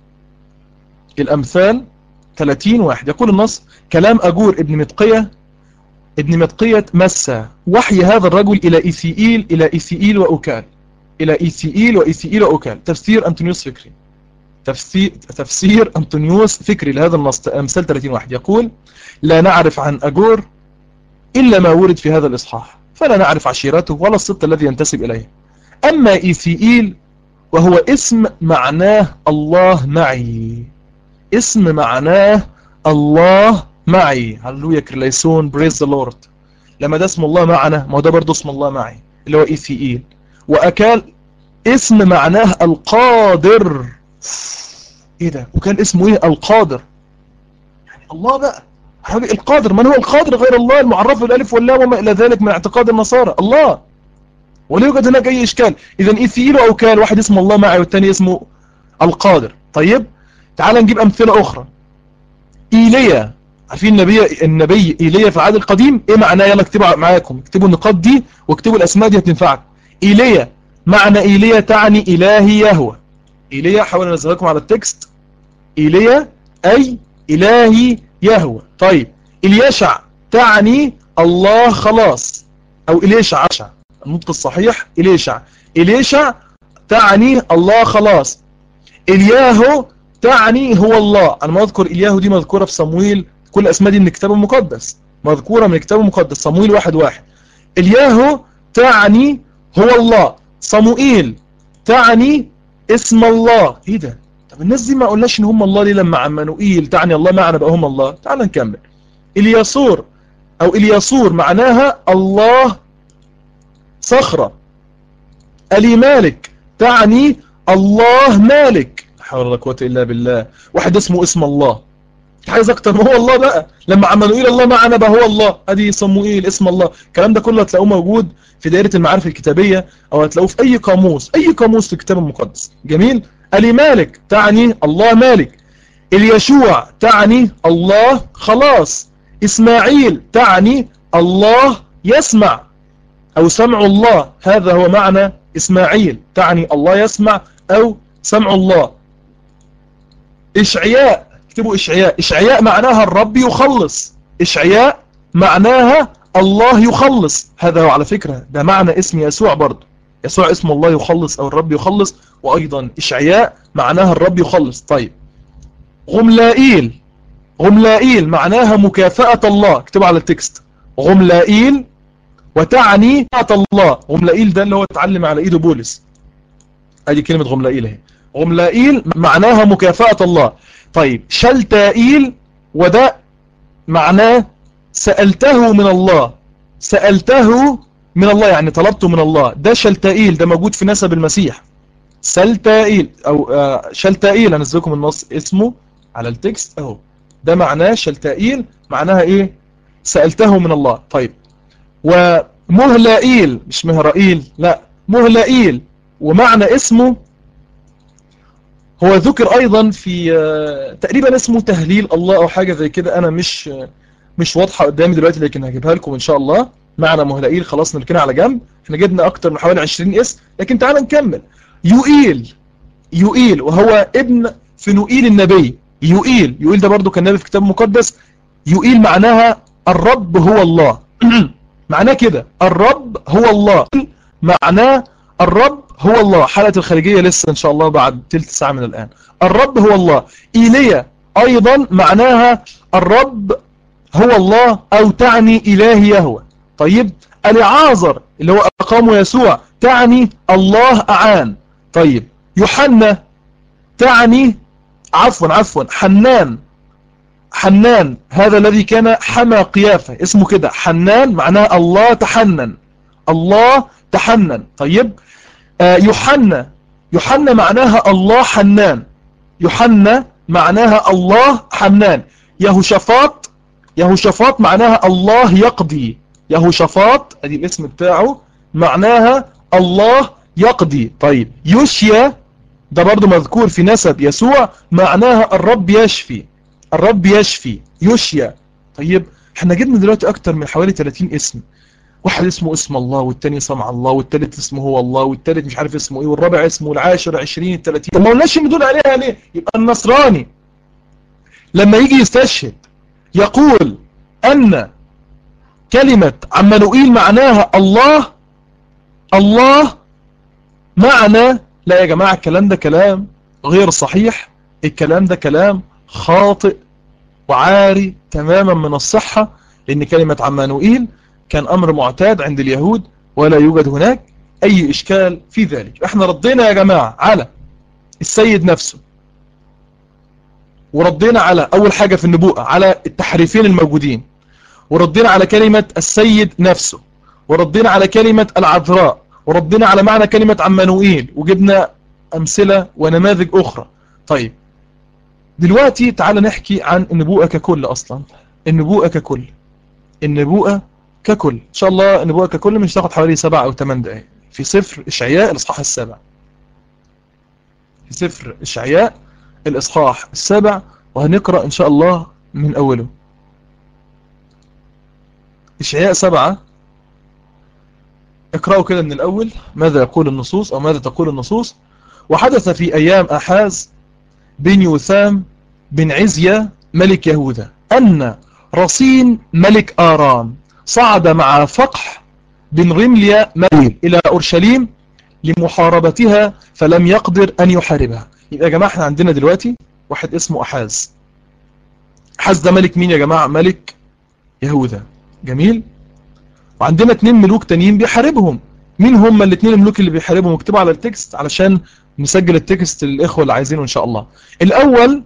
الامثال 30 واحد يقول النص كلام اجور ابن متقية ابن متقية مسى وحي هذا الرجل الى ايثيئيل الى ايثيئيل واوكال الى ايثيئيل وايثيئيل واوكال تفسير انطونيوس فكري تفسير, تفسير أنطونيوس فكري لهذا النص أمثال 30 واحد يقول لا نعرف عن أجور إلا ما ورد في هذا الإصحاح فلا نعرف عشيرته ولا الصدق الذي ينتسب إليه أما إيثيئيل وهو اسم معناه الله معي اسم معناه الله معي هللويا كريليسون بريز ذا لورد لما ده اسم الله معنا ما هو ده برضه اسم الله معي اللي هو إيثيئيل وأكال اسم معناه القادر ايه ده وكان اسمه ايه القادر يعني الله بقى القادر من هو القادر غير الله المعرف بالالف واللام وما الى ذلك من اعتقاد النصارى الله ولا يوجد هناك اي اشكال اذا ايثيل او كان واحد اسمه الله معي والثاني اسمه القادر طيب تعال نجيب امثله اخرى ايليا عارفين النبي النبي ايليا في العهد القديم ايه معناه يلا اكتبوا معاكم اكتبوا النقاط دي واكتبوا الاسماء دي هتنفعكم ايليا معنى ايليا تعني الهي يهوه إيليا حاول أنزل لكم على التكست إيليا أي إلهي يهوى طيب إليشع تعني الله خلاص أو إليشع عشع النطق الصحيح إليشع إليشع تعني الله خلاص إلياهو تعني هو الله أنا ما أذكر إلياهو دي مذكورة في صمويل كل أسماء دي من الكتاب المقدس مذكورة من الكتاب المقدس صمويل واحد واحد إلياهو تعني هو الله صموئيل تعني اسم الله ايه ده طب الناس دي ما قلناش ان هم الله ليه لما عمانوئيل تعني الله معنا بقى هم الله تعال نكمل الياسور او الياسور معناها الله صخرة الي مالك تعني الله مالك حول ولا قوه الا بالله واحد اسمه اسم الله عايز اكتر ما هو الله بقى لما عمانوئيل الله معنا بقى هو الله ادي صموئيل اسم الله الكلام ده كله هتلاقوه موجود في دائرة المعارف الكتابية او هتلاقوه في اي قاموس اي قاموس في الكتاب المقدس جميل الي مالك تعني الله مالك اليشوع تعني الله خلاص اسماعيل تعني الله يسمع او سمع الله هذا هو معنى اسماعيل تعني الله يسمع او سمع الله اشعياء اكتبوا اشعياء اشعياء معناها الرب يخلص اشعياء معناها الله يخلص هذا هو على فكرة ده معنى اسم يسوع برضه يسوع اسم الله يخلص او الرب يخلص وايضا اشعياء معناها الرب يخلص طيب غملائيل غملائيل معناها مكافأة الله اكتبوا على التكست غملائيل وتعني الله غملائيل ده اللي هو اتعلم على ايده بولس ادي كلمة غملائيل اهي غملائيل معناها مكافأة الله طيب شلتائيل وده معناه سألته من الله سألته من الله يعني طلبته من الله ده شلتائيل ده موجود في نسب المسيح سلتائيل او آه شلتائيل هنزل لكم النص اسمه على التكست اهو ده معناه شلتائيل معناها ايه سألته من الله طيب مهلائيل مش مهرائيل لا مهلائيل ومعنى اسمه هو ذكر ايضا في آه، تقريبا اسمه تهليل الله او حاجة زي كده انا مش آه، مش واضحة قدامي دلوقتي لكن هجيبها لكم ان شاء الله معنى مهلائيل خلاص نركنها على جنب احنا جبنا اكتر من حوالي 20 اسم لكن تعال نكمل يوئيل يوئيل وهو ابن فنوئيل النبي يوئيل يوئيل ده برضو كان نبي في كتاب مقدس يوئيل معناها الرب هو الله معناه كده الرب هو الله معناه الرب هو الله حالة الخارجية لسه ان شاء الله بعد تلت ساعة من الآن الرب هو الله إيليا أيضا معناها الرب هو الله أو تعني إله يهوى طيب العازر اللي هو أقام يسوع تعني الله أعان طيب يوحنا تعني عفوا عفوا حنان حنان هذا الذي كان حمى قيافة اسمه كده حنان معناه الله تحنن الله تحنن طيب آه يوحنا يوحنا معناها الله حنان يوحنا معناها الله حنان يهوشافاط يهوشافاط معناها الله يقضي يهوشافاط ادي الاسم بتاعه معناها الله يقضي طيب يوشيا ده برضو مذكور في نسب يسوع معناها الرب يشفي الرب يشفي يوشيا طيب احنا جبنا دلوقتي اكتر من حوالي 30 اسم واحد اسمه اسم الله والتاني صنع الله والتالت اسمه هو الله والتالت مش عارف اسمه ايه والرابع اسمه العاشر 20 30 طب ما قلناش ان دول عليها ليه يبقى النصراني لما يجي يستشهد يقول ان كلمة عمانوئيل معناها الله الله معنى لا يا جماعة الكلام ده كلام غير صحيح الكلام ده كلام خاطئ وعاري تماما من الصحة لأن كلمة عمانوئيل كان أمر معتاد عند اليهود ولا يوجد هناك أي إشكال في ذلك احنا ردينا يا جماعة على السيد نفسه وردينا على أول حاجة في النبوءة على التحريفين الموجودين وردينا على كلمة السيد نفسه وردينا على كلمة العذراء وردينا على معنى كلمة عمانوئيل وجبنا أمثلة ونماذج أخرى طيب دلوقتي تعال نحكي عن النبوءة ككل أصلا النبوءة ككل النبوءة ككل إن شاء الله النبوءة ككل مش تاخد حوالي سبع أو ثمان دقائق في سفر إشعياء الإصحاح السابع في سفر إشعياء الإصحاح السابع وهنقرأ إن شاء الله من أوله إشعياء سبعة اقرأوا كده من الأول ماذا يقول النصوص أو ماذا تقول النصوص وحدث في أيام أحاز بن يوثام بن عزيا ملك يهوذا أن رصين ملك آرام صعد مع فقح بن رمليا ملك إلى أورشليم لمحاربتها فلم يقدر أن يحاربها يبقى يا جماعة احنا عندنا دلوقتي واحد اسمه أحاز أحاز ده ملك مين يا جماعة ملك يهوذا جميل وعندنا اتنين ملوك تانيين بيحاربهم مين هم الاتنين الملوك اللي بيحاربهم اكتبوا على التكست علشان نسجل التكست للإخوة اللي عايزينه إن شاء الله الأول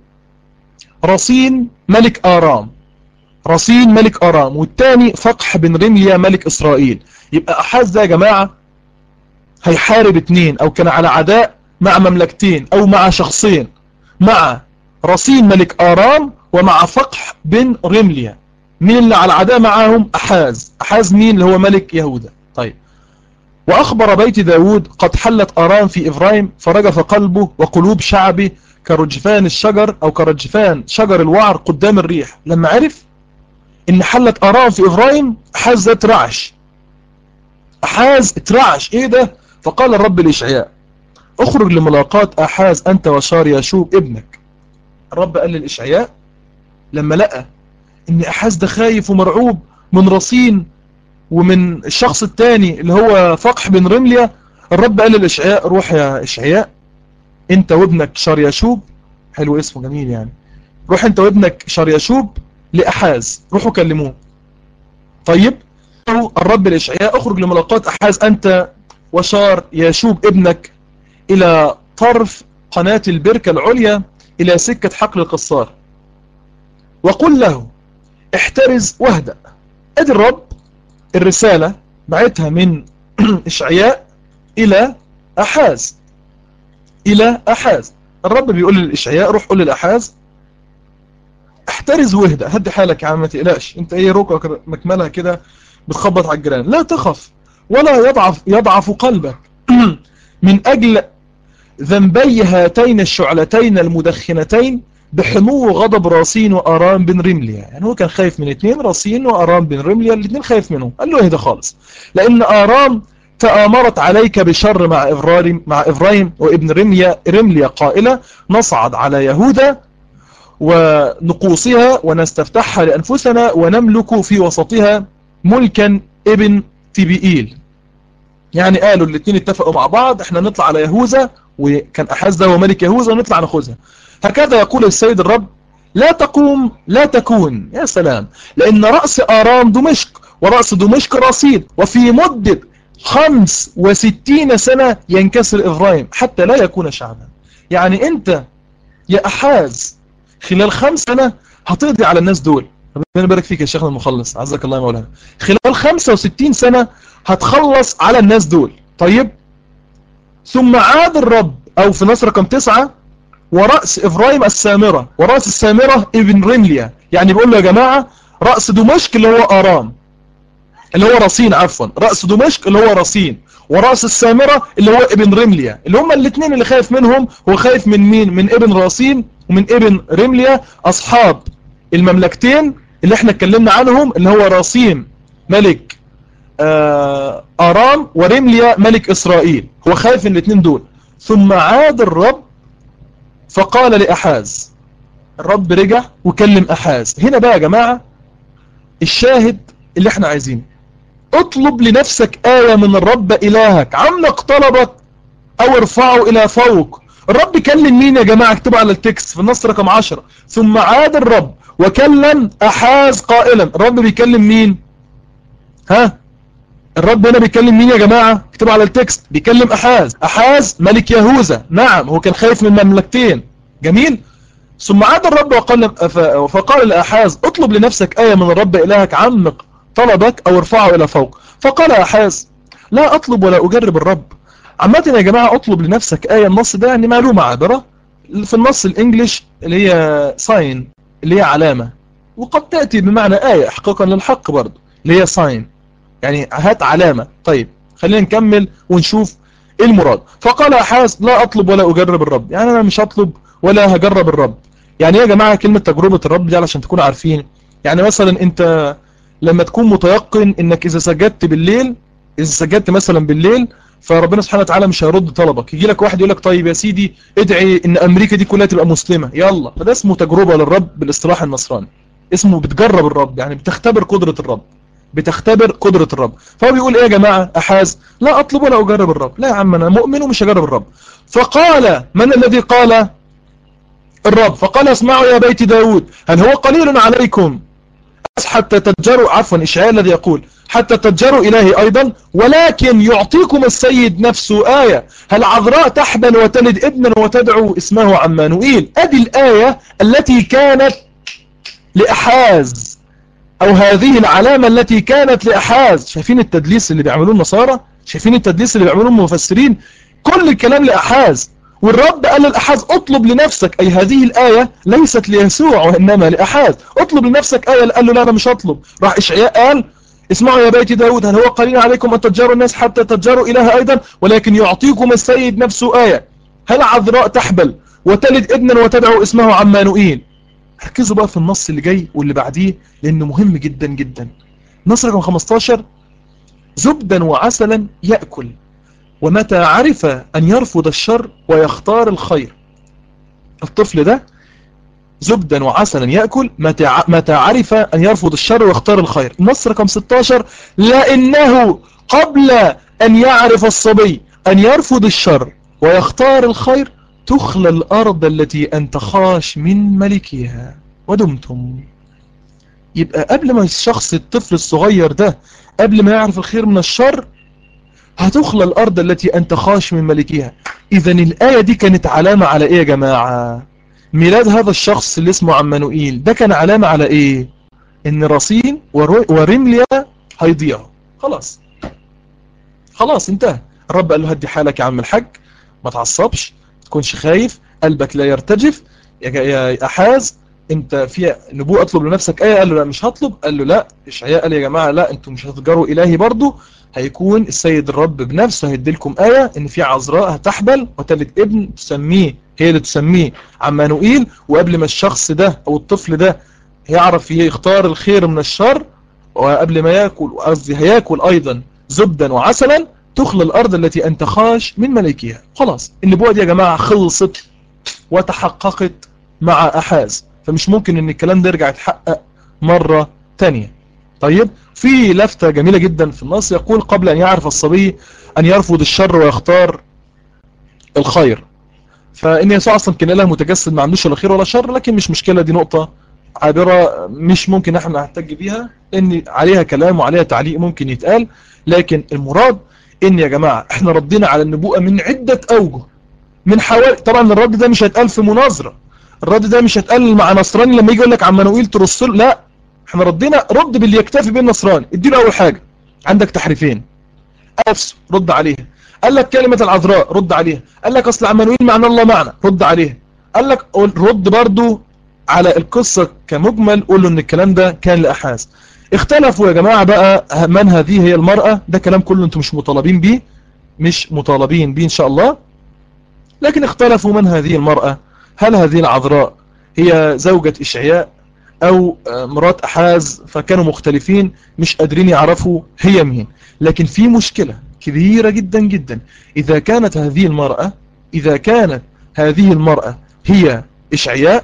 رصين ملك آرام رصين ملك آرام والتاني فقح بن رمليا ملك إسرائيل يبقى أحاز ده يا جماعة هيحارب اتنين أو كان على عداء مع مملكتين أو مع شخصين مع رصين ملك آرام ومع فقح بن رمليا مين اللي على عداء معاهم أحاز أحاز مين اللي هو ملك يهوذا طيب وأخبر بيت داود قد حلت أرام في إفرايم فرجف قلبه وقلوب شعبه كرجفان الشجر أو كرجفان شجر الوعر قدام الريح لما عرف إن حلت أرام في إفرايم أحاز ده اترعش أحاز اترعش إيه ده فقال الرب لإشعياء اخرج لملاقاة أحاز أنت وشار ياشوب ابنك الرب قال للإشعياء لما لقى إن أحاز ده خايف ومرعوب من رصين ومن الشخص الثاني اللي هو فقح بن رمليا الرب قال للإشعياء روح يا إشعياء انت وابنك شرياشوب حلو اسمه جميل يعني روح انت وابنك شرياشوب لأحاز روحوا كلموه طيب الرب لإشعياء اخرج لملاقاة أحاز أنت وشار ياشوب ابنك إلى طرف قناة البركة العليا إلى سكة حقل القصار وقل له احترز واهدأ ادي الرب الرسالة بعتها من إشعياء إلى أحاز إلى أحاز الرب بيقول للإشعياء روح قول للأحاز احترز واهدأ هدي حالك يا عم ما تقلقش انت ايه روكك مكملها كده بتخبط على الجيران لا تخف ولا يضعف, يضعف قلبك من أجل ذنبي هاتين الشعلتين المدخنتين بحمو غضب راسين وأرام بن رمليا يعني هو كان خايف من اثنين راسين وأرام بن رمليا الاثنين خايف منهم قال له اهدى خالص لأن أرام تآمرت عليك بشر مع إبراهيم, مع إبراهيم وابن رمليا, رمليا قائلة نصعد على يهوذا ونقوصها ونستفتحها لأنفسنا ونملك في وسطها ملكا ابن تبيئيل يعني قالوا الاثنين اتفقوا مع بعض احنا نطلع على يهوذا وكان أحاز ده هو ملك يهوذا ونطلع ناخذها هكذا يقول السيد الرب لا تقوم لا تكون يا سلام لأن رأس آرام دمشق ورأس دمشق رصيد وفي مدة خمس وستين سنة ينكسر إبراهيم حتى لا يكون شعبا يعني أنت يا أحاز خلال خمس سنة هتقضي على الناس دول ربنا يبارك فيك يا شيخنا المخلص عزك الله يا مولانا خلال 65 سنة هتخلص على الناس دول طيب ثم عاد الرب او في نص رقم تسعة ورأس إبراهيم السامرة ورأس السامرة ابن رمليا يعني بيقول له يا جماعة رأس دمشق اللي هو آرام اللي هو رصين عفوا رأس دمشق اللي هو رصين ورأس السامرة اللي هو ابن رمليا اللي هم الاثنين اللي خايف منهم هو خايف من مين من ابن رصين ومن ابن رمليا أصحاب المملكتين اللي احنا اتكلمنا عنهم اللي هو رصين ملك آرام ورمليا ملك إسرائيل هو خايف من الاثنين دول ثم عاد الرب فقال لأحاز الرب رجع وكلم أحاز هنا بقى يا جماعة الشاهد اللي احنا عايزينه اطلب لنفسك آية من الرب إلهك عمق طلبك أو ارفعه إلى فوق الرب كلم مين يا جماعة اكتبوا على التكست في النص رقم 10 ثم عاد الرب وكلم أحاز قائلا الرب بيكلم مين ها الرب هنا بيكلم مين يا جماعة اكتبوا على التكست بيكلم أحاز أحاز ملك يهوذا نعم هو كان خايف من المملكتين جميل ثم عاد الرب وقال فقال لأحاز اطلب لنفسك آية من الرب إلهك عمق طلبك أو ارفعه إلى فوق فقال أحاز لا أطلب ولا أجرب الرب عامة يا جماعة اطلب لنفسك آية النص ده يعني معلومة عابرة في النص الإنجليش اللي هي ساين اللي هي علامة وقد تأتي بمعنى آية حقيقة للحق برضه اللي هي ساين يعني هات علامة طيب خلينا نكمل ونشوف ايه المراد فقال أحاز لا أطلب ولا أجرب الرب يعني أنا مش هطلب ولا هجرب الرب يعني يا جماعة كلمة تجربة الرب دي علشان تكونوا عارفين يعني مثلا انت لما تكون متيقن انك اذا سجدت بالليل اذا سجدت مثلا بالليل فربنا سبحانه وتعالى مش هيرد طلبك يجي لك واحد يقول لك طيب يا سيدي ادعي ان امريكا دي كلها تبقى مسلمة يلا فده اسمه تجربة للرب بالاصطلاح النصراني اسمه بتجرب الرب يعني بتختبر قدرة الرب بتختبر قدرة الرب فهو بيقول ايه يا جماعة احاز لا اطلب ولا اجرب الرب لا يا عم انا مؤمن ومش هجرب الرب فقال من الذي قال الرب فقال اسمعوا يا بيت داود هل هو قليل عليكم حتى تتجروا عفوا إشعاء الذي يقول حتى تتجروا إلهي أيضا ولكن يعطيكم السيد نفسه آية هل عذراء تحبل وتلد ابنا وتدعو اسمه عمانوئيل أدي الآية التي كانت لأحاز أو هذه العلامة التي كانت لأحاز شايفين التدليس اللي بيعملوه النصارى شايفين التدليس اللي بيعملوه المفسرين كل الكلام لأحاز والرب قال للأحاز اطلب لنفسك أي هذه الآية ليست ليسوع وإنما لأحاز اطلب لنفسك آية قال له لا أنا مش هطلب راح إشعياء قال اسمعوا يا بيت داود هل هو قليل عليكم أن تتجاروا الناس حتى تتجاروا إله أيضا ولكن يعطيكم السيد نفسه آية هل عذراء تحبل وتلد ابنا وتدعو اسمه عمانوئيل ركزوا بقى في النص اللي جاي واللي بعديه لأنه مهم جدا جدا نص رقم 15 زبدا وعسلا يأكل ومتى عرف أن يرفض الشر ويختار الخير الطفل ده زبدا وعسلا يأكل متى عرف أن يرفض الشر ويختار الخير النص رقم 16 لأنه قبل أن يعرف الصبي أن يرفض الشر ويختار الخير تخلى الأرض التي أنت خاش من ملكها ودمتم يبقى قبل ما الشخص الطفل الصغير ده قبل ما يعرف الخير من الشر هتخلى الأرض التي أنت خاش من ملكها إذا الآية دي كانت علامة على إيه يا جماعة ميلاد هذا الشخص اللي اسمه عمانوئيل ده كان علامة على إيه إن رصين ورمليا هيضيعوا خلاص خلاص انتهى الرب قال له هدي حالك يا عم الحاج ما تعصبش تكونش خايف قلبك لا يرتجف يا أحاز انت في نبوء اطلب لنفسك ايه قال له لا مش هطلب قال له لا اشعياء قال يا جماعة لا انتم مش هتجروا الهي برضو هيكون السيد الرب بنفسه هيديلكم آية ان في عذراء هتحبل وتلد ابن تسميه هي اللي تسميه عمانوئيل وقبل ما الشخص ده او الطفل ده يعرف يختار الخير من الشر وقبل ما ياكل قصدي هياكل ايضا زبدا وعسلا تخلى الارض التي انت خاش من ملكها خلاص النبوة دي يا جماعة خلصت وتحققت مع احاز فمش ممكن ان الكلام ده يرجع يتحقق مرة تانية طيب في لفتة جميلة جدا في النص يقول قبل أن يعرف الصبي أن يرفض الشر ويختار الخير فإن يسوع أصلا كان إله متجسد ما عندوش ولا خير ولا شر لكن مش مشكلة دي نقطة عابرة مش ممكن احنا نحتج بيها ان عليها كلام وعليها تعليق ممكن يتقال لكن المراد ان يا جماعة احنا ردينا على النبوءة من عدة اوجه من حوالي طبعا الرد ده مش هيتقال في مناظرة الرد ده مش هيتقال مع نصراني لما يجي يقول لك عمانوئيل ترسل لا احنا ردينا رد باللي يكتفي بين نصراني اديله اول حاجة عندك تحريفين نفسه رد عليها قال لك كلمة العذراء رد عليها قال لك اصل عمانوئيل معنى الله معنا رد عليها قال لك رد برضو على القصة كمجمل قول له ان الكلام ده كان لأحاز اختلفوا يا جماعة بقى من هذه هي المرأة ده كلام كله انتم مش مطالبين بيه مش مطالبين بيه ان شاء الله لكن اختلفوا من هذه المرأة هل هذه العذراء هي زوجة إشعياء أو مرات أحاز فكانوا مختلفين مش قادرين يعرفوا هي مين لكن في مشكلة كبيرة جدا جدا إذا كانت هذه المرأة إذا كانت هذه المرأة هي إشعياء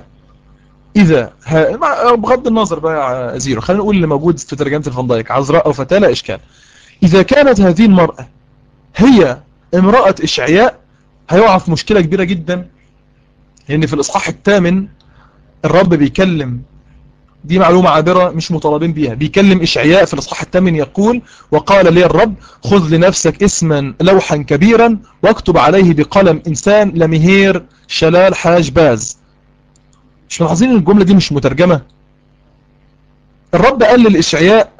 إذا ها بغض النظر بقى زيرو خلينا نقول اللي موجود في ترجمة الفندايك عذراء أو فتاة لا إشكال إذا كانت هذه المرأة هي امرأة إشعياء هيقع في مشكلة كبيرة جدا لأن في الإصحاح الثامن الرب بيكلم دي معلومة عابرة مش مطالبين بيها بيكلم إشعياء في الإصحاح الثامن يقول وقال لي الرب خذ لنفسك اسما لوحا كبيرا واكتب عليه بقلم إنسان لمهير شلال حاج باز مش ملاحظين ان الجملة دي مش مترجمة الرب قال للإشعياء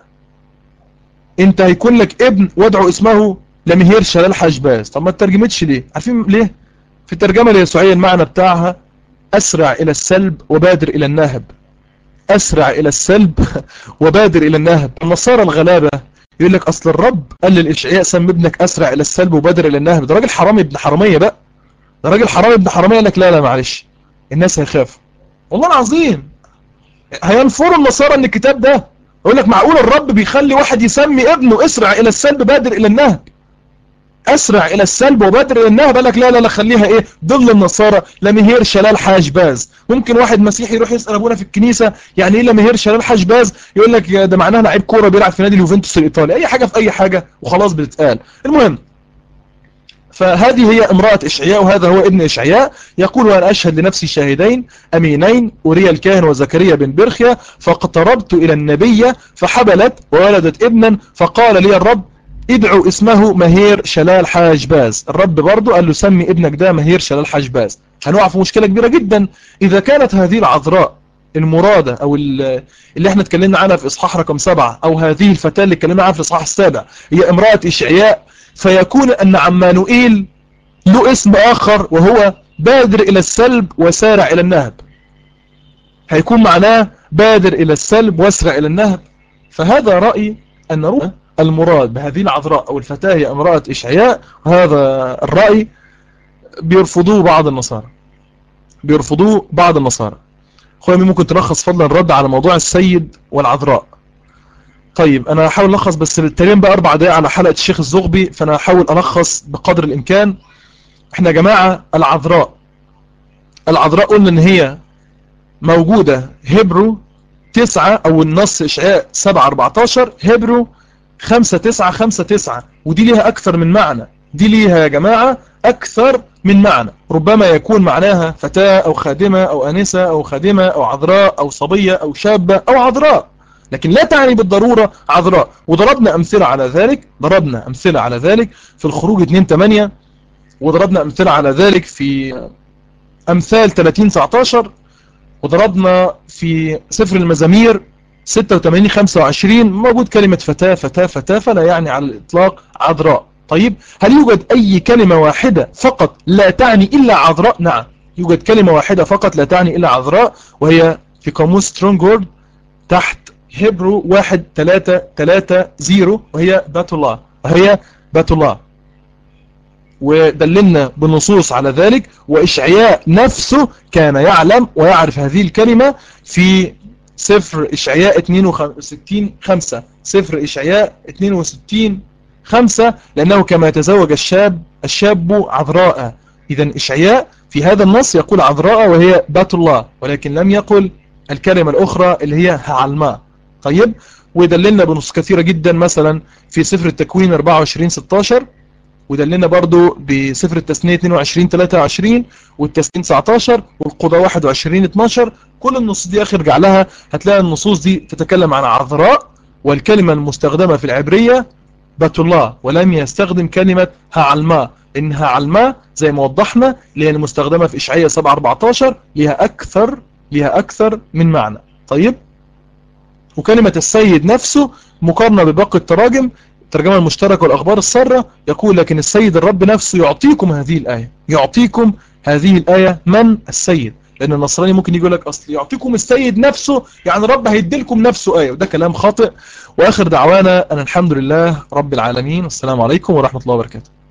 انت هيكون لك ابن وادعو اسمه لمهير شلال حاج باز طب ما ترجمتش ليه عارفين ليه في الترجمة اليسوعية المعنى بتاعها أسرع إلى السلب وبادر إلى النهب أسرع إلى السلب وبادر إلى النهب النصارى الغلابة يقول لك أصل الرب قال للإشعياء سم ابنك أسرع إلى السلب وبادر إلى النهب ده راجل حرامي ابن حرامية بقى ده راجل حرامي ابن حرامية قال لك لا لا معلش الناس هيخافوا والله العظيم هينفروا النصارى ان الكتاب ده يقول لك معقول الرب بيخلي واحد يسمي ابنه اسرع الى السلب بادر الى النهب اسرع الى السلب وبادر الى النهب قال لك لا لا لا خليها ايه ضل النصارى لمهير شلال حاج باز ممكن واحد مسيحي يروح يسال ابونا في الكنيسه يعني ايه لمهير شلال حاج باز يقول لك ده معناها لعيب كوره بيلعب في نادي اليوفنتوس الايطالي اي حاجه في اي حاجه وخلاص بتتقال المهم فهذه هي امرأة إشعياء وهذا هو ابن إشعياء يقول وأنا أشهد لنفسي شاهدين أمينين أوريا الكاهن وزكريا بن برخيا فاقتربت إلى النبية فحبلت وولدت ابنا فقال لي الرب ادعوا اسمه مهير شلال حاج باز الرب برضو قال له سمي ابنك ده مهير شلال حاج باز هنقع في مشكلة كبيرة جدا إذا كانت هذه العذراء المرادة أو اللي احنا اتكلمنا عنها في إصحاح رقم سبعة أو هذه الفتاة اللي اتكلمنا عنها في الإصحاح السابع هي امرأة إشعياء فيكون أن عمانوئيل له اسم آخر وهو بادر إلى السلب وسارع إلى النهب هيكون معناه بادر إلى السلب واسرع إلى النهب فهذا رأي أن روح المراد بهذه العذراء أو الفتاة هي امرأة إشعياء وهذا الرأي بيرفضوه بعض النصارى بيرفضوه بعض النصارى أخويا ممكن تلخص فضلا الرد على موضوع السيد والعذراء طيب انا هحاول الخص بس تقريبا بقى اربع دقايق على حلقة الشيخ الزغبي فانا هحاول الخص بقدر الامكان احنا يا جماعة العذراء العذراء قلنا ان هي موجودة هبرو تسعة او النص اشعاء سبعة اربعتاشر هبرو خمسة تسعة خمسة تسعة ودي ليها اكثر من معنى دي ليها يا جماعة اكثر من معنى ربما يكون معناها فتاة او خادمة او انسة او خادمة او عذراء او صبية او شابة او عذراء لكن لا تعني بالضرورة عذراء وضربنا أمثلة على ذلك ضربنا أمثلة على ذلك في الخروج 2-8 وضربنا أمثلة على ذلك في أمثال 30-19 وضربنا في سفر المزامير 86-25 موجود كلمة فتاة فتاة فتاة فلا يعني على الإطلاق عذراء طيب هل يوجد أي كلمة واحدة فقط لا تعني إلا عذراء نعم يوجد كلمة واحدة فقط لا تعني إلا عذراء وهي في قاموس سترونجورد تحت هبرو 1330 وهي بات الله وهي بات الله ودللنا بنصوص على ذلك وإشعياء نفسه كان يعلم ويعرف هذه الكلمة في سفر إشعياء 62 5 سفر إشعياء 62 5 لأنه كما يتزوج الشاب الشاب عذراء إذا إشعياء في هذا النص يقول عذراء وهي بات الله ولكن لم يقل الكلمة الأخرى اللي هي هعلماء طيب ودللنا بنص كثيرة جدا مثلا في سفر التكوين 24 16 ودلنا برضو بسفر التثنية 22 23 والتسنين 19 والقضاء 21 12 كل النصوص دي اخر ارجع لها هتلاقي النصوص دي تتكلم عن عذراء والكلمة المستخدمة في العبرية بات الله ولم يستخدم كلمة هعلماء ان هعلماء زي ما وضحنا اللي هي المستخدمة في اشعياء 7 14 ليها اكثر ليها اكثر من معنى طيب وكلمة السيد نفسه مقارنة بباقي التراجم الترجمة المشتركة والأخبار السارة يقول لكن السيد الرب نفسه يعطيكم هذه الآية يعطيكم هذه الآية من السيد لأن النصراني ممكن يقول لك أصل يعطيكم السيد نفسه يعني الرب هيديلكم نفسه آية وده كلام خاطئ وآخر دعوانا أن الحمد لله رب العالمين والسلام عليكم ورحمة الله وبركاته